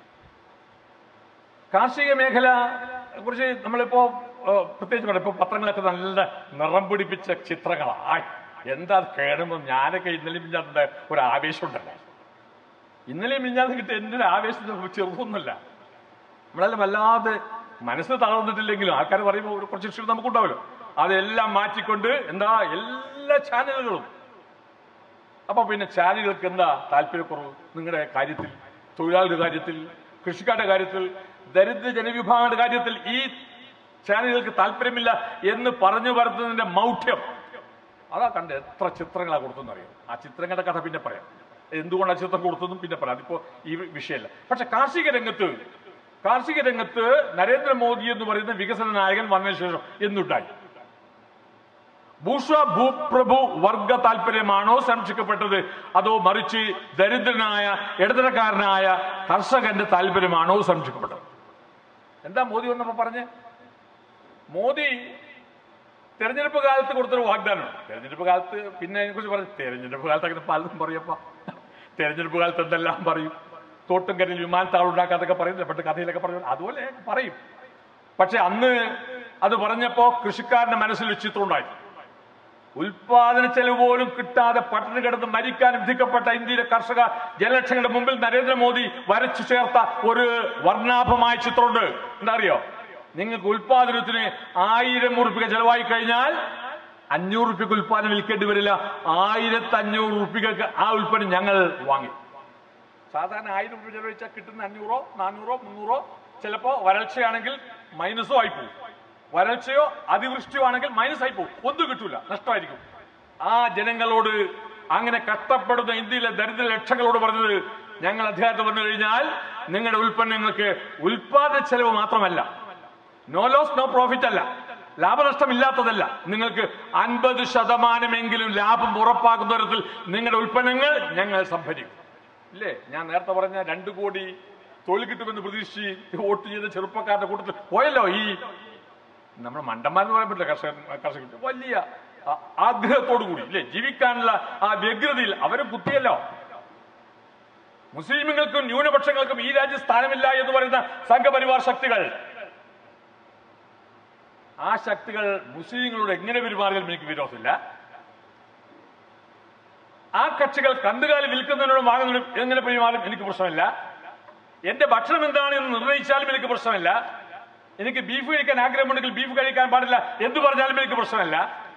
കാർഷിക മേഖല കുറിച്ച് നമ്മളിപ്പോ ഏഹ്, പ്രത്യേകിച്ച് പറയാം ഇപ്പൊ പത്രങ്ങളൊക്കെ നല്ല നിറം പിടിപ്പിച്ച ചിത്രങ്ങളാണ് ആയ്, എന്താ അത് കേടുമ്പോ ഞാനൊക്കെ ഇന്നലെ മിഞ്ഞാന്റെ ഒരു ആവേശം ഉണ്ടല്ലോ ഇന്നലെ മിഞ്ഞാന്ന് കിട്ടിയ എന്റെ ഒരു ആവേശം ചെറുതൊന്നുമല്ല നമ്മളെല്ലാം വല്ലാതെ മനസ്സ് തളർന്നിട്ടില്ലെങ്കിലും ആൾക്കാർ പറയുമ്പോൾ ഒരു കുറച്ച് ക്ഷീണം നമുക്കുണ്ടാവുമല്ലോ അതെല്ലാം മാറ്റിക്കൊണ്ട് എന്താ എല്ലാ ചാനലുകളും അപ്പൊ പിന്നെ ചാനലുകൾക്ക് എന്താ താല്പര്യക്കുറവ് നിങ്ങളുടെ കാര്യത്തിൽ തൊഴിലാളിയുടെ കാര്യത്തിൽ കൃഷിക്കാരുടെ കാര്യത്തിൽ ദരിദ്ര ജനവിഭാഗങ്ങളുടെ കാര്യത്തിൽ ഈ ചാനലുകൾക്ക് താല്പര്യമില്ല എന്ന് പറഞ്ഞു വരുന്നതിന്റെ മൗഢ്യം അതാ കണ്ട് എത്ര ചിത്രങ്ങളാ കൊടുത്തെന്ന് അറിയാം ആ ചിത്രങ്ങളുടെ കഥ പിന്നെ പറയാം എന്തുകൊണ്ടാണ് ചിത്രം കൊടുത്തതും പിന്നെ പറയാം അതിപ്പോ ഈ വിഷയമല്ല പക്ഷെ കാർഷിക രംഗത്ത് കാർഷിക രംഗത്ത് നരേന്ദ്രമോദി എന്ന് പറയുന്ന വികസന നായകൻ വന്നതിന് ശേഷം എന്തുണ്ടായി ഭൂഷ ഭൂപ്രഭു വർഗ താല്പര്യമാണോ സംരക്ഷിക്കപ്പെട്ടത് അതോ മറിച്ച് ദരിദ്രനായ ഇടത്തരക്കാരനായ കർഷകന്റെ താല്പര്യമാണോ സംരക്ഷിക്കപ്പെട്ടത് എന്താ മോദി വന്നപ്പോ പറഞ്ഞ് മോദി തെരഞ്ഞെടുപ്പ് കാലത്ത് കൊടുത്തൊരു വാഗ്ദാനമാണ് തെരഞ്ഞെടുപ്പ് കാലത്ത് പിന്നെ അതിനെക്കുറിച്ച് പറഞ്ഞു തെരഞ്ഞെടുപ്പ് കാലത്ത് അങ്ങനെ പലതും പറയപ്പ തെരഞ്ഞെടുപ്പ് കാലത്ത് എന്തെല്ലാം പറയും തോട്ടുംകരയിൽ വിമാനത്താവളം ഉണ്ടാക്കാതൊക്കെ പറയുന്നില്ല പെട്ട് കഥയിലൊക്കെ പറയും അതുപോലെ പറയും പക്ഷെ അന്ന് അത് പറഞ്ഞപ്പോ കൃഷിക്കാരന്റെ മനസ്സിൽ ഒരു ചിത്രം ഉണ്ടായി ഉൽപാദന ചെലവ് പോലും കിട്ടാതെ പട്ടിണി കിടന്ന് മരിക്കാൻ വിധിക്കപ്പെട്ട ഇന്ത്യയിലെ കർഷക ജനലക്ഷങ്ങളുടെ മുമ്പിൽ നരേന്ദ്രമോദി വരച്ചു ചേർത്ത ഒരു വർണ്ണാഭമായ ചിത്രമുണ്ട് എന്താ അറിയോ നിങ്ങൾക്ക് ഉൽപാദനത്തിന് ആയിരം ഉറുപ്പിക ചെലവായി കഴിഞ്ഞാൽ അഞ്ഞൂറ് ഉറുപ്പിക ഉൽപാദനം വിൽക്കേണ്ടി വരില്ല ആയിരത്തി അഞ്ഞൂറ് ഉറുപ്പികക്ക് ആ ഉൽപ്പന്നം ഞങ്ങൾ വാങ്ങി സാധാരണ ആയിരം രൂപ ചെലവഴിച്ചാൽ കിട്ടുന്ന അഞ്ഞൂറോ നാനൂറോ മുന്നൂറോ ചിലപ്പോ വരൾച്ചയാണെങ്കിൽ മൈനസോ ആയി പോകും വരൾച്ചയോ അതിവൃഷ്ടിയോ ആണെങ്കിൽ മൈനസ് ആയി പോകും ഒന്നും കിട്ടൂല നഷ്ടമായിരിക്കും ആ ജനങ്ങളോട് അങ്ങനെ കഷ്ടപ്പെടുന്ന ഇന്ത്യയിലെ ദരിദ്ര ലക്ഷങ്ങളോട് പറഞ്ഞത് ഞങ്ങൾ അധികാരത്തിൽ വന്നു കഴിഞ്ഞാൽ നിങ്ങളുടെ ഉൽപ്പന്നങ്ങൾക്ക് ഉൽപാദന ചെലവ് മാത്രമല്ല നോ ലോസ് നോ പ്രോഫിറ്റ് അല്ല ലാഭനഷ്ടമില്ലാത്തതല്ല നിങ്ങൾക്ക് അൻപത് ശതമാനമെങ്കിലും ലാഭം ഉറപ്പാക്കുന്ന തരത്തിൽ നിങ്ങളുടെ ഉൽപ്പന്നങ്ങൾ ഞങ്ങൾ സംഭരിക്കും ഇല്ലേ ഞാൻ നേരത്തെ പറഞ്ഞ രണ്ടു കോടി തൊഴിൽ കിട്ടുമെന്ന് പ്രതീക്ഷിച്ച് വോട്ട് ചെയ്ത ചെറുപ്പക്കാരുടെ കൂട്ടത്തിൽ പോയല്ലോ ഈ നമ്മുടെ മണ്ടന്മാരെന്ന് പറയാൻ പറ്റില്ല കർഷകൻ കർഷകർ വലിയ ആ- ആഗ്രഹത്തോടു കൂടി ഇല്ലേ ജീവിക്കാനുള്ള ആ വ്യഗ്രതയിൽ അവരെ കുത്തിയല്ലോ മുസ്ലിമുകൾക്കും ന്യൂനപക്ഷങ്ങൾക്കും ഈ രാജ്യം സ്ഥാനമില്ല എന്ന് പറയുന്ന സംഘപരിവാർ ശക്തികൾ ആ ശക്തികൾ മുസ്ലിങ്ങളോട് എങ്ങനെ പെരുമാറിയാലും എനിക്ക് വിരോധമില്ല ആ കക്ഷികൾ കന്നുകാലി വിൽക്കുന്നതിനോടും വാങ്ങുന്നതിനും എങ്ങനെ പെരുമാറും എനിക്ക് പ്രശ്നമില്ല എന്റെ ഭക്ഷണം എന്താണ് എന്ന് നിർണ്ണയിച്ചാലും എനിക്ക് പ്രശ്നമില്ല എനിക്ക് ബീഫ് കഴിക്കാൻ ആഗ്രഹമുണ്ടെങ്കിൽ ബീഫ് കഴിക്കാൻ പാടില്ല എന്ത് പറഞ്ഞാലും എനിക്ക് പ്രശ്നമില്ല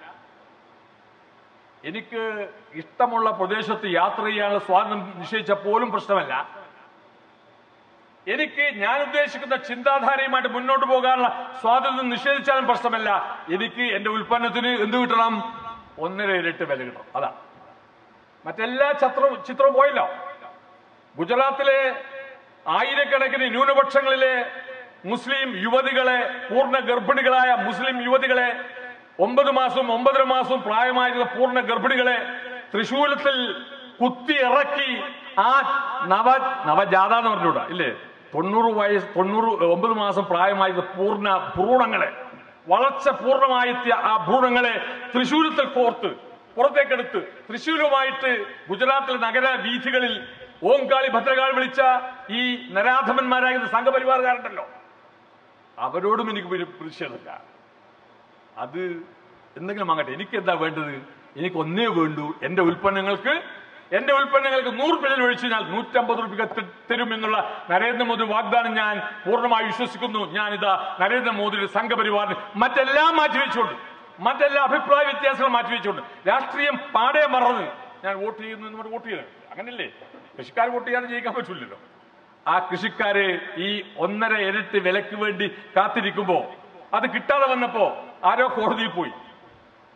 എനിക്ക് ഇഷ്ടമുള്ള പ്രദേശത്ത് യാത്ര ചെയ്യാനുള്ള സ്വാതന്ത്ര്യം നിശ്ചയിച്ച പോലും പ്രശ്നമല്ല എനിക്ക് ഞാൻ ഉദ്ദേശിക്കുന്ന ചിന്താധാരയുമായിട്ട് മുന്നോട്ട് പോകാനുള്ള സ്വാതന്ത്ര്യം നിഷേധിച്ചാലും പ്രശ്നമല്ല എനിക്ക് എന്റെ ഉൽപ്പന്നത്തിന് എന്ത് കിട്ടണം ഒന്നര ഇരട്ടി വില കിട്ടണം അതാ മറ്റെല്ലാ ചിത്രവും ചിത്രവും പോയല്ലോ ഗുജറാത്തിലെ ആയിരക്കണക്കിന് ന്യൂനപക്ഷങ്ങളിലെ മുസ്ലിം യുവതികളെ പൂർണ്ണ ഗർഭിണികളായ മുസ്ലിം യുവതികളെ ഒമ്പത് മാസവും ഒമ്പതര മാസവും പ്രായമായിരുന്ന പൂർണ്ണ ഗർഭിണികളെ തൃശൂലത്തിൽ കുത്തി ഇറക്കി ആ നവ നവജാത എന്ന് പറഞ്ഞുകൂടാ ഇല്ലേ തൊണ്ണൂറ് വയസ്സ് തൊണ്ണൂറ് ഒമ്പത് മാസം പ്രായമായിരുന്ന പൂർണ്ണ ഭ്രൂണങ്ങളെ വളർച്ച പൂർണ്ണമായെത്തിയ ആ ഭ്രൂണങ്ങളെ തൃശൂലത്തിൽ കോർത്ത് പുറത്തേക്കെടുത്ത് തൃശ്ശൂരുമായിട്ട് ഗുജറാത്തിലെ നഗര വീഥികളിൽ ഓംകാളി ഭദ്രകാൾ വിളിച്ച ഈ നരാധമന്മാരായിരുന്ന സംഘപരിവാറുകാരുണ്ടല്ലോ അവരോടും എനിക്ക് ഒരു പ്രതിഷേധമില്ല അത് എന്തെങ്കിലും ആകട്ടെ എനിക്ക് എന്താ വേണ്ടത് എനിക്ക് ഒന്നേ വേണ്ടൂ എന്റെ ഉൽപ്പന്നങ്ങൾക്ക് എന്റെ ഉൽപ്പന്നങ്ങൾക്ക് നൂറ് പിഴൽ ഒഴിച്ചു കഴിഞ്ഞാൽ നൂറ്റമ്പത് രൂപ തരും എന്നുള്ള നരേന്ദ്രമോദി വാഗ്ദാനം ഞാൻ പൂർണ്ണമായി വിശ്വസിക്കുന്നു ഞാനിതാ നരേന്ദ്രമോദിയുടെ സംഘപരിവാറിന് മറ്റെല്ലാം മാറ്റിവെച്ചുകൊണ്ട് മറ്റെല്ലാ അഭിപ്രായ വ്യത്യാസങ്ങൾ മാറ്റിവെച്ചുകൊണ്ട് രാഷ്ട്രീയം പാടെ മറന്ന് ഞാൻ വോട്ട് ചെയ്യുന്നു എന്ന് പറഞ്ഞ് വോട്ട് ചെയ്തത് അങ്ങനല്ലേ കൃഷിക്കാർ വോട്ട് ചെയ്യാതെ ജയിക്കാൻ പറ്റില്ലല്ലോ ആ കൃഷിക്കാര് ഈ ഒന്നര ഇരട്ടി വിലക്ക് വേണ്ടി കാത്തിരിക്കുമ്പോ അത് കിട്ടാതെ വന്നപ്പോ ആരോ കോടതിയിൽ പോയി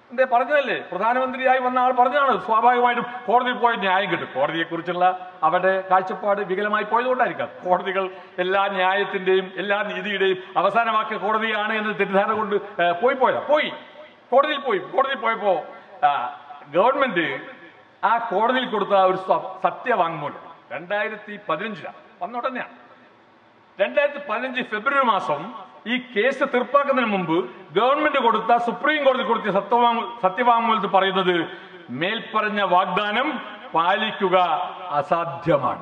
എന്തേ പറഞ്ഞതല്ലേ പ്രധാനമന്ത്രിയായി വന്ന ആൾ പറഞ്ഞതാണ് സ്വാഭാവികമായിട്ടും കോടതിയിൽ പോയ ന്യായം കിട്ടും കോടതിയെക്കുറിച്ചുള്ള അവരുടെ കാഴ്ചപ്പാട് വികലമായി പോയതുകൊണ്ടായിരിക്കാം കോടതികൾ എല്ലാ ന്യായത്തിന്റെയും എല്ലാ നീതിയുടെയും അവസാനമാക്കിയ കോടതിയാണ് എന്ന് തെറ്റിദ്ധാരണ കൊണ്ട് ഏ, പോയി പോയതാ പോയി കോടതിയിൽ പോയി കോടതിയിൽ പോയപ്പോ ആ, ഗവൺമെന്റ് ആ കോടതിയിൽ കൊടുത്ത ഒരു സ്വ- സത്യവാങ്മൂലം രണ്ടായിരത്തി പതിനഞ്ചിലാണ് വന്ന ഉടനെയാണ് രണ്ടായിരത്തി പതിനഞ്ച് ഫെബ്രുവരി മാസം ഈ കേസ് തീർപ്പാക്കുന്നതിന് മുമ്പ് ഗവൺമെന്റ് കൊടുത്ത സുപ്രീം കോടതി കൊടുത്ത സത്യവാങ് സത്യവാങ്മൂലത്തിൽ പറയുന്നത് മേൽപ്പറഞ്ഞ വാഗ്ദാനം പാലിക്കുക അസാധ്യമാണ്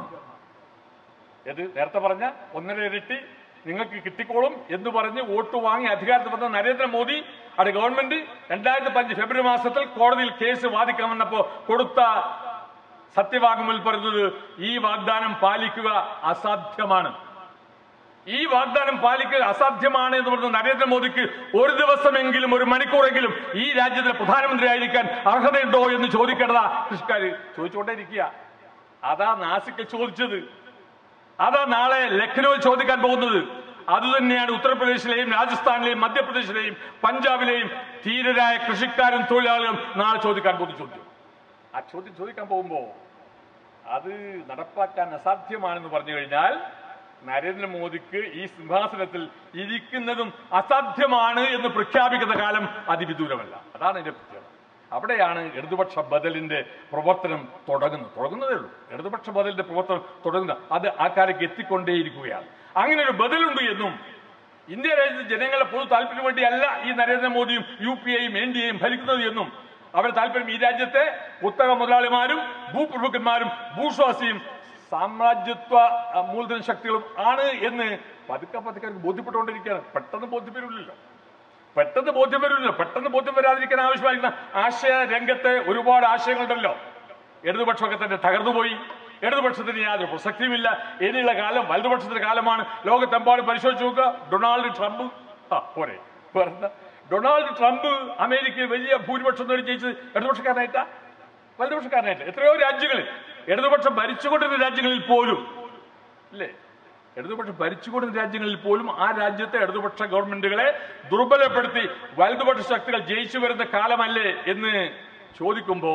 ഇത് നേരത്തെ പറഞ്ഞ ഒന്നര ഇരട്ടി നിങ്ങൾക്ക് കിട്ടിക്കോളും എന്ന് പറഞ്ഞ് വോട്ട് വാങ്ങി അധികാരത്തിൽ വന്ന നരേന്ദ്രമോദി അവിടെ ഗവൺമെന്റ് രണ്ടായിരത്തി പതിനഞ്ച് ഫെബ്രുവരി മാസത്തിൽ കോടതിയിൽ കേസ് വാദിക്കാൻ വന്നപ്പോ കൊടുത്ത സത്യവാങ്മൂലം പറയുന്നത് ഈ വാഗ്ദാനം പാലിക്കുക അസാധ്യമാണ് ഈ വാഗ്ദാനം പാലിക്കുക അസാധ്യമാണ് എന്ന് പറഞ്ഞ നരേന്ദ്രമോദിക്ക് ഒരു ദിവസമെങ്കിലും ഒരു മണിക്കൂറെങ്കിലും ഈ രാജ്യത്തിലെ പ്രധാനമന്ത്രി ആയിരിക്കാൻ അർഹതയുണ്ടോ എന്ന് ചോദിക്കേണ്ടതാ കൃഷിക്കാര് ചോദിച്ചുകൊണ്ടേയിരിക്കുക അതാ നാസിക്ക് ചോദിച്ചത് അതാ നാളെ ലക്നൌവിൽ ചോദിക്കാൻ പോകുന്നത് അതുതന്നെയാണ് ഉത്തർപ്രദേശിലെയും രാജസ്ഥാനിലെയും മധ്യപ്രദേശിലെയും പഞ്ചാബിലെയും ധീരരായ കൃഷിക്കാരും തൊഴിലാളികളും നാളെ ചോദിക്കാൻ പോകുന്ന ചോദ്യം ആ ചോദ്യം ചോദിക്കാൻ പോകുമ്പോ അത് നടപ്പാക്കാൻ അസാധ്യമാണെന്ന് പറഞ്ഞു കഴിഞ്ഞാൽ നരേന്ദ്രമോദിക്ക് ഈ സിംഹാസനത്തിൽ ഇരിക്കുന്നതും അസാധ്യമാണ് എന്ന് പ്രഖ്യാപിക്കുന്ന കാലം അതിവിദൂരമല്ല അതാണ് എന്റെ പ്രത്യേകത അവിടെയാണ് ഇടതുപക്ഷ ബദലിന്റെ പ്രവർത്തനം തുടങ്ങുന്നത് തുടങ്ങുന്നതേ ഉള്ളൂ ഇടതുപക്ഷ ബദലിന്റെ പ്രവർത്തനം തുടങ്ങുന്നത് അത് ആ കാലത്ത് എത്തിക്കൊണ്ടേയിരിക്കുകയാണ് അങ്ങനെ ഒരു ബദലുണ്ട് എന്നും ഇന്ത്യ രാജ്യത്തെ ജനങ്ങളുടെ പൊതു താല്പര്യം വേണ്ടിയല്ല ഈ നരേന്ദ്രമോദിയും യു പി എയും എൻ ഡി എയും ഭരിക്കുന്നത് എന്നും അവരുടെ താല്പര്യം ഈ രാജ്യത്തെ കുത്തക മുതലാളിമാരും ഭൂപ്രഭുക്കന്മാരും ഭൂഷ്വാസിയും സാമ്രാജ്യത്വ അഹ്, മൂലധന ശക്തികളും ആണ് എന്ന് പതുക്കെ പതുക്കെ അവർക്ക് ബോധ്യപ്പെട്ടുകൊണ്ടിരിക്കുകയാണ് പെട്ടെന്ന് ബോധ്യപ്പെടില്ലല്ലോ പെട്ടെന്ന് ബോധ്യം വരില്ല പെട്ടെന്ന് ബോധ്യം വരാതിരിക്കാൻ ആവശ്യമായിരിക്കുന്ന ആശയ രംഗത്ത് ഒരുപാട് ആശയങ്ങളുണ്ടല്ലോ ഇടതുപക്ഷമൊക്കെ തന്നെ തകർന്നുപോയി ഇടതുപക്ഷത്തിന് യാതൊരു പ്രസക്തിയുമില്ല ഇനിയുള്ള കാലം വലതുപക്ഷത്തിന്റെ കാലമാണ് ലോകത്തെമ്പാടും പരിശോധിച്ച് നോക്കുക ഡൊണാൾഡ് ട്രംപ് ആ പോരെ വേറെന്താ? ഡൊണാൾഡ് ട്രംപ് അമേരിക്കയിൽ വലിയ ഭൂരിപക്ഷം നേടി ജയിച്ചത് ഇടതുപക്ഷക്കാരനായിട്ടാ വലതുപക്ഷക്കാരനായിട്ട് എത്രയോ രാജ്യങ്ങളിൽ ഇടതുപക്ഷം ഭരിച്ചുകൊണ്ടിരുന്ന രാജ്യങ്ങളിൽ പോലും ഇല്ലേ ഇടതുപക്ഷം ഭരിച്ചുകൊണ്ടിരുന്ന രാജ്യങ്ങളിൽ പോലും ആ രാജ്യത്തെ ഇടതുപക്ഷ ഗവൺമെന്റുകളെ ദുർബലപ്പെടുത്തി വലതുപക്ഷ ശക്തികൾ ജയിച്ചു വരുന്ന കാലമല്ലേ എന്ന് ചോദിക്കുമ്പോ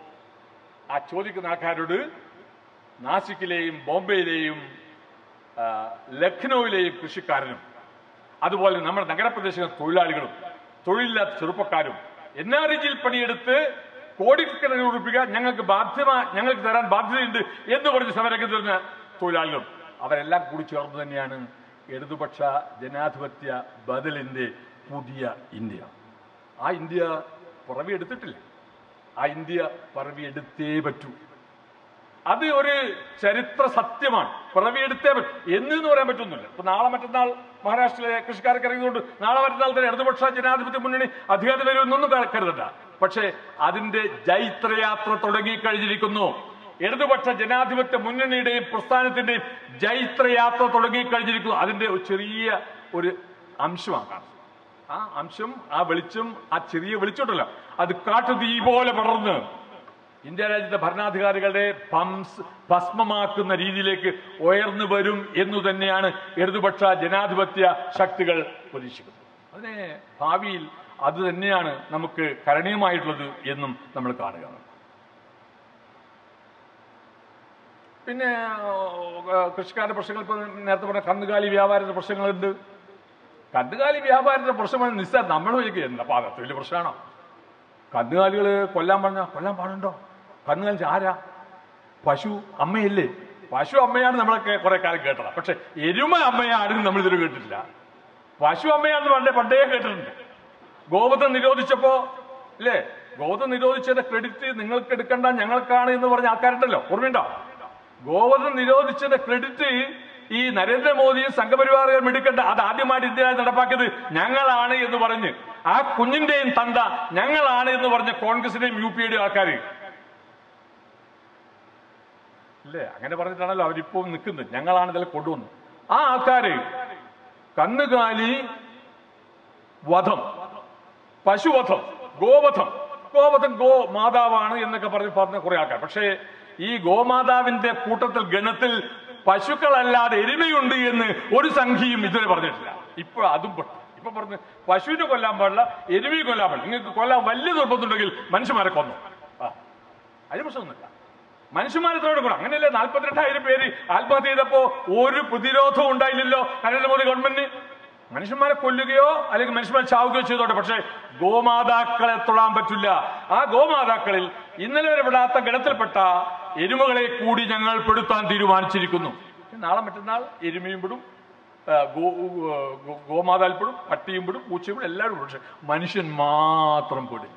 ആ ചോദിക്കുന്ന ആൾക്കാരോട് നാസിക്കിലെയും ബോംബെയിലെയും ആ, ലഖ്നൌവിലെയും കൃഷിക്കാരനും അതുപോലെ നമ്മുടെ നഗരപ്രദേശങ്ങളിലെ തൊഴിലാളികളും തൊഴിലില്ലാത്ത ചെറുപ്പക്കാരും എൻ ആർ ജിയിൽ പണിയെടുത്ത് കോടിക്കണക്കിന് ഉറപ്പിക്കുക ഞങ്ങൾക്ക് ബാധ്യത ഞങ്ങൾക്ക് തരാൻ ബാധ്യതയുണ്ട് എന്ന് പറഞ്ഞ് സമരരംഗത്ത് വരുന്ന തൊഴിലാളികളും അവരെല്ലാം കൂടി ചേർന്ന് തന്നെയാണ് ഇടതുപക്ഷ ജനാധിപത്യ ബദലിന്റെ പുതിയ ഇന്ത്യ ആ ഇന്ത്യ പിറവിയെടുത്തിട്ടില്ല ആ ഇന്ത്യ പിറവിയെടുത്തേ പറ്റൂ അത് ഒരു ചരിത്ര സത്യമാണ് പിറവിയെടുത്തേ പറ്റും എന്ന് എന്ന് പറയാൻ പറ്റുന്നില്ല ഇപ്പൊ നാളെ മറ്റന്നാൾ മഹാരാഷ്ട്രയിലെ കൃഷിക്കാർക്ക് ഇറങ്ങിയതുകൊണ്ട് നാളെ മറ്റന്നാൾ തന്നെ ഇടതുപക്ഷ ജനാധിപത്യ മുന്നണി അധികാരത്തിൽ വരുമെന്നൊന്നും ക- കരുതണ്ട പക്ഷേ അതിന്റെ ജൈത്രയാത്ര തുടങ്ങിക്കഴിഞ്ഞിരിക്കുന്നു ഇടതുപക്ഷ ജനാധിപത്യ മുന്നണിയുടെയും പ്രസ്ഥാനത്തിന്റെയും ജൈത്രയാത്ര തുടങ്ങിക്കഴിഞ്ഞിരിക്കുന്നു അതിന്റെ ഒരു ചെറിയ ഒരു അംശമാണ് കാണുന്നത് ആ അംശം ആ വെളിച്ചം ആ ചെറിയ വെളിച്ചമുണ്ടല്ലോ അത് കാട്ടുതീ പോലെ പടർന്ന് ഇന്ത്യ രാജ്യത്തെ ഭരണാധികാരികളുടെ പംസ് ഭസ്മമാക്കുന്ന രീതിയിലേക്ക് ഉയർന്നു വരും എന്നു തന്നെയാണ് ഇടതുപക്ഷ ജനാധിപത്യ ശക്തികൾ പ്രതീക്ഷിക്കുന്നത് അതിനെ ഭാവിയിൽ അത് തന്നെയാണ് നമുക്ക് കരണീയമായിട്ടുള്ളത് എന്നും നമ്മൾ കാണുകയാണ് പിന്നെ ആ, കൃഷിക്കാരുടെ പ്രശ്നങ്ങൾ ഇപ്പൊ നേരത്തെ പറഞ്ഞ കന്നുകാലി വ്യാപാരത്തിന്റെ പ്രശ്നങ്ങളുണ്ട് കന്നുകാലി വ്യാപാരത്തിന്റെ പ്രശ്നമാണ് നിസ്സാർ നമ്മൾ ചോദിക്കുക എന്താ അതൊക്കെ വലിയ പ്രശ്നമാണോ കന്നുകാലികൾ കൊല്ലാൻ പറഞ്ഞ കൊല്ലാൻ പാടുണ്ടോ കന്നുകാലി ആരാ പശു അമ്മയല്ലേ പശു അമ്മയാണ് നമ്മളൊക്കെ കുറെ കാലം കേട്ടത് പക്ഷെ എരുമ അമ്മയാണെന്ന് നമ്മൾ ഇതുവരെ കേട്ടിട്ടില്ല പശു അമ്മയാണെന്ന് പണ്ടേ പണ്ടേ കേട്ടിട്ടുണ്ട് ഗോവധം നിരോധിച്ചപ്പോ അല്ലേ ഗോവധം നിരോധിച്ചതിന്റെ ക്രെഡിറ്റ് നിങ്ങൾക്ക് എടുക്കണ്ട ഞങ്ങൾക്കാണ് എന്ന് പറഞ്ഞ ആൾക്കാരുണ്ടല്ലോ ഓർമ്മയുണ്ടോ ഗോവധം നിരോധിച്ചതിന്റെ ക്രെഡിറ്റ് ഈ നരേന്ദ്രമോദിയും സംഘപരിവാറുകാരും എടുക്കേണ്ട അത് ആദ്യമായിട്ട് ഇന്ത്യ നടപ്പാക്കിയത് ഞങ്ങളാണ് എന്ന് പറഞ്ഞ് ആ കുഞ്ഞിന്റെയും തന്ത ഞങ്ങളാണ് എന്ന് പറഞ്ഞ കോൺഗ്രസിന്റെയും യു പിയുടെയും ആൾക്കാര് ഇല്ലേ അങ്ങനെ പറഞ്ഞിട്ടാണല്ലോ അവരിപ്പോ നിൽക്കുന്നത് ഞങ്ങളാണ് ഇതിൽ കൊണ്ടുവന്നത് ആ ആൾക്കാര് കന്നുകാലി വധം പശുവധം ഗോവധം ഗോവധം ഗോ മാതാവാണ് എന്നൊക്കെ പറഞ്ഞ് പറഞ്ഞ കുറെ ആൾക്കാർ പക്ഷേ ഈ ഗോമാതാവിന്റെ കൂട്ടത്തിൽ ഗണത്തിൽ പശുക്കളല്ലാതെ എരുമയുണ്ട് എന്ന് ഒരു സംഖ്യയും ഇതുവരെ പറഞ്ഞിട്ടില്ല ഇപ്പോൾ അതും പെട്ടു ഇപ്പൊ പറഞ്ഞു പശുവിനെ കൊല്ലാൻ പാടില്ല എരുവിയെ കൊല്ലാൻ പാടില്ല നിങ്ങൾക്ക് കൊല്ലാൻ വലിയ നിർബന്ധമുണ്ടെങ്കിൽ മനുഷ്യന്മാരെ കൊന്നു ആ അതിന് പ്രശ്നമൊന്നുമില്ല മനുഷ്യന്മാരെ എത്ര കൂടെ അങ്ങനെയല്ലേ നാൽപ്പത്തിരണ്ടായിരം പേര് ആത്മഹത്യ ചെയ്തപ്പോ ഒരു പ്രതിരോധവും ഉണ്ടായില്ലല്ലോ നരേന്ദ്രമോദി ഗവൺമെന്റിന് മനുഷ്യന്മാരെ കൊല്ലുകയോ അല്ലെങ്കിൽ മനുഷ്യന്മാരെ ചാവുകയോ ചെയ്തോട്ടെ പക്ഷേ ഗോമാതാക്കളെ തൊടാൻ പറ്റില്ല ആ ഗോമാതാക്കളിൽ ഇന്നലെ വരെ വിടാത്ത ഗണത്തിൽപ്പെട്ട എരുമകളെ കൂടി ഞങ്ങൾ പെടുത്താൻ തീരുമാനിച്ചിരിക്കുന്നു നാളെ മറ്റന്നാൾ എരുമയും പെടും ആ, ഗോ ഗോ- ഗോമാതാൽ പെടും പട്ടിയും പെടും പൂച്ചയും പെടും എല്ലാവരും പെടും പക്ഷെ മനുഷ്യൻ മാത്രം പെടില്ല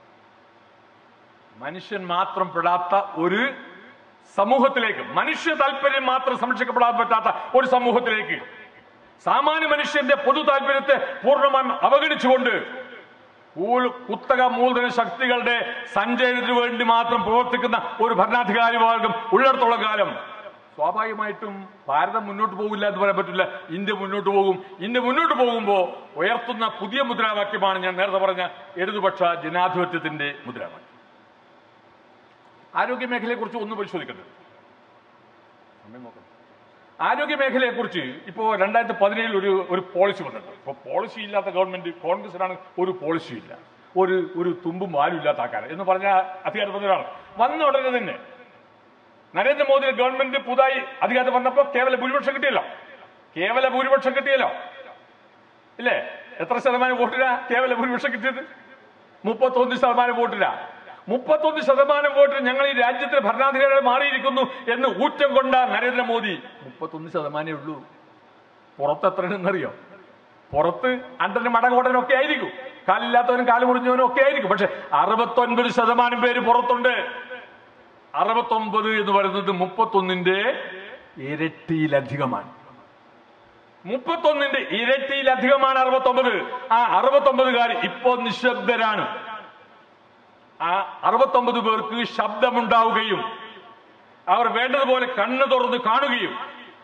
മനുഷ്യൻ മാത്രം പെടാത്ത ഒരു സമൂഹത്തിലേക്ക് മനുഷ്യ താല്പര്യം മാത്രം സംരക്ഷിക്കപ്പെടാൻ പറ്റാത്ത ഒരു സമൂഹത്തിലേക്ക് സാമാന്യ മനുഷ്യന്റെ പൊതു താല്പര്യത്തെ പൂർണ്ണമായും അവഗണിച്ചുകൊണ്ട് ഊൽ- കുത്തക മൂലധന ശക്തികളുടെ സഞ്ചയനത്തിന് വേണ്ടി മാത്രം പ്രവർത്തിക്കുന്ന ഒരു ഭരണാധികാരി വർഗം ഉള്ളിടത്തോളം കാലം സ്വാഭാവികമായിട്ടും ഭാരതം മുന്നോട്ട് പോകില്ല എന്ന് പറയാൻ പറ്റില്ല ഇന്ത്യ മുന്നോട്ട് പോകും ഇന്ത്യ മുന്നോട്ട് പോകുമ്പോൾ ഉയർത്തുന്ന പുതിയ മുദ്രാവാക്യമാണ് ഞാൻ നേരത്തെ പറഞ്ഞ ഇടതുപക്ഷ ജനാധിപത്യത്തിന്റെ മുദ്രാവാക്യം ആരോഗ്യ മേഖലയെ കുറിച്ച് ഒന്ന് പരിശോധിക്കട്ടെ സമയം നോക്കണം. ആരോഗ്യ മേഖലയെ കുറിച്ച് ഇപ്പോ രണ്ടായിരത്തി പതിനേഴിൽ ഒരു ഒരു പോളിസി വന്നിട്ടുണ്ട് ഇപ്പൊ പോളിസി ഇല്ലാത്ത ഗവൺമെന്റ് കോൺഗ്രസിനാണ് ഒരു പോളിസി ഇല്ല ഒരു ഒരു തുമ്പും വാലും ഇല്ലാത്ത ആൾക്കാർ എന്ന് പറഞ്ഞ അധികാരത്തിൽ വന്നവരാണ് വന്ന ഉടനെ തന്നെ നരേന്ദ്രമോദി ഗവൺമെന്റ് പുതുതായി അധികാരത്തിൽ വന്നപ്പോ കേവല ഭൂരിപക്ഷം കിട്ടിയല്ലോ കേവല ഭൂരിപക്ഷം കിട്ടിയല്ലോ ഇല്ലേ എത്ര ശതമാനം വോട്ടിനാ കേവല ഭൂരിപക്ഷം കിട്ടിയത് മുപ്പത്തൊന്ന് ശതമാനം വോട്ടിനാ മുപ്പത്തൊന്ന് ശതമാനം വോട്ടിന് ഞങ്ങൾ ഈ രാജ്യത്തിന് ഭരണാധികാരികൾ മാറിയിരിക്കുന്നു എന്ന് ഊറ്റം കൊണ്ട നരേന്ദ്രമോദി മുപ്പത്തൊന്ന് ശതമാനമേ ഉള്ളൂ പുറത്ത് എത്രയെന്നറിയോ പുറത്ത് അണ്ടനും മടകോടനും ഒക്കെ ആയിരിക്കും കാലില്ലാത്തവനും കാല് മുറിഞ്ഞവനും ഒക്കെ ആയിരിക്കും പക്ഷെ അറുപത്തൊൻപത് ശതമാനം പേര് പുറത്തുണ്ട് അറുപത്തൊമ്പത് എന്ന് പറയുന്നത് മുപ്പത്തൊന്നിന്റെ ഇരട്ടിയിലധികമാണ് മുപ്പത്തൊന്നിന്റെ ഇരട്ടിയിലധികമാണ് അറുപത്തൊമ്പത് ആ അറുപത്തൊമ്പതുകാർ ഇപ്പോ നിശബ്ദരാണ് ആ അറുപത്തൊമ്പത് പേർക്ക് ശബ്ദമുണ്ടാവുകയും അവർ വേണ്ടതുപോലെ കണ്ണ് തുറന്ന് കാണുകയും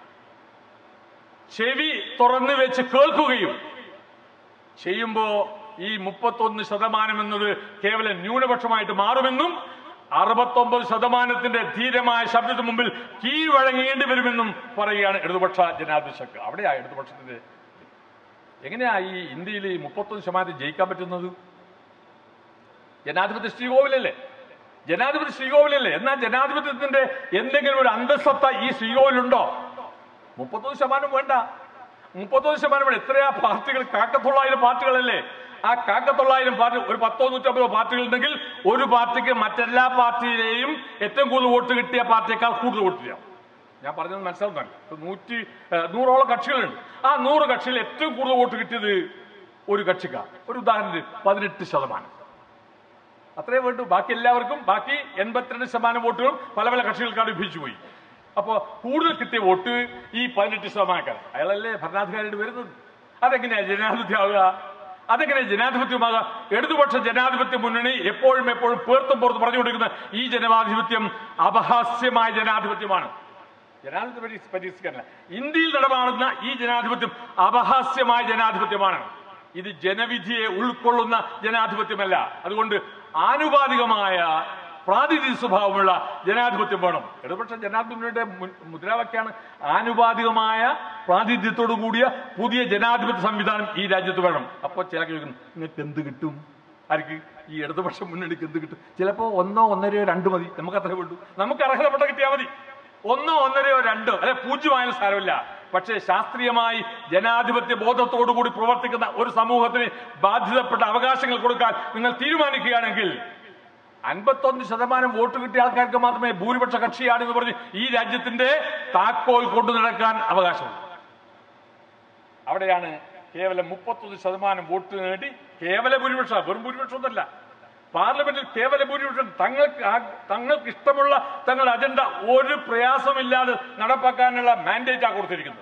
ചെവി തുറന്നു വെച്ച് കേൾക്കുകയും ചെയ്യുമ്പോ ഈ മുപ്പത്തൊന്ന് ശതമാനം എന്നത് കേവലം ന്യൂനപക്ഷമായിട്ട് മാറുമെന്നും അറുപത്തൊമ്പത് ശതമാനത്തിന്റെ ധീരമായ ശബ്ദത്തിന് മുമ്പിൽ കീഴ്വഴങ്ങേണ്ടി വരുമെന്നും പറയുകയാണ് ഇടതുപക്ഷ ജനാധിപത്യ ശക്തി അവിടെയാ ഇടതുപക്ഷത്തിന്റെ എങ്ങനെയാ ഈ ഇന്ത്യയിൽ ഈ മുപ്പത്തൊന്ന് ശതമാനത്തിൽ ജയിക്കാൻ പറ്റുന്നത് ജനാധിപത്യ ശ്രീകോവിലല്ലേ ജനാധിപത്യ ശ്രീകോവിലല്ലേ എന്നാൽ ജനാധിപത്യത്തിന്റെ എന്തെങ്കിലും ഒരു അന്തസ്സത്ത ഈ ശ്രീകോവിലുണ്ടോ മുപ്പത്തൊന്ന് ശതമാനം വേണ്ട മുപ്പത്തൊന്ന് ശതമാനം വേണ്ട എത്രയാ പാർട്ടികൾ കാക്കത്തൊള്ളായിരം പാർട്ടികളല്ലേ ആ കാക്കത്തൊള്ളായിരം പാർട്ടി ഒരു പത്തോ നൂറ്റമ്പതോ പാർട്ടികൾ ഉണ്ടെങ്കിൽ ഒരു പാർട്ടിക്ക് മറ്റെല്ലാ പാർട്ടിയിലെയും ഏറ്റവും കൂടുതൽ വോട്ട് കിട്ടിയ പാർട്ടിയേക്കാൾ കൂടുതൽ വോട്ട് ചെയ്യാം ഞാൻ പറഞ്ഞത് മനസ്സിലാവുന്നല്ല ഇപ്പൊ നൂറ്റി ഏഹ്, നൂറോളം കക്ഷികളുണ്ട് ആ നൂറ് കക്ഷിയിൽ ഏറ്റവും കൂടുതൽ വോട്ട് കിട്ടിയത് ഒരു കക്ഷിക്കാണ് ഒരു ഉദാഹരണത്തിന് പതിനെട്ട് ശതമാനം അത്രേ വേണ്ടു ബാക്കി എല്ലാവർക്കും ബാക്കി എൺപത്തിരണ്ട് ശതമാനം വോട്ടുകളും പല പല കക്ഷികൾക്കാണ് വിഭജിച്ചു പോയി അപ്പോ കൂടുതൽ കിട്ടിയ വോട്ട് ഈ പതിനെട്ട് ശതമാനക്കാരൻ അയാളല്ലേ ഭരണാധികാരിയുടെ വരുന്നത് അതെങ്ങനെയാ ജനാധിപത്യമാവുക അതെങ്ങനെ ജനാധിപത്യമാകുക ഇടതുപക്ഷ ജനാധിപത്യ മുന്നണി എപ്പോഴും എപ്പോഴും പേർത്തും പുറത്ത് പറഞ്ഞുകൊണ്ടിരിക്കുന്ന ഈ ജനാധിപത്യം അപഹാസ്യമായ ജനാധിപത്യമാണ് ജനാധിപത്യ പരീക്ഷ പരീക്ഷിക്കാനല്ല ഇന്ത്യയിൽ നടപാടുന്ന ഈ ജനാധിപത്യം അപഹാസ്യമായ ജനാധിപത്യമാണ് ഇത് ജനവിധിയെ ഉൾക്കൊള്ളുന്ന ജനാധിപത്യമല്ല അതുകൊണ്ട് ആനുപാതികമായ പ്രാതിനിധ്യ സ്വഭാവമുള്ള ജനാധിപത്യം വേണം ഇടതുപക്ഷ ജനാധിപത്യയുടെ മുൻ- മുദ്രാവാക്യാണ് ആനുപാതികമായ പ്രാതിനിധ്യത്തോടു കൂടിയ പുതിയ ജനാധിപത്യ സംവിധാനം ഈ രാജ്യത്ത് വേണം അപ്പോൾ ചില ചോദിക്കുന്നു നിങ്ങൾക്ക് എന്ത് കിട്ടും ആർക്ക് ഈ ഇടതുപക്ഷ മുന്നണിക്ക് എന്ത് കിട്ടും ചിലപ്പോൾ ഒന്നോ ഒന്നരയോ രണ്ട് മതി നമുക്ക് അത്ര വേണ്ടു നമുക്ക് അർഹതപ്പെട്ട കിട്ടിയാൽ മതി ഒന്നോ ഒന്നരയോ രണ്ടോ അല്ലെ പൂജ്യമായാലും സാരമില്ല പക്ഷേ ശാസ്ത്രീയമായി ജനാധിപത്യ ബോധത്തോടു കൂടി പ്രവർത്തിക്കുന്ന ഒരു സമൂഹത്തിന് ബാധ്യതപ്പെട്ട അവകാശങ്ങൾ കൊടുക്കാൻ നിങ്ങൾ തീരുമാനിക്കുകയാണെങ്കിൽ അൻപത്തൊന്ന് ശതമാനം വോട്ട് കിട്ടിയ ആൾക്കാർക്ക് മാത്രമേ ഭൂരിപക്ഷ കക്ഷിയാണെന്ന് പറഞ്ഞ് ഈ രാജ്യത്തിന്റെ താക്കോൽ കൊണ്ടു നടക്കാൻ അവകാശമുള്ളൂ അവിടെയാണ് കേവലം മുപ്പത്തൊന്ന് ശതമാനം വോട്ട് നേടി കേവല ഭൂരിപക്ഷം വെറും ഭൂരിപക്ഷം ഒന്നല്ല പാർലമെന്റിൽ കേവല ഭൂരിപക്ഷം തങ്ങൾക്ക് ആ- തങ്ങൾക്ക് ഇഷ്ടമുള്ള തങ്ങളുടെ അജണ്ട ഒരു പ്രയാസമില്ലാതെ നടപ്പാക്കാനുള്ള മാൻഡേറ്റാണ് കൊടുത്തിരിക്കുന്നത്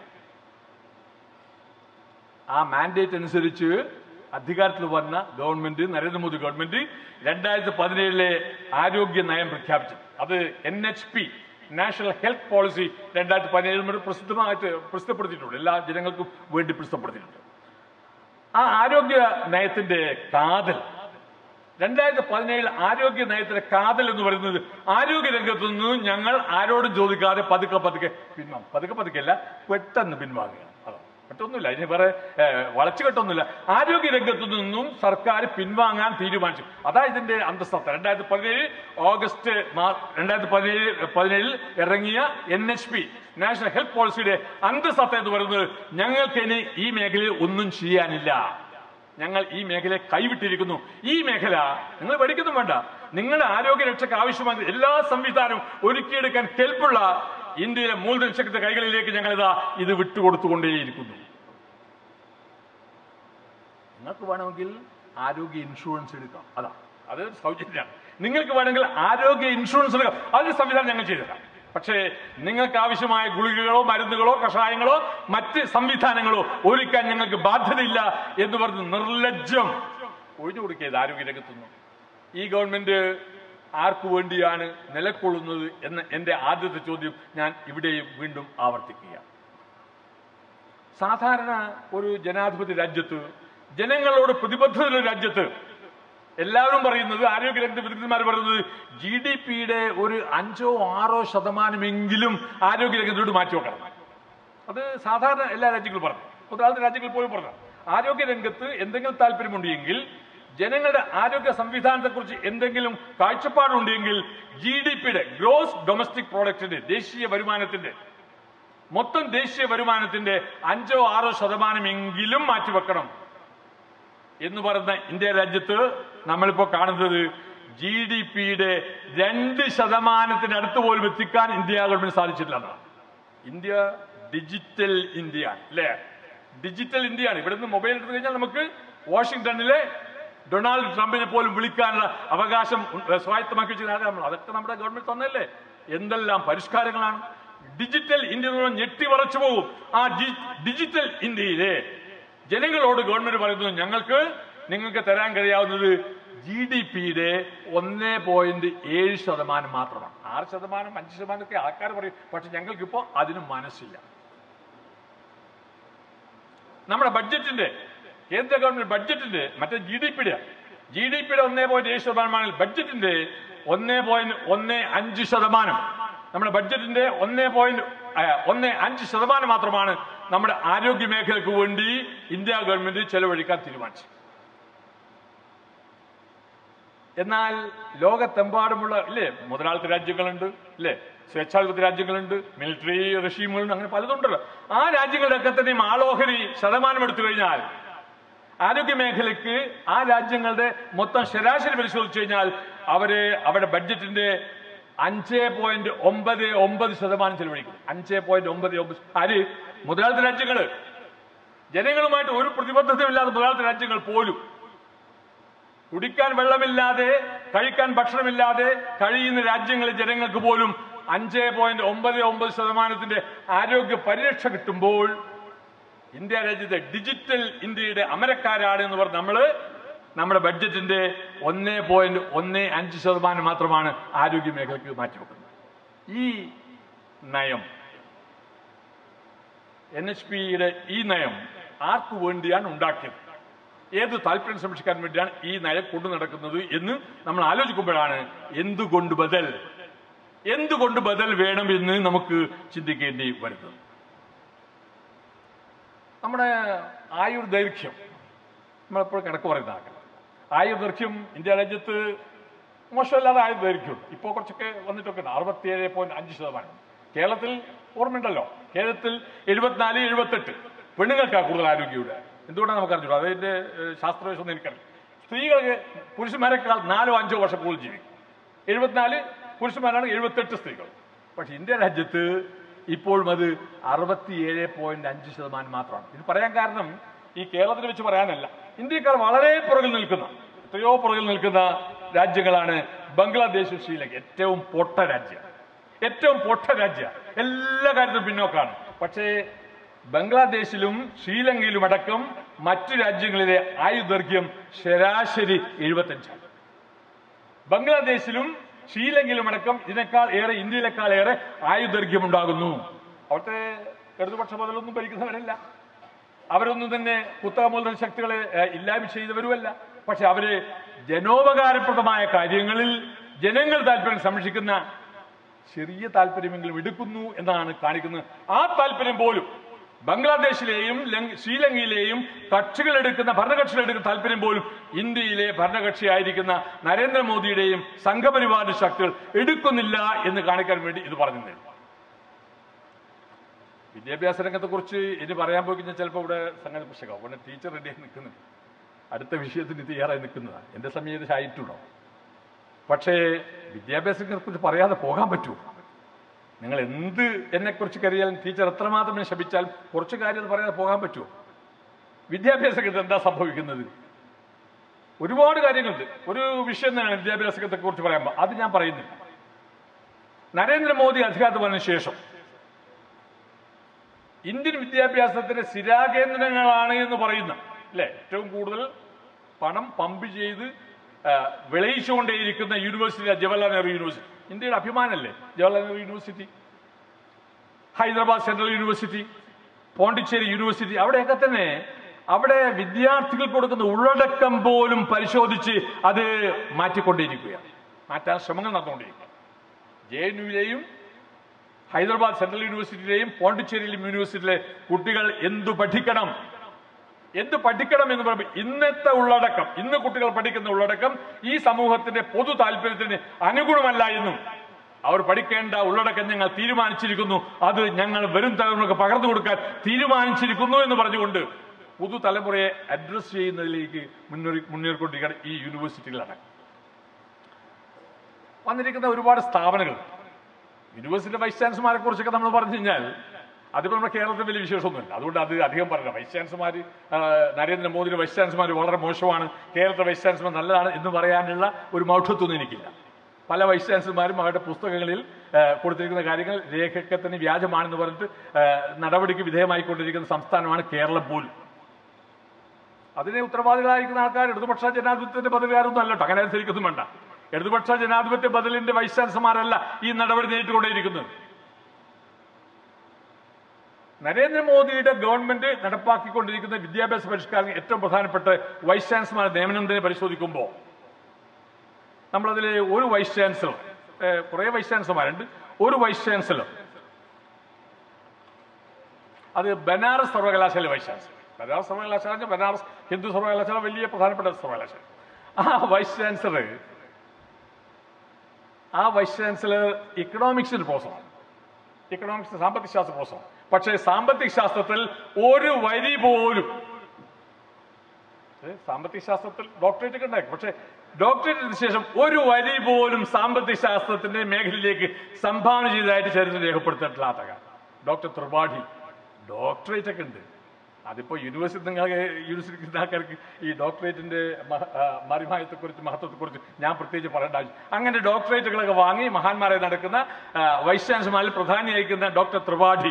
ആ മാൻഡേറ്റ് അനുസരിച്ച് അധികാരത്തിൽ വന്ന ഗവൺമെന്റ് നരേന്ദ്രമോദി ഗവൺമെന്റ് രണ്ടായിരത്തി പതിനേഴിലെ ആരോഗ്യ നയം പ്രഖ്യാപിച്ചു അത് N H P national health policy രണ്ടായിരത്തി പതിനേഴ് മുതൽ പ്രസിദ്ധമായിട്ട് പ്രസിദ്ധപ്പെടുത്തിയിട്ടുണ്ട് എല്ലാ ജനങ്ങൾക്കും വേണ്ടി പ്രസിദ്ധപ്പെടുത്തിയിട്ടുണ്ട് ആ ആരോഗ്യ നയത്തിന്റെ കാതൽ രണ്ടായിരത്തി പതിനേഴിൽ ആരോഗ്യ നയത്തിന്റെ കാതൽ എന്ന് പറയുന്നത് ആരോഗ്യ രംഗത്തു നിന്ന് ഞങ്ങൾ ആരോടും ചോദിക്കാതെ പതുക്കെ പതുക്കെ പിൻവാങ്ങും പതുക്കെ പതുക്കെ അല്ല പെട്ടെന്ന് പിൻവാങ്ങുകയാണ് അതാണ് മറ്റൊന്നുമില്ല ഇതിന് വേറെ വളച്ചുകെട്ടൊന്നുമില്ല ആരോഗ്യ രംഗത്തു നിന്നും സർക്കാർ പിൻവാങ്ങാൻ തീരുമാനിച്ചു അതാ ഇതിന്റെ അന്തസ്സത്ത രണ്ടായിരത്തി പതിനേഴ് ഓഗസ്റ്റ് മാ- രണ്ടായിരത്തി പതിനേഴ് പതിനേഴിൽ ഇറങ്ങിയ N H P national health പോളിസിയുടെ അന്തസ്സത്ത എന്ന് പറയുന്നത് ഞങ്ങൾക്ക് ഇനി ഈ മേഖലയിൽ ഒന്നും ചെയ്യാനില്ല ഞങ്ങൾ ഈ മേഖലയെ കൈവിട്ടിരിക്കുന്നു ഈ മേഖല നിങ്ങൾ പഠിക്കുന്നു വേണ്ട നിങ്ങളുടെ ആരോഗ്യ രക്ഷയ്ക്ക് ആവശ്യമായ എല്ലാ സംവിധാനവും ഒരുക്കിയെടുക്കാൻ കെൽപ്പുള്ള ഇന്ത്യയിലെ മൂലധന ശക്തി കൈകളിലേക്ക് ഞങ്ങൾ ഇതാ ഇത് വിട്ടുകൊടുത്തുകൊണ്ടേയിരിക്കുന്നു നിങ്ങൾക്ക് വേണമെങ്കിൽ ആരോഗ്യ ഇൻഷുറൻസ് എടുക്കാം അതാ അത് സൗജന്യമാണ് നിങ്ങൾക്ക് വേണമെങ്കിൽ ആരോഗ്യ ഇൻഷുറൻസ് എടുക്കാം അതിന് സംവിധാനം ഞങ്ങൾ ചെയ്തുതരാം പക്ഷേ നിങ്ങൾക്ക് ആവശ്യമായ ഗുളികകളോ മരുന്നുകളോ കഷായങ്ങളോ മറ്റ് സംവിധാനങ്ങളോ ഒരുക്കാൻ ഞങ്ങൾക്ക് ബാധ്യതയില്ല എന്ന് പറഞ്ഞ് നിർലജ്ജം ഒഴിഞ്ഞു കൊടുക്കിയത് ആരോഗ്യ രംഗത്തുനിന്ന് ഈ ഗവൺമെന്റ് ആർക്കു വേണ്ടിയാണ് നിലകൊള്ളുന്നത് എന്ന എന്റെ ആദ്യത്തെ ചോദ്യം ഞാൻ ഇവിടെയും വീണ്ടും ആവർത്തിക്കുകയാണ് സാധാരണ ഒരു ജനാധിപത്യ രാജ്യത്ത് ജനങ്ങളോട് പ്രതിബദ്ധതയുള്ള രാജ്യത്ത് എല്ലാവരും പറയുന്നത് ആരോഗ്യ രംഗത്തെ വിദഗ്ധന്മാർ പറയുന്നത് ജി ഡി പിയുടെ ഒരു അഞ്ചോ ആറോ ശതമാനമെങ്കിലും ആരോഗ്യ രംഗത്തോട് മാറ്റി വെക്കണം അത് സാധാരണ എല്ലാ രാജ്യങ്ങളും പറഞ്ഞു മുതലാളിത്ത രാജ്യങ്ങൾ പോലും പറഞ്ഞു ആരോഗ്യ രംഗത്ത് എന്തെങ്കിലും താല്പര്യമുണ്ടെങ്കിൽ ജനങ്ങളുടെ ആരോഗ്യ സംവിധാനത്തെക്കുറിച്ച് എന്തെങ്കിലും കാഴ്ചപ്പാടുണ്ടെങ്കിൽ ജി ഡി പിയുടെ ഗ്രോസ് ഡൊമസ്റ്റിക് പ്രോഡക്റ്റിന്റെ ദേശീയ വരുമാനത്തിന്റെ മൊത്തം ദേശീയ വരുമാനത്തിന്റെ അഞ്ചോ ആറോ ശതമാനമെങ്കിലും മാറ്റിവെക്കണം എന്ന് പറയുന്ന ഇന്ത്യ രാജ്യത്ത് നമ്മളിപ്പോ കാണുന്നത് ജി ഡി പിയുടെ രണ്ട് ശതമാനത്തിനടുത്ത് പോലും എത്തിക്കാൻ ഇന്ത്യ ഗവൺമെന്റ് സാധിച്ചിട്ടില്ല എന്നതാണ്. ഇന്ത്യ ഡിജിറ്റൽ ഇന്ത്യയാണ് അല്ലേ ഡിജിറ്റൽ ഇന്ത്യയാണ് ഇവിടുന്ന് മൊബൈൽ എടുത്തു കഴിഞ്ഞാൽ നമുക്ക് വാഷിംഗ്ടണിലെ ഡൊണാൾഡ് ട്രംപിനെ പോലും വിളിക്കാനുള്ള അവകാശം ഉ- സ്വായത്തമാക്കി വെച്ചിരുന്ന ആരാണ് നമ്മൾ അതൊക്കെ നമ്മുടെ ഗവൺമെന്റ് തന്നല്ലേ എന്തെല്ലാം പരിഷ്കാരങ്ങളാണ് ഡിജിറ്റൽ ഇന്ത്യ എന്ന് പറഞ്ഞാൽ ഞെട്ടി വറച്ചു പോകും ആ ജി- ഡിജിറ്റൽ ഇന്ത്യയിലെ ജനങ്ങളോട് ഗവൺമെന്റ് പറയുന്നത് ഞങ്ങൾക്ക് നിങ്ങൾക്ക് തരാൻ കഴിയാവുന്നത് ജി ഡി പിയുടെ ഒന്ന് പോയിന്റ് ഏഴ് ശതമാനം മാത്രമാണ് ആറ് ശതമാനം അഞ്ച് ശതമാനം ഒക്കെ ആൾക്കാർ പറയും പക്ഷെ ഞങ്ങൾക്കിപ്പോ അതിന് മനസ്സില്ല നമ്മുടെ ബഡ്ജറ്റിന്റെ കേന്ദ്ര ഗവൺമെന്റ് ബഡ്ജറ്റിന്റെ മറ്റേ ജി ഡി പിയുടെ ജി ഡി പിയുടെ ഒന്നേ പോയിന്റ് ഏഴ് ശതമാനമാണ് ബഡ്ജറ്റിന്റെ ഒന്നേ പോയിന്റ് ഒന്ന് അഞ്ച് ശതമാനം നമ്മുടെ ബഡ്ജറ്റിന്റെ ഒന്നേ പോയിന്റ് ഒന്ന് അഞ്ച് ശതമാനം മാത്രമാണ് നമ്മുടെ ആരോഗ്യ മേഖലയ്ക്ക് വേണ്ടി ഇന്ത്യ ഗവൺമെന്റ് ചെലവഴിക്കാൻ തീരുമാനിച്ചത് എന്നാൽ ലോകത്തെമ്പാടുമുള്ള ഇല്ലേ മുതലാളിത്ത രാജ്യങ്ങളുണ്ട് ഇല്ലേ സ്വേച്ഛാധിപത്യ രാജ്യങ്ങളുണ്ട് മിലിറ്ററി റഷീമുകളുണ്ട് അങ്ങനെ പലതുണ്ടല്ലോ ആ രാജ്യങ്ങളുടെയൊക്കെ തന്നെയും ആളോഹരി ശതമാനം എടുത്തു കഴിഞ്ഞാൽ ആരോഗ്യ മേഖലയ്ക്ക് ആ രാജ്യങ്ങളുടെ മൊത്തം ശരാശരി പരിശോധിച്ചു കഴിഞ്ഞാൽ അവര് അവരുടെ ബഡ്ജറ്റിന്റെ അഞ്ച് പോയിന്റ് ഒമ്പത് ഒമ്പത് ശതമാനം ചെലവഴിക്കും അഞ്ച് പോയിന്റ് ഒമ്പത് ഒമ്പത് ആര് മുതലാളിത്ത രാജ്യങ്ങള് ജനങ്ങളുമായിട്ട് ഒരു പ്രതിബദ്ധതയുമില്ലാത്ത മുതലാളിത്ത രാജ്യങ്ങൾ പോലും കുടിക്കാൻ വെള്ളമില്ലാതെ കഴിക്കാൻ ഭക്ഷണമില്ലാതെ കഴിയുന്ന രാജ്യങ്ങളിലെ ജനങ്ങൾക്ക് പോലും അഞ്ച് പോയിന്റ് ഒമ്പത് ഒമ്പത് ശതമാനത്തിന്റെ ആരോഗ്യ പരിരക്ഷ കിട്ടുമ്പോൾ ഇന്ത്യ രാജ്യത്തെ ഡിജിറ്റൽ ഇന്ത്യയുടെ അമരക്കാരാണ് എന്ന് പറഞ്ഞ് നമ്മള് നമ്മുടെ ബഡ്ജറ്റിന്റെ ഒന്ന് പോയിന്റ് ഒന്ന് അഞ്ച് ശതമാനം മാത്രമാണ് ആരോഗ്യ മേഖലയ്ക്ക് മാറ്റിവെക്കുന്നത് ഈ നയം എൻ എച്ച് പിയുടെ ഈ നയം ആർക്കു വേണ്ടിയാണ് ഉണ്ടാക്കിയത് ഏത് താല്പര്യം സംരക്ഷിക്കാൻ വേണ്ടിയാണ് ഈ നയം കൊണ്ടു നടക്കുന്നത് എന്ന് നമ്മൾ ആലോചിക്കുമ്പോഴാണ് എന്തുകൊണ്ട് ബദൽ എന്തുകൊണ്ട് ബദൽ വേണം എന്ന് നമുക്ക് ചിന്തിക്കേണ്ടി വരുന്നത് നമ്മുടെ ആയുർ ദൈർഘ്യം നമ്മളെപ്പോഴും കണക്ക് പറയുന്നതാണ് ആയുർ ദൈർഘ്യം ഇന്ത്യ രാജ്യത്ത് മോശമല്ലാതെ ആയുർ ദൈർഘ്യം ഇപ്പോൾ കുറച്ചൊക്കെ വന്നിട്ടൊക്കെ ഉണ്ട് അറുപത്തിയേഴ് പോയിന്റ് അഞ്ച് ശതമാനം കേരളത്തിൽ ഓർമ്മയുണ്ടല്ലോ കേരളത്തിൽ എഴുപത്തിനാല് എഴുപത്തെട്ട് പെണ്ണുങ്ങൾക്കാണ് കൂടുതൽ ആരോഗ്യയുടെ എന്തുകൊണ്ടാണ് നമുക്ക് അറിഞ്ഞൂടാ അതിന്റെ ഏഹ്, ശാസ്ത്രവശം എനിക്കറിയാം സ്ത്രീകൾക്ക് പുരുഷന്മാരെക്കാൾ നാലോ അഞ്ചോ വർഷം കൂടുതൽ ജീവിക്കും എഴുപത്തിനാല് പുരുഷന്മാരാണ് എഴുപത്തെട്ട് സ്ത്രീകൾ പക്ഷെ ഇന്ത്യ രാജ്യത്ത് ഇപ്പോഴും അത് അറുപത്തിയേഴ് പോയിന്റ് അഞ്ച് ശതമാനം മാത്രമാണ് ഇത് പറയാൻ കാരണം ഈ കേരളത്തിൽ വെച്ച് പറയാനല്ല ഇന്ത്യക്കാർ വളരെ പുറകിൽ നിൽക്കുന്ന എത്രയോ പുറകിൽ നിൽക്കുന്ന രാജ്യങ്ങളാണ് ബംഗ്ലാദേശും ശ്രീലങ്ക ഏറ്റവും പൊട്ട രാജ്യം ഏറ്റവും പൊട്ട രാജ്യം എല്ലാ കാര്യത്തിലും പിന്നോക്കാണ് പക്ഷേ ബംഗ്ലാദേശിലും ശ്രീലങ്കയിലും അടക്കം മറ്റു രാജ്യങ്ങളിലെ ആയുർദൈർഘ്യം ശരാശരി എഴുപത്തഞ്ചാണ് ബംഗ്ലാദേശിലും ശ്രീലങ്കയിലും അടക്കം ഇതിനേക്കാൾ ഏറെ ഇന്ത്യയിലേക്കാൾ ഏറെ ആയുർദൈർഘ്യം ഉണ്ടാകുന്നു അവിടുത്തെ ഇടതുപക്ഷ മുതലൊന്നും ഭരിക്കുന്നവരല്ല അവരൊന്നും തന്നെ കുത്തക മൂലധന ശക്തികളെ ഏഹ്, ഇല്ലായ്മ ചെയ്തവരുമല്ല പക്ഷെ അവര് ജനോപകാരപ്രദമായ കാര്യങ്ങളിൽ ജനങ്ങൾ താല്പര്യം സംരക്ഷിക്കുന്ന ചെറിയ താല്പര്യമെങ്കിലും എടുക്കുന്നു എന്നാണ് കാണിക്കുന്നത് ആ താല്പര്യം പോലും ബംഗ്ലാദേശിലെയും ലങ്- ശ്രീലങ്കയിലെയും കക്ഷികൾ എടുക്കുന്ന ഭരണകക്ഷികൾ എടുക്കുന്ന താല്പര്യം പോലും ഇന്ത്യയിലെ ഭരണകക്ഷിയായിരിക്കുന്ന നരേന്ദ്രമോദിയുടെയും സംഘപരിവാര ശക്തികൾ എടുക്കുന്നില്ല എന്ന് കാണിക്കാൻ വേണ്ടി ഇത് പറഞ്ഞതേ വിദ്യാഭ്യാസ രംഗത്തെ കുറിച്ച് ഇനി പറയാൻ പോയി കഴിഞ്ഞാൽ ചിലപ്പോൾ ഇവിടെ സംഗതി പ്രശ്നമാവും പിന്നെ ടീച്ചർ റെഡിയായി നിൽക്കുന്നുണ്ട് അടുത്ത വിഷയത്തിന് തയ്യാറായി നിൽക്കുന്നതാണ് എന്റെ സമയം ഇത് ആയിട്ടുണ്ടോ പക്ഷേ വിദ്യാഭ്യാസത്തെ കുറിച്ച് പറയാതെ പോകാൻ പറ്റുമോ നിങ്ങൾ എന്ത് എന്നെ കുറിച്ച് കരുതിയാലും ടീച്ചർ എത്രമാത്രം എന്നെ ശപിച്ചാലും കുറച്ച് കാര്യം അത് പറയാതെ പോകാൻ പറ്റുമോ വിദ്യാഭ്യാസ രംഗത്ത് എന്താ സംഭവിക്കുന്നത് ഒരുപാട് കാര്യങ്ങളുണ്ട് ഒരു വിഷയം തന്നെയാണ് വിദ്യാഭ്യാസ രംഗത്തെ കുറിച്ച് പറയാൻ അത് ഞാൻ പറയുന്നില്ല നരേന്ദ്രമോദി അധികാരത്തിൽ വന്നതിന് ശേഷം ഇന്ത്യൻ വിദ്യാഭ്യാസത്തിന്റെ സ്ഥിരാകേന്ദ്രങ്ങളാണ് എന്ന് പറയുന്ന അല്ലെ ഏറ്റവും കൂടുതൽ പണം പമ്പ് ചെയ്ത് ആ, വിളയിച്ചുകൊണ്ടേയിരിക്കുന്ന യൂണിവേഴ്സിറ്റി ജവഹർലാൽ നെഹ്റു യൂണിവേഴ്സിറ്റി ഇന്ത്യയുടെ അഭിമാനമല്ലേ Jawaharlal Nehru university Hyderabad central university Pondicherry university അവിടെയൊക്കെ തന്നെ അവിടെ വിദ്യാർത്ഥികൾ കൊടുക്കുന്ന ഉള്ളടക്കം പോലും പരിശോധിച്ച് അത് മാറ്റിക്കൊണ്ടേയിരിക്കുകയാണ് മാറ്റാൻ ശ്രമങ്ങൾ നടന്നുകൊണ്ടിരിക്കുക ജെ എൻ യുയിലെയും ഹൈദരാബാദ് സെൻട്രൽ യൂണിവേഴ്സിറ്റിയിലെയും പോണ്ടിച്ചേരിയിലെയും യൂണിവേഴ്സിറ്റിയിലെ കുട്ടികൾ എന്തു പഠിക്കണം എന്ത് പഠിക്കണം എന്ന് പറയുമ്പോൾ ഇന്നത്തെ ഉള്ളടക്കം ഇന്ന് കുട്ടികൾ പഠിക്കുന്ന ഉള്ളടക്കം ഈ സമൂഹത്തിന്റെ പൊതു താല്പര്യത്തിന് അനുഗുണമല്ല എന്നും അവർ പഠിക്കേണ്ട ഉള്ളടക്കം ഞങ്ങൾ തീരുമാനിച്ചിരിക്കുന്നു അത് ഞങ്ങൾ വരും തലമുറക്ക് പകർന്നു കൊടുക്കാൻ തീരുമാനിച്ചിരിക്കുന്നു എന്ന് പറഞ്ഞുകൊണ്ട് പുതുതലമുറയെ അഡ്രസ് ചെയ്യുന്നതിലേക്ക് മുന്നേറി മുന്നേറിക്കൊണ്ടിരിക്കുകയാണ് ഈ യൂണിവേഴ്സിറ്റികളാണ് വന്നിരിക്കുന്ന ഒരുപാട് സ്ഥാപനങ്ങൾ യൂണിവേഴ്സിറ്റി വൈസ് ചാൻസലർമാരെ കുറിച്ചൊക്കെ നമ്മൾ പറഞ്ഞു കഴിഞ്ഞാൽ അതിപ്പോൾ നമ്മുടെ കേരളത്തിൽ വലിയ വിശേഷമൊന്നുമില്ല അതുകൊണ്ട് അത് അധികം പറയണം വൈസ് ചാൻസലർമാർ നരേന്ദ്രമോദിയുടെ വൈസ് ചാൻസലർമാർ വളരെ മോശമാണ് കേരളത്തിലെ വൈസ് ചാൻസലർ നല്ലതാണ് എന്ന് പറയാനുള്ള ഒരു മൗഢത്വമൊന്നും എനിക്കില്ല പല വൈസ് ചാൻസലർമാരും അവരുടെ പുസ്തകങ്ങളിൽ ആ, കൊടുത്തിരിക്കുന്ന കാര്യങ്ങൾ രേഖയ്ക്ക് തന്നെ വ്യാജമാണെന്ന് പറഞ്ഞിട്ട് ആ, നടപടിക്ക് വിധേയമായിക്കൊണ്ടിരിക്കുന്ന സംസ്ഥാനമാണ് കേരളം പോലും അതിനെ ഉത്തരവാദികളായിരിക്കുന്ന ആൾക്കാർ ഇടതുപക്ഷ ജനാധിപത്യത്തിന്റെ ബദലുകാരൊന്നും അല്ല കേട്ടോ അങ്ങനെ അനുസരിക്കൊന്നും വേണ്ട ഇടതുപക്ഷ ജനാധിപത്യ ബദലിന്റെ വൈസ് ചാൻസലർമാരല്ല ഈ നടപടി നേരിട്ടുകൊണ്ടേയിരിക്കുന്നത് നരേന്ദ്രമോദിയുടെ ഗവൺമെന്റ് നടപ്പാക്കിക്കൊണ്ടിരിക്കുന്ന വിദ്യാഭ്യാസ പരിഷ്കാരം ഏറ്റവും പ്രധാനപ്പെട്ട വൈസ് ചാൻസലർമാരുടെ നിയമനത്തിനെ പരിശോധിക്കുമ്പോൾ നമ്മളതിൽ ഒരു വൈസ് ചാൻസലർ ഏഹ്, കുറേ വൈസ് ചാൻസലർമാരുണ്ട് ഒരു വൈസ് ചാൻസലർ അത് ബനാറസ് സർവകലാശാല വൈസ് ചാൻസലർ ബനാറസ് സർവകലാശാല എന്ന് പറഞ്ഞാൽ ബനാറസ് ഹിന്ദു സർവകലാശാല വലിയ പ്രധാനപ്പെട്ട സർവകലാശാല ആ വൈസ് ചാൻസലർ ആ വൈസ് ചാൻസലർ ഇക്കണോമിക്സിന്റെ പ്രൊഫസറാണ് ഇക്കണോമിക്സ് സാമ്പത്തിക ശാസ്ത്ര പ്രൊഫസറാണ് പക്ഷേ സാമ്പത്തിക ശാസ്ത്രത്തിൽ ഒരു വരി പോലും ഏ, സാമ്പത്തിക ശാസ്ത്രത്തിൽ ഡോക്ടറേറ്റ് ഒക്കെ ഉണ്ടായി പക്ഷേ ഡോക്ടറേറ്റിന് ശേഷം ഒരു വരി പോലും സാമ്പത്തിക ശാസ്ത്രത്തിന്റെ മേഖലയിലേക്ക് സംഭാവന ചെയ്തതായിട്ട് ചരിത്രം രേഖപ്പെടുത്തിയിട്ടില്ലാത്ത ഡോക്ടർ ത്രിപാഠി ഡോക്ടറേറ്റ് ഒക്കെ ഉണ്ട് അതിപ്പോ യൂണിവേഴ്സിറ്റി നിങ്ങൾ യൂണിവേഴ്സിറ്റി ആൾക്കാർക്ക് ഈ ഡോക്ടറേറ്റിന്റെ മഹ- ആ, മറിമായത്തെക്കുറിച്ച് മഹത്വത്തെക്കുറിച്ച് ഞാൻ പ്രത്യേകിച്ച് പറയേണ്ട ആവശ്യം അങ്ങനെ ഡോക്ടറേറ്റുകളൊക്കെ വാങ്ങി മഹാന്മാരെ നടക്കുന്ന ആ, വൈസ് ചാൻസലർമാരിൽ പ്രധാനിയായിരിക്കുന്ന ഡോക്ടർ ത്രിപാഠി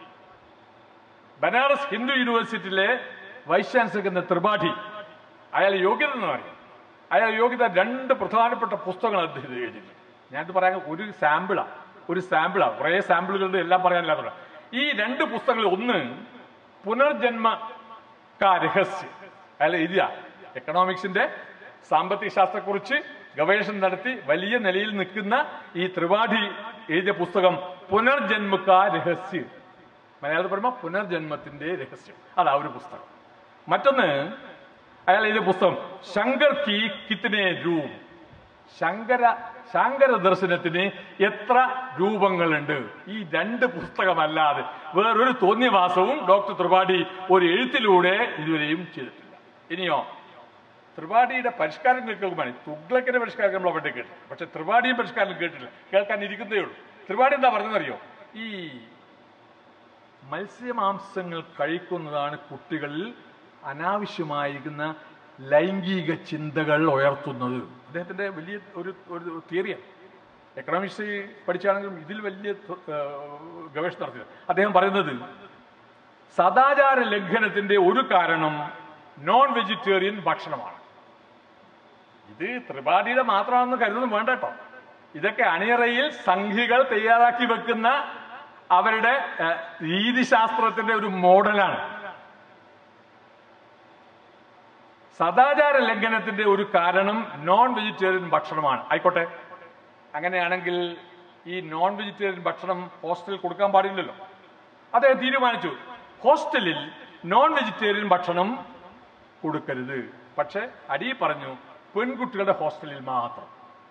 ബനാറസ് ഹിന്ദു യൂണിവേഴ്സിറ്റിയിലെ വൈസ് ചാൻസലർ ത്രിപാഠി അയാൾ യോഗ്യത എന്ന് പറയും അയാൾ യോഗ്യത രണ്ട് പ്രധാനപ്പെട്ട പുസ്തകങ്ങൾ അദ്ദേഹം എഴുതിയിട്ടുണ്ട് ഞാനിത് പറയാൻ ഒരു സാമ്പിളാണ് ഒരു സാമ്പിളാണ് കുറേ സാമ്പിളുകളുണ്ട് എല്ലാം പറയാനില്ലാത്ത ഈ രണ്ട് പുസ്തകങ്ങൾ ഒന്ന് പുനർജന്മ കാ രഹസ്യം അയാൾ എഴുതിയ എക്കണോമിക്സിന്റെ സാമ്പത്തിക ശാസ്ത്രത്തെക്കുറിച്ച് ഗവേഷണം നടത്തി വലിയ നിലയിൽ നിൽക്കുന്ന ഈ ത്രിപാഠി എഴുതിയ പുസ്തകം പുനർജന്മ കാ രഹസ്യം മലയാളത്തിൽ പറയുമ്പോൾ പുനർജന്മത്തിന്റെ രഹസ്യം അതാ ഒരു പുസ്തകം മറ്റൊന്ന് അയാൾ എഴുതിയ പുസ്തകം ശങ്കർ കി കിത്തിനെ രൂപ് ശങ്കര ശങ്കര ദർശനത്തിന് എത്ര രൂപങ്ങളുണ്ട് ഈ രണ്ട് പുസ്തകമല്ലാതെ വേറൊരു തോന്നിയവാസവും ഡോക്ടർ ത്രിപാഠി ഒരു എഴുത്തിലൂടെ ഇതുവരെയും ചെയ്തിട്ടില്ല ഇനിയോ ത്രിപാഠിയുടെ പരിഷ്കാരം കേൾക്കുമ്പോൾ തുഗ്ലക്കിന്റെ പരിഷ്കാരം നമ്മൾ അവിടെ കേട്ടു പക്ഷെ ത്രിപാഠിയും പരിഷ്കാരം കേട്ടില്ല കേൾക്കാൻ ഇരിക്കുന്നേ ഉള്ളൂ ത്രിപാഠി എന്താ പറഞ്ഞതെന്നറിയോ ഈ മത്സ്യമാംസങ്ങൾ കഴിക്കുന്നതാണ് കുട്ടികളിൽ അനാവശ്യമായിരിക്കുന്ന ലൈംഗിക ചിന്തകൾ ഉയർത്തുന്നത് അദ്ദേഹത്തിന്റെ വലിയ ഒരു ഒരു തിയറിയാണ് എക്കണോമിക്സ് പഠിച്ചാണെങ്കിലും ഇതിൽ വലിയ ഏഹ്, ഗവേഷണം നടത്തിയത് അദ്ദേഹം പറയുന്നത് സദാചാര ലംഘനത്തിന്റെ ഒരു കാരണം നോൺ വെജിറ്റേറിയൻ ഭക്ഷണമാണ് ഇത് ത്രിപാഠിയുടെ മാത്രമാണെന്ന് കരുതുന്നു വേണ്ട കേട്ടോ ഇതൊക്കെ അണിയറയിൽ സംഘികൾ തയ്യാറാക്കി വെക്കുന്ന അവരുടെ ഏഹ്, രീതിശാസ്ത്രത്തിന്റെ ഒരു മോഡലാണ് സദാചാര ലംഘനത്തിന്റെ ഒരു കാരണം നോൺ വെജിറ്റേറിയൻ ഭക്ഷണമാണ് ആയിക്കോട്ടെ അങ്ങനെയാണെങ്കിൽ ഈ നോൺ വെജിറ്റേറിയൻ ഭക്ഷണം ഹോസ്റ്റലിൽ കൊടുക്കാൻ പാടില്ലല്ലോ അദ്ദേഹം തീരുമാനിച്ചു ഹോസ്റ്റലിൽ നോൺ വെജിറ്റേറിയൻ ഭക്ഷണം കൊടുക്കരുത് പക്ഷെ അടി പറഞ്ഞു പെൺകുട്ടികളുടെ ഹോസ്റ്റലിൽ മാത്രം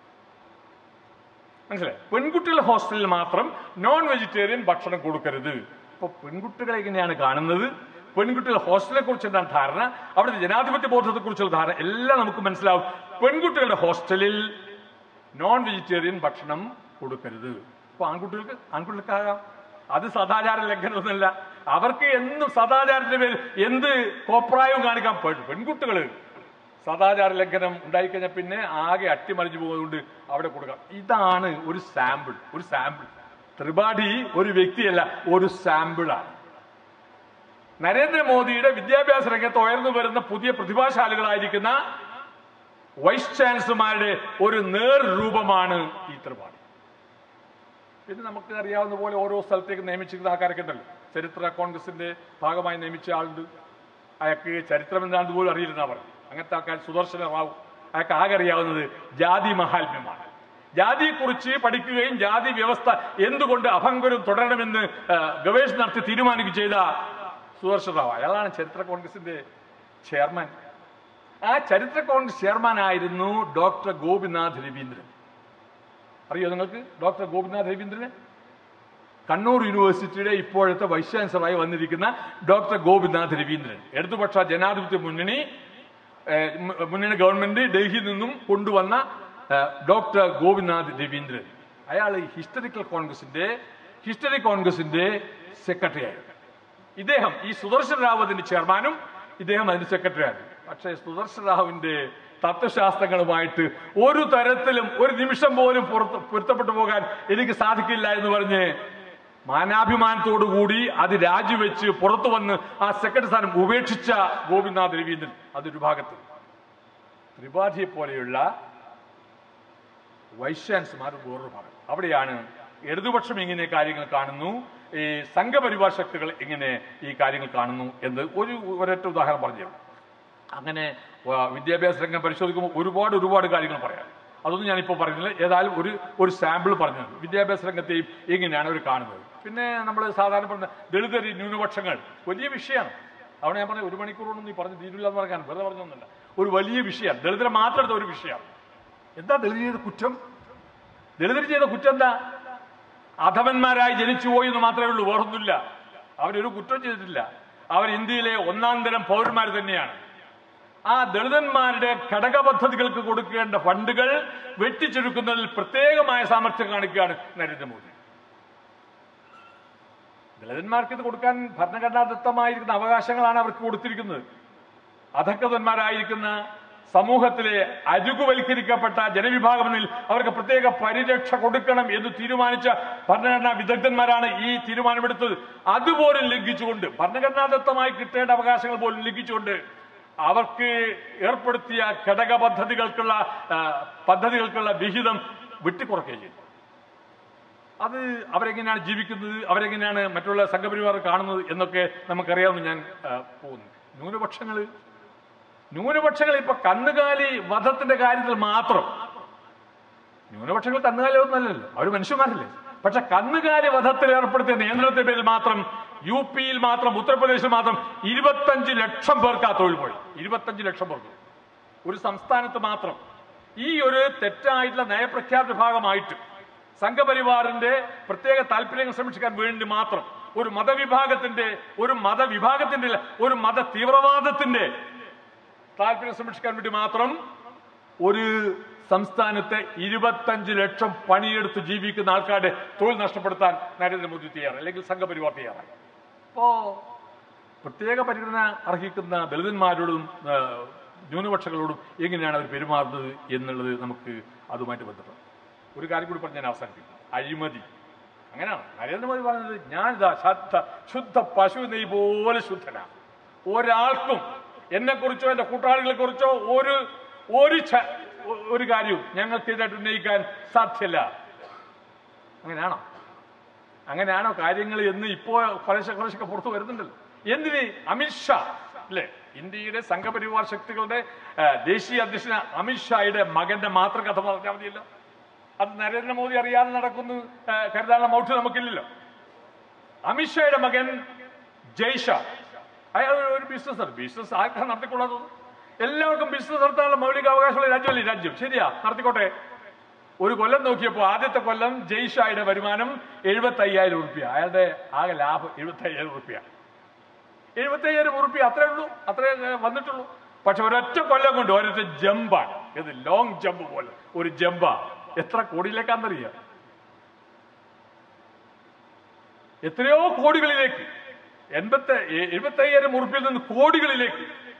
മനസ്സിലായി പെൺകുട്ടികളുടെ ഹോസ്റ്റലിൽ മാത്രം നോൺ വെജിറ്റേറിയൻ ഭക്ഷണം കൊടുക്കരുത് ഇപ്പൊ പെൺകുട്ടികളെ എങ്ങനെയാണ് കാണുന്നത് പെൺകുട്ടികളുടെ ഹോസ്റ്റലിനെ കുറിച്ച് എന്താണ് ധാരണ അവിടുത്തെ ജനാധിപത്യ ബോധത്തെ കുറിച്ചുള്ള ധാരണ എല്ലാം നമുക്ക് മനസ്സിലാവും പെൺകുട്ടികളുടെ ഹോസ്റ്റലിൽ നോൺ വെജിറ്റേറിയൻ ഭക്ഷണം കൊടുക്കരുത് അപ്പൊ ആൺകുട്ടികൾക്ക് ആൺകുട്ടികൾക്കാകാം അത് സദാചാര ലംഘനമൊന്നുമല്ല അവർക്ക് എന്നും സദാചാരത്തിന്റെ പേര് എന്ത് കോപ്രായവും കാണിക്കാൻ പറ്റും പെൺകുട്ടികള് സദാചാര ലംഘനം ഉണ്ടായിക്കഴിഞ്ഞാൽ പിന്നെ ആകെ അട്ടിമറിഞ്ഞു പോകുന്നതുകൊണ്ട് അവിടെ കൊടുക്കാം ഇതാണ് ഒരു സാമ്പിൾ ഒരു സാമ്പിൾ ത്രിപാഠി ഒരു വ്യക്തിയല്ല ഒരു സാമ്പിളാണ് നരേന്ദ്രമോദിയുടെ വിദ്യാഭ്യാസ രംഗത്ത് ഉയർന്നു വരുന്ന പുതിയ പ്രതിഭാശാലികളായിരിക്കുന്ന വൈസ് ചാൻസലർമാരുടെ ഒരു നേർ രൂപമാണ് ഈ ത്രിപാഠി പിന്നെ നമുക്ക് അറിയാവുന്ന പോലെ ഓരോ സ്ഥലത്തേക്ക് നിയമിച്ചിരുന്ന ആൾക്കാരൊക്കെ ഉണ്ടല്ലോ ചരിത്ര കോൺഗ്രസിന്റെ ഭാഗമായി നിയമിച്ച ആളുണ്ട് അയാൾക്ക് ചരിത്രം എന്താണെന്ന് പോലും അറിയില്ലെന്നാ പറഞ്ഞു അങ്ങനത്തെ ആൾക്കാർ സുദർശന റാവു അയാൾക്ക് ആകെ അറിയാവുന്നത് ജാതി മഹാത്മ്യമാണ് ജാതിയെക്കുറിച്ച് പഠിക്കുകയും ജാതി വ്യവസ്ഥ എന്തുകൊണ്ട് അഭംഗുരം തുടരണമെന്ന് ആ, ഗവേഷണം നടത്തി തീരുമാനിക്കുകയും ചെയ്ത സുദർശന റാവു അയാളാണ് ചരിത്ര കോൺഗ്രസിന്റെ ചെയർമാൻ ആ ചരിത്ര കോൺഗ്രസ് ചെയർമാൻ ആയിരുന്നു ഡോക്ടർ ഗോപിനാഥ് രവീന്ദ്രൻ അറിയോ നിങ്ങൾക്ക് ഡോക്ടർ ഗോപിനാഥ് രവീന്ദ്രനെ കണ്ണൂർ യൂണിവേഴ്സിറ്റിയുടെ ഇപ്പോഴത്തെ വൈസ് ചാൻസലറായി വന്നിരിക്കുന്ന ഡോക്ടർ ഗോപിനാഥ് രവീന്ദ്രൻ ഇടതുപക്ഷ ജനാധിപത്യ മുന്നണി ഏഹ്, മു- മുന്നണി ഗവൺമെന്റ് ഡൽഹിയിൽ നിന്നും കൊണ്ടുവന്ന ഏഹ്, ഡോക്ടർ ഗോപിനാഥ് രവീന്ദ്രൻ അയാൾ ഈ ഹിസ്റ്ററിക്കൽ കോൺഗ്രസിന്റെ ഹിസ്റ്ററി കോൺഗ്രസിന്റെ സെക്രട്ടറി ആയിരുന്നു ഇദ്ദേഹം ഈ സുദർശൻ റാവത്തിന്റെ ചെയർമാനും ഇദ്ദേഹം അതിന്റെ സെക്രട്ടറിയാണ് പക്ഷേ സുദർശൻ റാവുവിന്റെ തത്വശാസ്ത്രങ്ങളുമായിട്ട് ഒരു തരത്തിലും ഒരു നിമിഷം പോലും പുറത്ത് പൊരുത്തപ്പെട്ടു പോകാൻ എനിക്ക് സാധിക്കില്ല എന്ന് പറഞ്ഞ് മാനാഭിമാനത്തോടു കൂടി അത് രാജിവെച്ച് പുറത്തു വന്ന് ആ സെക്രട്ടറി സ്ഥാനം ഉപേക്ഷിച്ച ഗോപിനാഥ് രവീന്ദ്രൻ അതൊരു ഭാഗത്ത് ത്രിപാഠിയെ പോലെയുള്ള വൈശ്യാൻസുമാർ വേറൊരു ഭാഗം അവിടെയാണ് ഇടതുപക്ഷം എങ്ങനെ കാര്യങ്ങൾ കാണുന്നു ഈ സംഘപരിവാർ ശക്തികൾ എങ്ങനെ ഈ കാര്യങ്ങൾ കാണുന്നു എന്ന് ഒരു ഒരൊറ്റ ഉദാഹരണം പറഞ്ഞു അങ്ങനെ ആ, വിദ്യാഭ്യാസ രംഗം പരിശോധിക്കുമ്പോൾ ഒരുപാട് ഒരുപാട് കാര്യങ്ങൾ പറയാം അതൊന്നും ഞാനിപ്പോൾ പറയുന്നില്ല ഏതായാലും ഒരു ഒരു സാമ്പിൾ പറഞ്ഞത് വിദ്യാഭ്യാസ രംഗത്തെയും എങ്ങനെയാണ് അവർ കാണുന്നത് പിന്നെ നമ്മൾ സാധാരണ പറഞ്ഞ ദളിതർ ന്യൂനപക്ഷങ്ങൾ വലിയ വിഷയമാണ് അവിടെ ഞാൻ പറഞ്ഞ ഒരു മണിക്കൂറൊന്നും നീ പറഞ്ഞു തീരില്ല എന്ന് പറയാൻ വെറുതെ പറഞ്ഞൊന്നുമില്ല ഒരു വലിയ വിഷയമാണ് ദളിതരെ മാത്രം എടുത്ത ഒരു വിഷയമാണ് എന്താ ദളിത് ചെയ്ത കുറ്റം ദളിതർ ചെയ്ത കുറ്റം എന്താ അധമന്മാരായി ജനിച്ചു പോയി എന്ന് മാത്രമേ ഉള്ളൂ വേറൊന്നുമില്ല അവരൊരു കുറ്റം ചെയ്തിട്ടില്ല അവർ ഇന്ത്യയിലെ ഒന്നാം തരം പൗരന്മാർ തന്നെയാണ് ആ ദളിതന്മാരുടെ ഘടക പദ്ധതികൾക്ക് കൊടുക്കേണ്ട ഫണ്ടുകൾ വെട്ടിച്ചെടുക്കുന്നതിൽ പ്രത്യേകമായ സാമർഥ്യം കാണിക്കുകയാണ് നരേന്ദ്രമോദി ദളിതന്മാർക്ക് ഇത് കൊടുക്കാൻ ഭരണഘടനാദത്തമായിരിക്കുന്ന അവകാശങ്ങളാണ് അവർക്ക് കൊടുത്തിരിക്കുന്നത് അധക്കൃതന്മാരായിരിക്കുന്ന സമൂഹത്തിലെ അരുകുവൽക്കരിക്കപ്പെട്ട ജനവിഭാഗമെന്നിൽ അവർക്ക് പ്രത്യേക പരിരക്ഷ കൊടുക്കണം എന്ന് തീരുമാനിച്ച ഭരണഘടനാ വിദഗ്ധന്മാരാണ് ഈ തീരുമാനമെടുത്തത് അതുപോലും ലംഘിച്ചുകൊണ്ട് ഭരണഘടനാദത്തമായി കിട്ടേണ്ട അവകാശങ്ങൾ പോലും ലംഘിച്ചുകൊണ്ട് അവർക്ക് ഏർപ്പെടുത്തിയ ഘടക പദ്ധതികൾക്കുള്ള ആ, പദ്ധതികൾക്കുള്ള വിഹിതം വെട്ടിക്കുറയ്ക്കുകയും ചെയ്തു അത് അവരെങ്ങനെയാണ് ജീവിക്കുന്നത് അവരെങ്ങനെയാണ് മറ്റുള്ള സംഘപരിവാർ കാണുന്നത് എന്നൊക്കെ നമുക്കറിയാമെന്ന് ഞാൻ ആ, പോകുന്നു ന്യൂനപക്ഷങ്ങൾ ന്യൂനപക്ഷങ്ങൾ ഇപ്പൊ കന്നുകാലി വധത്തിന്റെ കാര്യത്തിൽ മാത്രം ന്യൂനപക്ഷങ്ങൾ കന്നുകാലി ഒന്നല്ലല്ലോ അവർ മനുഷ്യന്മാരല്ലേ പക്ഷെ കന്നുകാലി വധത്തിൽ ഏർപ്പെടുത്തിയ നിയന്ത്രണത്തിന്റെ പേരിൽ മാത്രം യു പിയിൽ മാത്രം ഉത്തർപ്രദേശിൽ മാത്രം ഇരുപത്തഞ്ച് ലക്ഷം പേർക്ക് ആ തൊഴിൽ പോയി ഇരുപത്തഞ്ച് ലക്ഷം പേർക്ക് ഒരു സംസ്ഥാനത്ത് മാത്രം ഈ ഒരു തെറ്റായിട്ടുള്ള നയപ്രഖ്യാപന ഭാഗമായിട്ട് സംഘപരിവാറിന്റെ പ്രത്യേക താല്പര്യങ്ങൾ സംരക്ഷിക്കാൻ വേണ്ടി മാത്രം ഒരു മതവിഭാഗത്തിന്റെ ഒരു മതവിഭാഗത്തിന്റെ അല്ല, ഒരു മത തീവ്രവാദത്തിന്റെ താല്പര്യം സംരക്ഷിക്കാൻ വേണ്ടി മാത്രം ഒരു സംസ്ഥാനത്തെ ഇരുപത്തഞ്ച് ലക്ഷം പണിയെടുത്ത് ജീവിക്കുന്ന ആൾക്കാരുടെ തൊഴിൽ നഷ്ടപ്പെടുത്താൻ നരേന്ദ്രമോദി തയ്യാറായി അല്ലെങ്കിൽ സംഘപരിവാർ തയ്യാറായി അപ്പോ പ്രത്യേക പരിഗണന അർഹിക്കുന്ന ദളിതന്മാരോടും ആ, ന്യൂനപക്ഷങ്ങളോടും എങ്ങനെയാണ് അവർ പെരുമാറുന്നത് എന്നുള്ളത് നമുക്ക് അതുമായിട്ട് ബന്ധപ്പെടാം ഒരു കാര്യം കൂടി പറഞ്ഞ് ഞാൻ അവസാനിപ്പിക്കും അഴിമതി അങ്ങനെയാണ് നരേന്ദ്രമോദി പറഞ്ഞത് ഞാനിതാ ശുദ്ധ ശുദ്ധ പശു നെയ് പോലെ ശുദ്ധനാണ് ഒരാൾക്കും എന്നെ കുറിച്ചോ എന്റെ കൂട്ടാളികളെ കുറിച്ചോ ഒരു ഒരു ച- ഒരു കാര്യവും ഞങ്ങൾക്ക് ഇതായിട്ട് ഉന്നയിക്കാൻ സാധ്യല്ല അങ്ങനെയാണോ അങ്ങനെയാണോ കാര്യങ്ങൾ എന്ന് ഇപ്പോ കുറേശ്ശെ കുറേശ്ശൊക്കെ പുറത്തു വരുന്നുണ്ടല്ലോ എന്തിന് അമിത്ഷാ അല്ലേ ഇന്ത്യയുടെ സംഘപരിവാർ ശക്തികളുടെ ആ, ദേശീയ അധ്യക്ഷൻ അമിത്ഷായുടെ മകന്റെ മാത്രം കഥ പറഞ്ഞാൽ മതിയല്ലോ അത് നരേന്ദ്രമോദി അറിയാതെ നടക്കുന്നു ആ, കരുതാനുള്ള മൗഢ്യം നമുക്കില്ലല്ലോ അമിത്ഷായുടെ മകൻ ജയ്ഷ അയാൾ ഒരു ബിസിനസ് ബിസിനസ് ആർക്കാണ് നടത്തിക്കൊള്ളാത്തത് എല്ലാവർക്കും ബിസിനസ് നടത്താനുള്ള മൗലിക അവകാശമുള്ള രാജ്യമല്ലേ ഈ രാജ്യം ശരിയാ നടത്തിക്കോട്ടെ ഒരു കൊല്ലം നോക്കിയപ്പോൾ ആദ്യത്തെ കൊല്ലം ജയ്ഷായുടെ വരുമാനം എഴുപത്തി അയ്യായിരം റുപ്യ അയാളുടെ ആകെ ലാഭം എഴുപത്തി അയ്യായിരം റുപ്യ എഴുപത്തി അയ്യായിരം റുപ്യ അത്രേ ഉള്ളൂ അത്രേ ഏ, വന്നിട്ടുള്ളൂ പക്ഷെ ഒരൊറ്റ കൊല്ലം കൊണ്ട് ഒരൊറ്റ ജമ്പാണ് ഇത് ലോങ് ജമ്പ് പോലെ ഒരു ജമ്പാ എത്ര കോടിയിലേക്കാണെന്നറിയാം എത്രയോ കോടികളിലേക്ക് എൺപത്തി എഴുപത്തി അയ്യായിരം ഉറുപ്പിൽ നിന്ന് കോടികളിലേക്ക്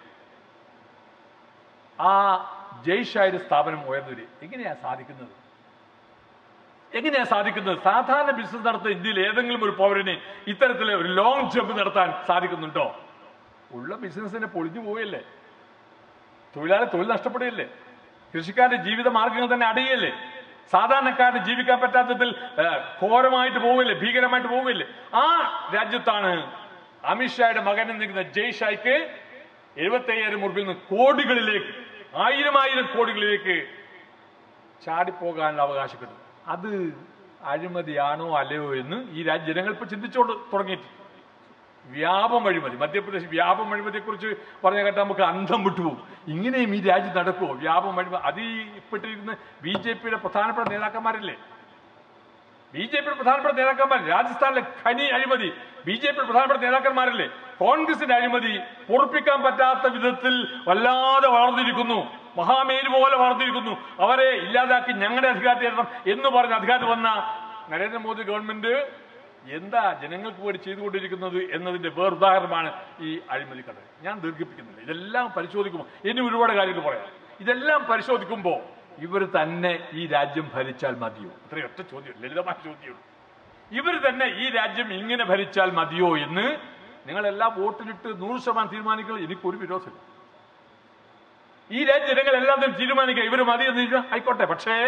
ആ ജയ്ഷായുടെ സ്ഥാപനം ഉയർന്നു എങ്ങനെയാ സാധിക്കുന്നത് എങ്ങനെയാ സാധിക്കുന്നത് സാധാരണ ബിസിനസ് നടത്തുന്ന ഇന്ത്യയിൽ ഏതെങ്കിലും ഒരു പൗരന് ഇത്തരത്തിലെ ഒരു ലോങ് ജമ്പ് നടത്താൻ സാധിക്കുന്നുണ്ടോ ഉള്ള ബിസിനസ്സിനെ പൊളിഞ്ഞു പോവുകയല്ലേ തൊഴിലാളി തൊഴിൽ നഷ്ടപ്പെടുകയല്ലേ കൃഷിക്കാരുടെ ജീവിത മാർഗങ്ങൾ തന്നെ അടയല്ലേ സാധാരണക്കാരന് ജീവിക്കാൻ പറ്റാത്തതിൽ ഏ, ഘോരമായിട്ട് പോവില്ലേ ഭീകരമായിട്ട് പോവില്ലേ ആ രാജ്യത്താണ് അമിത്ഷായുടെ മകൻ നിൽക്കുന്ന ജയ്ഷായ്ക്ക് എഴുപത്തി അയ്യായിരം ഉറുപ്പിൽ നിന്ന് കോടികളിലേക്ക് ആയിരം ആയിരം കോടികളിലേക്ക് ചാടിപ്പോകാനുള്ള അവകാശം കിട്ടും അത് അഴിമതിയാണോ അല്ലയോ എന്ന് ഈ രാജ്യ ജനങ്ങൾ ഇപ്പൊ ചിന്തിച്ചോണ്ട് തുടങ്ങിയിട്ട് വ്യാപം അഴിമതി മധ്യപ്രദേശ് വ്യാപം അഴിമതിയെ കുറിച്ച് പറഞ്ഞ കേട്ടാൽ നമുക്ക് അന്തം വിട്ടുപോകും ഇങ്ങനെയും ഈ രാജ്യം നടക്കുമോ വ്യാപം അഴിമതി അത് ഈ പെട്ടിരിക്കുന്ന ബി ജെ പിയുടെ പ്രധാനപ്പെട്ട നേതാക്കന്മാരല്ലേ ബി ജെ പിയുടെ പ്രധാനപ്പെട്ട നേതാക്കന്മാർ രാജസ്ഥാനിലെ ഖനി അഴിമതി ബി ജെ പിയുടെ പ്രധാനപ്പെട്ട നേതാക്കന്മാരല്ലേ കോൺഗ്രസിന്റെ അഴിമതി പൊറുപ്പിക്കാൻ പറ്റാത്ത വിധത്തിൽ വല്ലാതെ വളർന്നിരിക്കുന്നു മഹാമേരു പോലെ വളർന്നിരിക്കുന്നു അവരെ ഇല്ലാതാക്കി ഞങ്ങളുടെ അധികാരത്തിൽ ഇടണം എന്ന് പറഞ്ഞ് അധികാരത്തിൽ വന്ന നരേന്ദ്രമോദി ഗവൺമെന്റ് എന്താ ജനങ്ങൾക്ക് വേണ്ടി ചെയ്തുകൊണ്ടിരിക്കുന്നത് എന്നതിന്റെ വേറുദാഹരണമാണ് ഈ അഴിമതി കഥ ഞാൻ ദീർഘിപ്പിക്കുന്നില്ല ഇതെല്ലാം പരിശോധിക്കുമ്പോൾ ഇനി ഒരുപാട് കാര്യങ്ങൾ പറയാം ഇതെല്ലാം പരിശോധിക്കുമ്പോൾ ഇവർ തന്നെ ഈ രാജ്യം ഭരിച്ചാൽ മതിയോ അത്രയും ഒറ്റ ചോദ്യം ലളിതമായ ചോദ്യമുള്ളൂ ഇവർ തന്നെ ഈ രാജ്യം ഇങ്ങനെ ഭരിച്ചാൽ മതിയോ എന്ന് നിങ്ങളെല്ലാം വോട്ടിലിട്ട് നൂറ് ശതമാനം തീരുമാനിക്കുന്നത് എനിക്കൊരു വിരോധമില്ല ഈ രാജ്യ ജനങ്ങൾ എല്ലാം തന്നെ തീരുമാനിക്കുക ഇവർ മതി എന്ന് ചോദിച്ചാൽ ആയിക്കോട്ടെ പക്ഷേ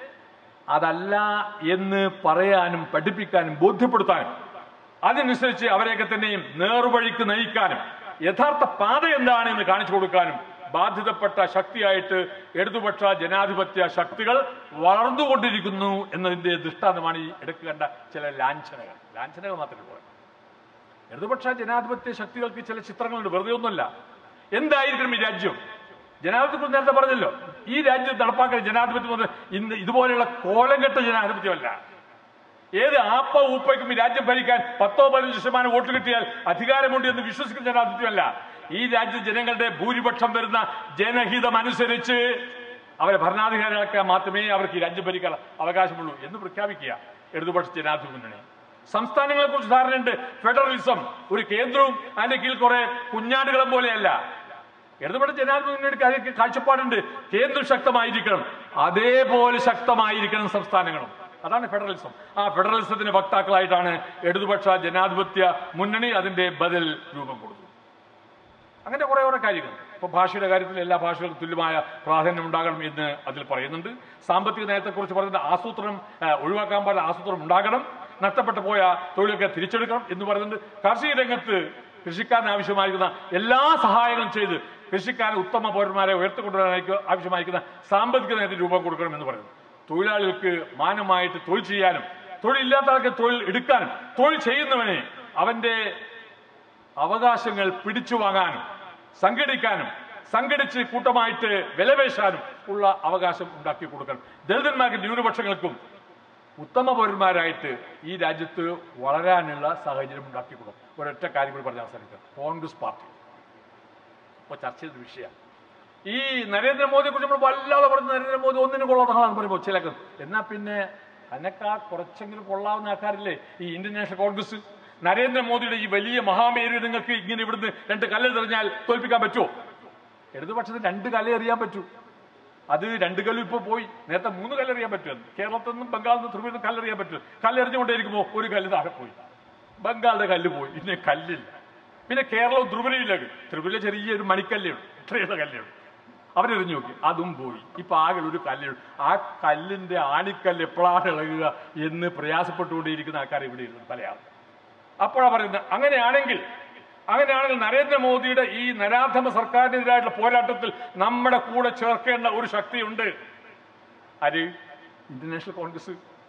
അതല്ല എന്ന് പറയാനും പഠിപ്പിക്കാനും ബോധ്യപ്പെടുത്താനും അതിനനുസരിച്ച് അവരെയൊക്കെ തന്നെയും നേർവഴിക്ക് നയിക്കാനും യഥാർത്ഥ പാത എന്താണ് എന്ന് കാണിച്ചു കൊടുക്കാനും ബാധ്യതപ്പെട്ട ശക്തിയായിട്ട് ഇടതുപക്ഷ ജനാധിപത്യ ശക്തികൾ വളർന്നുകൊണ്ടിരിക്കുന്നു എന്നതിന്റെ ദൃഷ്ടാന്തമാണ് ഈ ഇടയ്ക്ക് കണ്ട ചില ലാഞ്ചനകൾ ലാഞ്ചനകൾ മാത്രമേ പോരാ ഇടതുപക്ഷ ജനാധിപത്യ ശക്തികൾക്ക് ചില ചിത്രങ്ങളുണ്ട് വെറുതെ ഒന്നുമല്ല എന്തായിരിക്കണം ഈ രാജ്യം ജനാധിപത്യം നേരത്തെ പറഞ്ഞല്ലോ ഈ രാജ്യത്ത് നടപ്പാക്കുന്ന ജനാധിപത്യം എന്ന് ഇന്ന് ഇതുപോലെയുള്ള കോലംകെട്ട ജനാധിപത്യമല്ല ഏത് ആപ്പ ഊപ്പയ്ക്കും ഈ രാജ്യം ഭരിക്കാൻ പത്തോ പതിനഞ്ച് ശതമാനം വോട്ട് കിട്ടിയാൽ അധികാരമുണ്ട് എന്ന് വിശ്വസിക്കുന്ന ജനാധിപത്യമല്ല ഈ രാജ്യ ജനങ്ങളുടെ ഭൂരിപക്ഷം വരുന്ന ജനഹിതം അനുസരിച്ച് അവരെ ഭരണാധികാരികളാക്കാൻ മാത്രമേ അവർക്ക് ഈ രാജ്യം ഭരിക്കാൻ അവകാശമുള്ളൂ എന്ന് പ്രഖ്യാപിക്കുക ഇടതുപക്ഷ ജനാധിപത്യ മുന്നണി സംസ്ഥാനങ്ങളെ കുറിച്ച് ധാരണയുണ്ട് ഫെഡറലിസം ഒരു കേന്ദ്രവും അതിന്റെ കീഴിൽ കുറെ കുഞ്ഞാടുകളും പോലെയല്ല ഇടതുപക്ഷ ജനാധിപത്യ മുന്നണിക്ക് അതിലേക്ക് കാഴ്ചപ്പാടുണ്ട് കേന്ദ്രം ശക്തമായിരിക്കണം അതേപോലെ ശക്തമായിരിക്കണം സംസ്ഥാനങ്ങളും അതാണ് ഫെഡറലിസം ആ ഫെഡറലിസത്തിന്റെ വക്താക്കളായിട്ടാണ് ഇടതുപക്ഷ ജനാധിപത്യ മുന്നണി അതിന്റെ ബദൽ രൂപം കൊടുത്തത് അങ്ങനെ കുറെ കുറെ കാര്യങ്ങൾ ഇപ്പൊ ഭാഷയുടെ കാര്യത്തിൽ എല്ലാ ഭാഷകൾക്കും തുല്യമായ പ്രാധാന്യം ഉണ്ടാകണം എന്ന് അതിൽ പറയുന്നുണ്ട് സാമ്പത്തിക നയത്തെക്കുറിച്ച് പറയുന്നത് ആസൂത്രണം ആ, ഒഴിവാക്കാൻ പാടില്ല ആസൂത്രണം ഉണ്ടാകണം നഷ്ടപ്പെട്ടു പോയ തൊഴിലൊക്കെ തിരിച്ചെടുക്കണം എന്ന് പറയുന്നുണ്ട് കാർഷിക രംഗത്ത് കൃഷിക്കാരന് ആവശ്യമായിരിക്കുന്ന എല്ലാ സഹായങ്ങളും ചെയ്ത് കൃഷിക്കാരൻ ഉത്തമ പൗരന്മാരെ ഉയർത്തിക്കൊണ്ടുവരാനായി ആവശ്യമായിരിക്കുന്ന സാമ്പത്തിക നയത്തിന് രൂപം കൊടുക്കണം എന്ന് പറയുന്നു തൊഴിലാളികൾക്ക് മാനമായിട്ട് തൊഴിൽ ചെയ്യാനും തൊഴിലില്ലാത്ത ആൾക്ക് തൊഴിൽ എടുക്കാനും തൊഴിൽ ചെയ്യുന്നവനെ അവന്റെ അവകാശങ്ങൾ പിടിച്ചു വാങ്ങാനും സംഘടിക്കാനും സംഘടിച്ച് കൂട്ടമായിട്ട് വിലപേശാനും ഉള്ള അവകാശം ഉണ്ടാക്കി കൊടുക്കണം ദളിതന്മാർക്കും ന്യൂനപക്ഷങ്ങൾക്കും ഉത്തമ പൗരന്മാരായിട്ട് ഈ രാജ്യത്ത് വളരാനുള്ള സാഹചര്യം ഉണ്ടാക്കി കൊടുക്കും ഒരൊറ്റ കാര്യം കൂടി പറഞ്ഞ് അവസാനിക്കാം കോൺഗ്രസ് പാർട്ടി ഇപ്പോൾ ചർച്ച ചെയ്ത വിഷയമാണ് ഈ നരേന്ദ്രമോദിയെ കുറിച്ച് നമ്മൾ വല്ലാതെ പറഞ്ഞ് നരേന്ദ്രമോദി ഒന്നിനും കൊള്ളാത്തതാണെന്ന് പറയുമ്പോൾ ചില എന്നാ പിന്നെ അതിനേക്കാൾ കുറച്ചെങ്കിലും കൊള്ളാവുന്ന ആൾക്കാരില്ലേ ഈ ഇന്ത്യൻ നാഷണൽ കോൺഗ്രസ് നരേന്ദ്രമോദിയുടെ ഈ വലിയ മഹാമേരു നിങ്ങൾക്ക് ഇങ്ങനെ ഇവിടുന്ന് രണ്ട് കല്ല് തെറിഞ്ഞാൽ തോൽപ്പിക്കാൻ പറ്റുമോ ഇടതുപക്ഷത്തിന് രണ്ട് കല്ല് എറിയാൻ പറ്റൂ അത് രണ്ട് കല്ലും ഇപ്പൊ പോയി നേരത്തെ മൂന്ന് കല്ലെറിയാൻ പറ്റുമെന്ന് കേരളത്തിൽ നിന്നും ബംഗാളിൽ നിന്നും ത്രിപുരയിൽ നിന്നും കല്ലെറിയാൻ പറ്റും കല്ലെറിഞ്ഞുകൊണ്ടേയിരിക്കുമ്പോൾ ഒരു കല്ല് താഴെ പോയി ബംഗാളിന്റെ കല്ല് പോയി പിന്നെ കല്ലില്ല പിന്നെ കേരളവും ത്രിപുരയിലേക്ക് ത്രിപുരയിലെ ചെറിയൊരു മണിക്കല്ലേ ഉള്ളൂ ഇത്രയുള്ള കല്ലേ ഉള്ളൂ അവരെറിഞ്ഞു നോക്കി അതും പോയി ഇപ്പൊ ആകെ ഒരു കല്ലേ ഉള്ളൂ ആ കല്ലിന്റെ ആണിക്കല്ല് എപ്പോഴാണ് ഇളകുക എന്ന് പ്രയാസപ്പെട്ടുകൊണ്ടേയിരിക്കുന്ന ആൾക്കാർ ഇവിടെ ഇരുന്നു പല ആളും അപ്പോഴാണ് പറയുന്നത് അങ്ങനെയാണെങ്കിൽ അങ്ങനെയാണെങ്കിൽ നരേന്ദ്രമോദിയുടെ ഈ നരാധമ സർക്കാരിനെതിരായിട്ടുള്ള പോരാട്ടത്തിൽ നമ്മുടെ കൂടെ ചേർക്കേണ്ട ഒരു ശക്തിയുണ്ട് ആര് Indian National Congress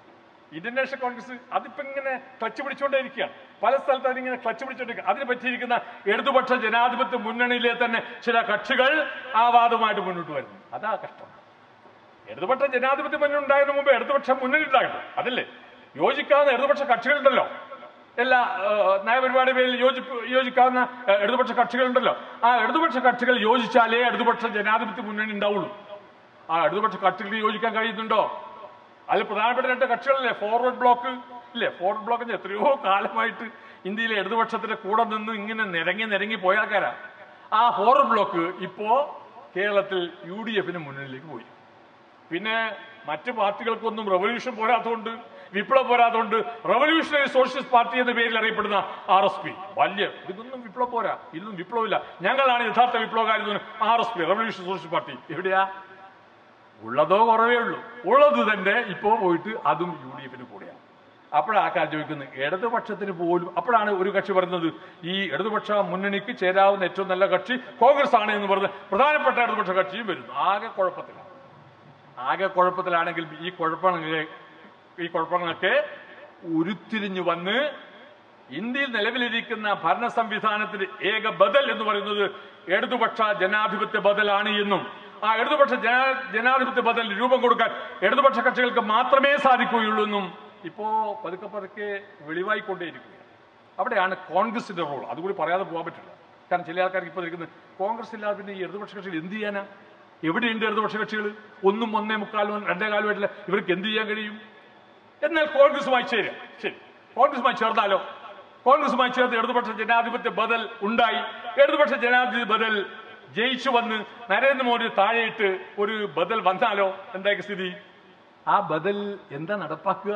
Indian National Congress അതിപ്പോ ഇങ്ങനെ ക്ലച്ച് പിടിച്ചുകൊണ്ടേയിരിക്കുകയാണ് പല സ്ഥലത്തും അതിങ്ങനെ ക്ലച്ച് പിടിച്ചുകൊണ്ടിരിക്കുക അതിന് പറ്റിയിരിക്കുന്ന ഇടതുപക്ഷ ജനാധിപത്യ മുന്നണിയിലെ തന്നെ ചില കക്ഷികൾ ആ വാദവുമായിട്ട് മുന്നോട്ട് വരുന്നു അതാ കഷ്ടം ഇടതുപക്ഷ ജനാധിപത്യ മുന്നണി ഉണ്ടായതിനു മുമ്പ് ഇടതുപക്ഷ മുന്നണി ഉണ്ടാകട്ടെ അതല്ലേ യോജിക്കാവുന്ന ഇടതുപക്ഷ കക്ഷികളുണ്ടല്ലോ എല്ലാ ഏഹ്, നയപരിപാടി പേരിൽ യോജിപ്പ് യോജിക്കാവുന്ന ഏഹ്, ഇടതുപക്ഷ കക്ഷികളുണ്ടല്ലോ ആ ഇടതുപക്ഷ കക്ഷികൾ യോജിച്ചാലേ ഇടതുപക്ഷ ജനാധിപത്യ മുന്നണി ഉണ്ടാവുള്ളൂ ആ ഇടതുപക്ഷ കക്ഷികൾക്ക് യോജിക്കാൻ കഴിയുന്നുണ്ടോ അതിൽ പ്രധാനപ്പെട്ട രണ്ട് കക്ഷികളല്ലേ ഫോർവേഡ് ബ്ലോക്ക് ഇല്ലേ ഫോർവേഡ് ബ്ലോക്കിന് എത്രയോ കാലമായിട്ട് ഇന്ത്യയിലെ ഇടതുപക്ഷത്തിന്റെ കൂടെ നിന്ന് ഇങ്ങനെ നിരങ്ങി നിരങ്ങി പോയ ആൾക്കാരാ ആ ഫോർവേഡ് ബ്ലോക്ക് ഇപ്പോ കേരളത്തിൽ യു ഡി എഫിന് മുന്നണിയിലേക്ക് പോയി പിന്നെ മറ്റ് പാർട്ടികൾക്കൊന്നും റവല്യൂഷൻ പോരാത്തതുകൊണ്ട് വിപ്ലവം പോരാത്തതുകൊണ്ട് റവല്യൂഷണറി സോഷ്യലിസ്റ്റ് പാർട്ടി എന്ന പേരിൽ അറിയപ്പെടുന്ന ആർ എസ് പി വലിയ ഇതൊന്നും വിപ്ലവം പോരാ ഇതൊന്നും വിപ്ലവമില്ല ഞങ്ങളാണ് യഥാർത്ഥ വിപ്ലവകാരി R S P Revolutionary Socialist Party എവിടെയാ ഉള്ളതോ കുറവേ ഉള്ളൂ ഉള്ളത് തന്നെ ഇപ്പോ പോയിട്ട് അതും യു ഡി എഫിന് കൂടെയാണ് അപ്പോഴാണ് ആൾക്കാർ ചോദിക്കുന്നത് ഇടതുപക്ഷത്തിന് പോലും അപ്പോഴാണ് ഒരു കക്ഷി പറയുന്നത് ഈ ഇടതുപക്ഷ മുന്നണിക്ക് ചേരാവുന്ന ഏറ്റവും നല്ല കക്ഷി കോൺഗ്രസ് ആണ് എന്ന് പറഞ്ഞ് പ്രധാനപ്പെട്ട ഇടതുപക്ഷ കക്ഷിയും വരുന്നു ആകെ കുഴപ്പത്തിലാണ് ആകെ കുഴപ്പത്തിലാണെങ്കിൽ ഈ കുഴപ്പങ്ങളെ ഈ കുഴപ്പങ്ങളൊക്കെ ഉരുത്തിരിഞ്ഞു വന്ന് ഇന്ത്യയിൽ നിലവിലിരിക്കുന്ന ഭരണ സംവിധാനത്തിന് ഏക ബദൽ എന്ന് പറയുന്നത് ഇടതുപക്ഷ ജനാധിപത്യ ബദലാണ് എന്നും ആ ഇടതുപക്ഷ ജനാ ജനാധിപത്യ ബദൽ രൂപം കൊടുക്കാൻ ഇടതുപക്ഷ കക്ഷികൾക്ക് മാത്രമേ സാധിക്കുകയുള്ളൂ എന്നും ഇപ്പോ പതുക്കെ പതുക്കെ വെളിവായിക്കൊണ്ടേയിരിക്കുകയാണ് അവിടെയാണ് കോൺഗ്രസിന്റെ റോൾ അതുകൂടി പറയാതെ പോകാൻ പറ്റില്ല കാരണം ചില ആൾക്കാർക്ക് ഇപ്പോൾ നിൽക്കുന്നത് കോൺഗ്രസ് ഇല്ലാതെ പിന്നെ ഈ ഇടതുപക്ഷ കക്ഷികൾ എന്ത് ചെയ്യാനാ എവിടെയുണ്ട് ഇടതുപക്ഷ കക്ഷികൾ ഒന്നും ഒന്നേ മുക്കാലും രണ്ടേ കാലുമായിട്ടില്ല ഇവർക്ക് എന്ത് ചെയ്യാൻ കഴിയും എന്നാൽ കോൺഗ്രസുമായി ചേരുക ശരി കോൺഗ്രസുമായി ചേർന്നാലോ കോൺഗ്രസുമായി ചേർത്ത് ഇടതുപക്ഷ ജനാധിപത്യ ബദൽ ഉണ്ടായി ഇടതുപക്ഷ ജനാധിപത്യ ബദൽ ജയിച്ചു വന്ന് നരേന്ദ്രമോദി താഴെയിട്ട് ഒരു ബദൽ വന്നാലോ എന്തായി സ്ഥിതി ആ ബദൽ എന്താ നടപ്പാക്കുക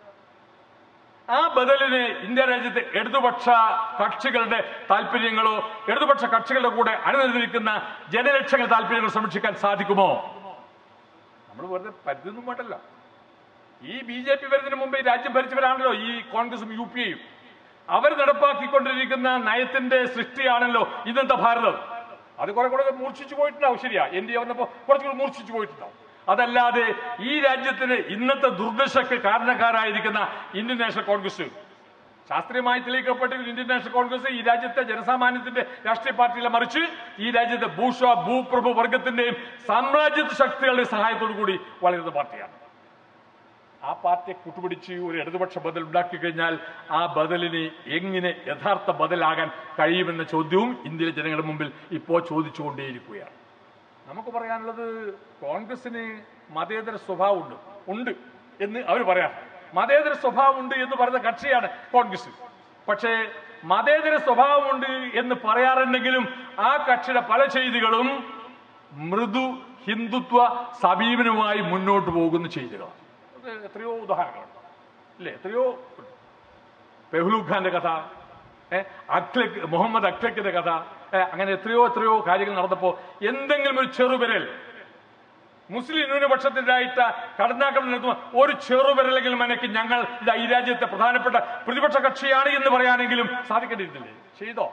ആ ബദലിന് ഇന്ത്യ രാജ്യത്തെ ഇടതുപക്ഷ കക്ഷികളുടെ താല്പര്യങ്ങളോ ഇടതുപക്ഷ കക്ഷികളുടെ കൂടെ അണിനിരന്നിരിക്കുന്ന ജനലക്ഷങ്ങൾ താല്പര്യങ്ങൾ സംരക്ഷിക്കാൻ സാധിക്കുമോ നമ്മൾ വെറുതെ പരിധിയൊന്നും വേണ്ടല്ലോ ഈ ബി ജെ പി വരുന്നതിന് മുമ്പ് ഈ രാജ്യം ഭരിച്ചവരാണല്ലോ ഈ കോൺഗ്രസും യു പി എയും അവർ നടപ്പാക്കിക്കൊണ്ടിരിക്കുന്ന നയത്തിന്റെ സൃഷ്ടിയാണല്ലോ ഇന്നത്തെ ഭാരതം അത് കുറെ കൂടെ മൂർച്ഛിച്ചു പോയിട്ടുണ്ടാവും ശരിയാ എൻ ഡി എ വന്നപ്പോ കുറച്ചുകൂടി മൂർച്ഛിച്ചു പോയിട്ടുണ്ടാവും അതല്ലാതെ ഈ രാജ്യത്തിന് ഇന്നത്തെ ദുർദശക്ക് കാരണക്കാരായിരിക്കുന്ന ഇന്ത്യൻ നാഷണൽ കോൺഗ്രസ് ശാസ്ത്രീയമായി തെളിയിക്കപ്പെട്ടിരിക്കുന്ന ഇന്ത്യൻ നാഷണൽ കോൺഗ്രസ് ഈ രാജ്യത്തെ ജനസാമാന്യത്തിന്റെ രാഷ്ട്രീയ പാർട്ടിയിലെ മറിച്ച് ഈ രാജ്യത്തെ ഭൂഷ ഭൂപ്രഭു വർഗത്തിന്റെയും സാമ്രാജ്യത്വ ശക്തികളുടെ സഹായത്തോടു കൂടി വളരുന്ന പാർട്ടിയാണ് ആ പാർട്ടിയെ കൂട്ടുപിടിച്ച് ഒരു ഇടതുപക്ഷ ബദൽ ഉണ്ടാക്കി കഴിഞ്ഞാൽ ആ ബദലിന് എങ്ങനെ യഥാർത്ഥ ബദലാകാൻ കഴിയുമെന്ന ചോദ്യവും ഇന്ത്യയിലെ ജനങ്ങളുടെ മുമ്പിൽ ഇപ്പോൾ ചോദിച്ചുകൊണ്ടേയിരിക്കുകയാണ് നമുക്ക് പറയാനുള്ളത് കോൺഗ്രസിന് മതേതര സ്വഭാവമുണ്ട് ഉണ്ട് എന്ന് അവർ പറയാം മതേതര സ്വഭാവമുണ്ട് എന്ന് പറയുന്ന കക്ഷിയാണ് കോൺഗ്രസ് പക്ഷേ മതേതര സ്വഭാവമുണ്ട് എന്ന് പറയാറുണ്ടെങ്കിലും ആ കക്ഷിയുടെ പല ചെയ്തികളും മൃദു ഹിന്ദുത്വ സമീപനവുമായി മുന്നോട്ട് പോകുന്ന ചെയ്തികളാണ് അത് എത്രയോ ഉദാഹരണങ്ങളുണ്ട് ഇല്ലേ എത്രയോ പെഹ്ലൂഖ് ഖാന്റെ കഥ ഏ, അഖ്ലഖ് മുഹമ്മദ് അഖ്ലഖിന്റെ കഥ ഏ, അങ്ങനെ എത്രയോ എത്രയോ കാര്യങ്ങൾ നടന്നപ്പോ എന്തെങ്കിലും ഒരു ചെറുവിരൽ മുസ്ലിം ന്യൂനപക്ഷത്തിനായിട്ട് കടന്നാക്രമണം നടത്തുന്ന ഒരു ചെറുവിരലെങ്കിലും മനക്ക് ഞങ്ങൾ ഇതാ ഈ രാജ്യത്തെ പ്രധാനപ്പെട്ട പ്രതിപക്ഷ കക്ഷിയാണ് എന്ന് പറയാനെങ്കിലും സാധിക്കേണ്ടിയിരുന്നില്ലേ ചെയ്തോ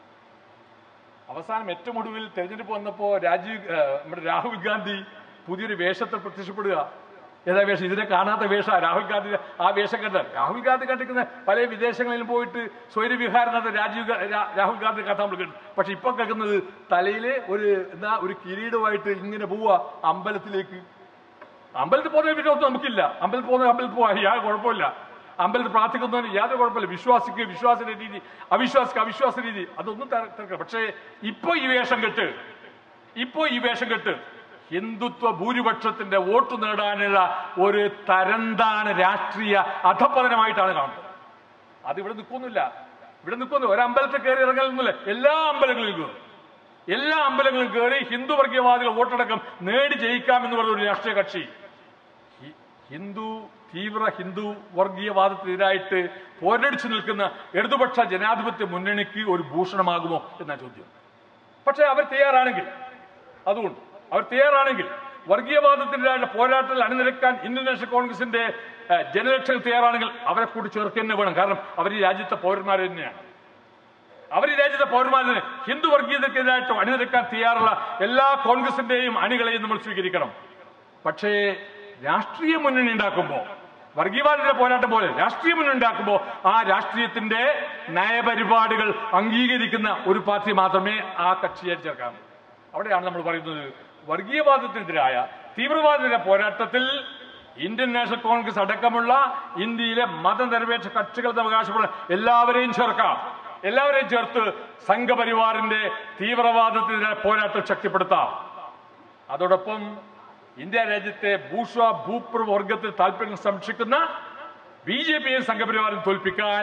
അവസാനം ഏറ്റവും ഒടുവിൽ തെരഞ്ഞെടുപ്പ് വന്നപ്പോ രാജീവ് ഏ, നമ്മുടെ രാഹുൽ ഗാന്ധി പുതിയൊരു വേഷത്തിൽ പ്രത്യക്ഷപ്പെടുക ഏതാ വേഷം ഇതിനെ കാണാത്ത വേഷ രാഹുൽ ഗാന്ധി ആ വേഷം കണ്ടാൽ രാഹുൽ ഗാന്ധി കണ്ടിരിക്കുന്ന പല വിദേശങ്ങളിൽ പോയിട്ട് സ്വൈരവിഹാരം നടന്ന രാജീവ് ഗാ- രാ- രാഹുൽ ഗാന്ധി കഥ നമ്മൾ കേട്ടു പക്ഷെ ഇപ്പൊ കേൾക്കുന്നത് തലയില് ഒരു എന്താ ഒരു കിരീടമായിട്ട് ഇങ്ങനെ പോവുക അമ്പലത്തിലേക്ക് അമ്പലത്തിൽ പോകുന്ന പിന്നെ ഒന്നും നമുക്കില്ല അമ്പലത്തിൽ പോകുന്ന അമ്പലത്തിൽ പോവാ യാതൊരു കുഴപ്പമില്ല അമ്പലത്തിൽ പ്രാർത്ഥിക്കുന്നതിന് യാതൊരു കുഴപ്പമില്ല വിശ്വാസിക്ക് വിശ്വാസ രീതി അവിശ്വാസിക്ക് അവിശ്വാസ രീതി അതൊന്നും തിര- തിരക്കില്ല പക്ഷേ ഇപ്പൊ ഈ വേഷം കെട്ട് ഇപ്പോ ഈ വേഷം കെട്ട് ഹിന്ദുത്വ ഭൂരിപക്ഷത്തിന്റെ വോട്ട് നേടാനുള്ള ഒരു തരംതാണ് രാഷ്ട്രീയ അധപതനമായിട്ടാണ് കാണുന്നത് അത് ഇവിടെ നിൽക്കുന്നില്ല ഇവിടെ നിൽക്കുന്നു ഒരു അമ്പലത്തിൽ കയറി ഇറങ്ങലൊന്നുമില്ല എല്ലാ അമ്പലങ്ങളിലും കയറും എല്ലാ അമ്പലങ്ങളിലും കയറി ഹിന്ദു വർഗീയവാദികൾ വോട്ടടക്കം നേടി ജയിക്കാമെന്ന് പറഞ്ഞ ഒരു രാഷ്ട്രീയ കക്ഷി ഹി- ഹിന്ദു തീവ്ര ഹിന്ദു വർഗീയവാദത്തിനെതിരായിട്ട് പോരടിച്ചു നിൽക്കുന്ന ഇടതുപക്ഷ ജനാധിപത്യ മുന്നണിക്ക് ഒരു ഭൂഷണമാകുമോ എന്ന ചോദ്യം പക്ഷേ അവർ തയ്യാറാണെങ്കിൽ അതുകൊണ്ട് അവർ തയ്യാറാണെങ്കിൽ വർഗീയവാദത്തിനെതിരായ പോരാട്ടത്തിൽ അണിനിരക്കാൻ ഇന്ത്യൻ നാഷണൽ കോൺഗ്രസിന്റെ ഏഹ്, ജനലക്ഷങ്ങൾ തയ്യാറാണെങ്കിൽ അവരെ കൂടി ചേർക്കുക തന്നെ വേണം കാരണം അവർ ഈ രാജ്യത്തെ പൗരന്മാർ തന്നെയാണ് അവർ ഈ രാജ്യത്തെ പൗരന്മാരിന് ഹിന്ദു വർഗീയതക്കെതിരായിട്ട് അണിനിരക്കാൻ തയ്യാറുള്ള എല്ലാ കോൺഗ്രസിന്റെയും അണികളെയും നമ്മൾ സ്വീകരിക്കണം പക്ഷേ രാഷ്ട്രീയ മുന്നണി ഉണ്ടാക്കുമ്പോൾ വർഗീയവാദത്തിന്റെ പോരാട്ടം പോലെ രാഷ്ട്രീയ മുന്നുണ്ടാക്കുമ്പോൾ ആ രാഷ്ട്രീയത്തിന്റെ നയപരിപാടികൾ അംഗീകരിക്കുന്ന ഒരു പാർട്ടി മാത്രമേ ആ കക്ഷിയെ ചേർക്കാൻ അവിടെയാണ് നമ്മൾ പറയുന്നത് വർഗീയവാദത്തിനെതിരായ തീവ്രവാദത്തിന്റെ പോരാട്ടത്തിൽ ഇന്ത്യൻ നാഷണൽ കോൺഗ്രസ് അടക്കമുള്ള ഇന്ത്യയിലെ മതനിരപേക്ഷ കക്ഷികൾ എന്ന് അവകാശപ്പെടുന്ന എല്ലാവരെയും ചേർക്കാം എല്ലാവരെയും ചേർത്ത് സംഘപരിവാറിന്റെ തീവ്രവാദത്തിനെതിരെ പോരാട്ടം ശക്തിപ്പെടുത്താം അതോടൊപ്പം ഇന്ത്യ രാജ്യത്തെ ഭൂഷ ഭൂപ്രഭ വർഗത്തിൽ താല്പര്യം സംരക്ഷിക്കുന്ന ബി ജെ പിയെ സംഘപരിവാരം തോൽപ്പിക്കാൻ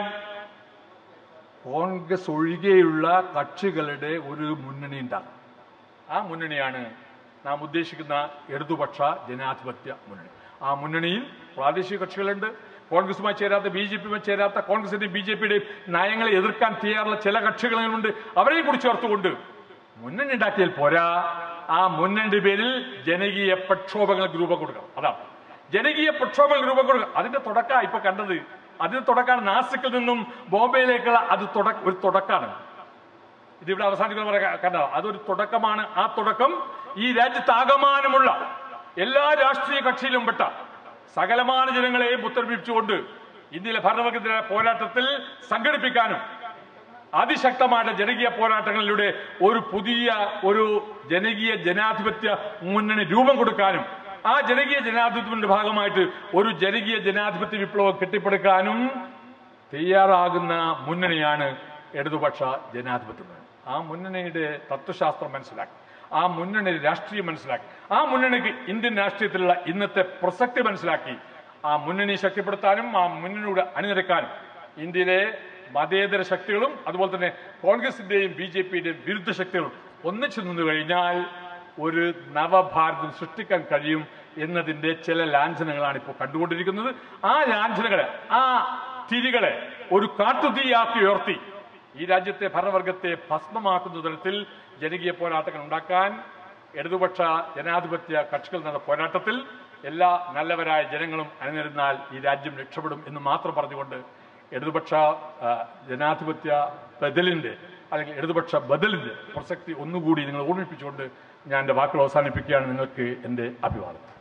കോൺഗ്രസ് ഒഴികെയുള്ള കക്ഷികളുടെ ഒരു മുന്നണി ഉണ്ടാകും ആ മുന്നണിയാണ് നാം ഉദ്ദേശിക്കുന്ന ഇടതുപക്ഷ ജനാധിപത്യ മുന്നണി ആ മുന്നണിയിൽ പ്രാദേശിക കക്ഷികളുണ്ട് കോൺഗ്രസുമായി ചേരാത്ത ബി ജെ പിയുമായി ചേരാത്ത കോൺഗ്രസിന്റെയും ബി ജെ പിയുടെയും നയങ്ങളെ എതിർക്കാൻ തയ്യാറുള്ള ചില കക്ഷികളുണ്ട് അവരെ കൂടി ചേർത്തുകൊണ്ട് മുന്നണി ഉണ്ടാക്കിയാൽ പോരാ ആ മുന്നണിയുടെ പേരിൽ ജനകീയ പ്രക്ഷോഭങ്ങൾക്ക് രൂപം കൊടുക്കണം അതാണ് ജനകീയ പ്രക്ഷോഭങ്ങൾക്ക് രൂപം കൊടുക്കണം അതിന്റെ തുടക്ക ഇപ്പൊ കണ്ടത് അതിന്റെ തുടക്കമാണ് നാസിക്കിൽ നിന്നും ബോംബെയിലേക്കുള്ള അത് തുടക്ക ഒരു തുടക്കമാണ് ഇതിവിടെ അവസാനിക്കുന്ന പറയാൻ കാരണം അതൊരു തുടക്കമാണ് ആ തുടക്കം ഈ രാജ്യത്താകമാനമുള്ള എല്ലാ രാഷ്ട്രീയ കക്ഷിയിലും പെട്ട സകലമാന ജനങ്ങളെയും ഉത്തരവിപ്പിച്ചുകൊണ്ട് ഇന്ത്യയിലെ ഭരണവർഗത്തിന്റെ പോരാട്ടത്തിൽ സംഘടിപ്പിക്കാനും അതിശക്തമായ ജനകീയ പോരാട്ടങ്ങളിലൂടെ ഒരു പുതിയ ഒരു ജനകീയ ജനാധിപത്യ മുന്നണി രൂപം കൊടുക്കാനും ആ ജനകീയ ജനാധിപത്യത്തിന്റെ ഭാഗമായിട്ട് ഒരു ജനകീയ ജനാധിപത്യ വിപ്ലവം കെട്ടിപ്പടുക്കാനും തയ്യാറാകുന്ന മുന്നണിയാണ് ഇടതുപക്ഷ ജനാധിപത്യ മുന്നണി ആ മുന്നണിയുടെ തത്വശാസ്ത്രം മനസ്സിലാക്കി ആ മുന്നണിയുടെ രാഷ്ട്രീയം മനസ്സിലാക്കി ആ മുന്നണിക്ക് ഇന്ത്യൻ രാഷ്ട്രീയത്തിലുള്ള ഇന്നത്തെ പ്രസക്തി മനസ്സിലാക്കി ആ മുന്നണി ശക്തിപ്പെടുത്താനും ആ മുന്നണിയുടെ അണിനിരക്കാനും ഇന്ത്യയിലെ മതേതര ശക്തികളും അതുപോലെ തന്നെ കോൺഗ്രസിന്റെയും ബി ജെ പിയുടെയും വിരുദ്ധ ശക്തികളും ഒന്നിച്ചു നിന്നു കഴിഞ്ഞാൽ ഒരു നവഭാരതം സൃഷ്ടിക്കാൻ കഴിയും എന്നതിന്റെ ചില ലാഞ്ചനങ്ങളാണ് ഇപ്പോൾ കണ്ടുകൊണ്ടിരിക്കുന്നത് ആ ലാഞ്ചനകളെ ആ തിരികളെ ഒരു കാട്ടുതീയാക്കി ഉയർത്തി ഈ രാജ്യത്തെ ഭരണവർഗത്തെ ഭസ്മമാക്കുന്ന തരത്തിൽ ജനകീയ പോരാട്ടങ്ങൾ ഉണ്ടാക്കാൻ ഇടതുപക്ഷ ജനാധിപത്യ കക്ഷികൾ നടന്ന പോരാട്ടത്തിൽ എല്ലാ നല്ലവരായ ജനങ്ങളും അണിനിരുന്നാൽ ഈ രാജ്യം രക്ഷപ്പെടും എന്ന് മാത്രം പറഞ്ഞുകൊണ്ട് ഇടതുപക്ഷ ആ, ജനാധിപത്യ ബദലിന്റെ അല്ലെങ്കിൽ ഇടതുപക്ഷ ബദലിന്റെ പ്രസക്തി ഒന്നുകൂടി നിങ്ങൾ ഓർമ്മിപ്പിച്ചുകൊണ്ട് ഞാൻ എൻ്റെ വാക്കുകൾ അവസാനിപ്പിക്കുകയാണ് നിങ്ങൾക്ക് എൻ്റെ അഭിവാദം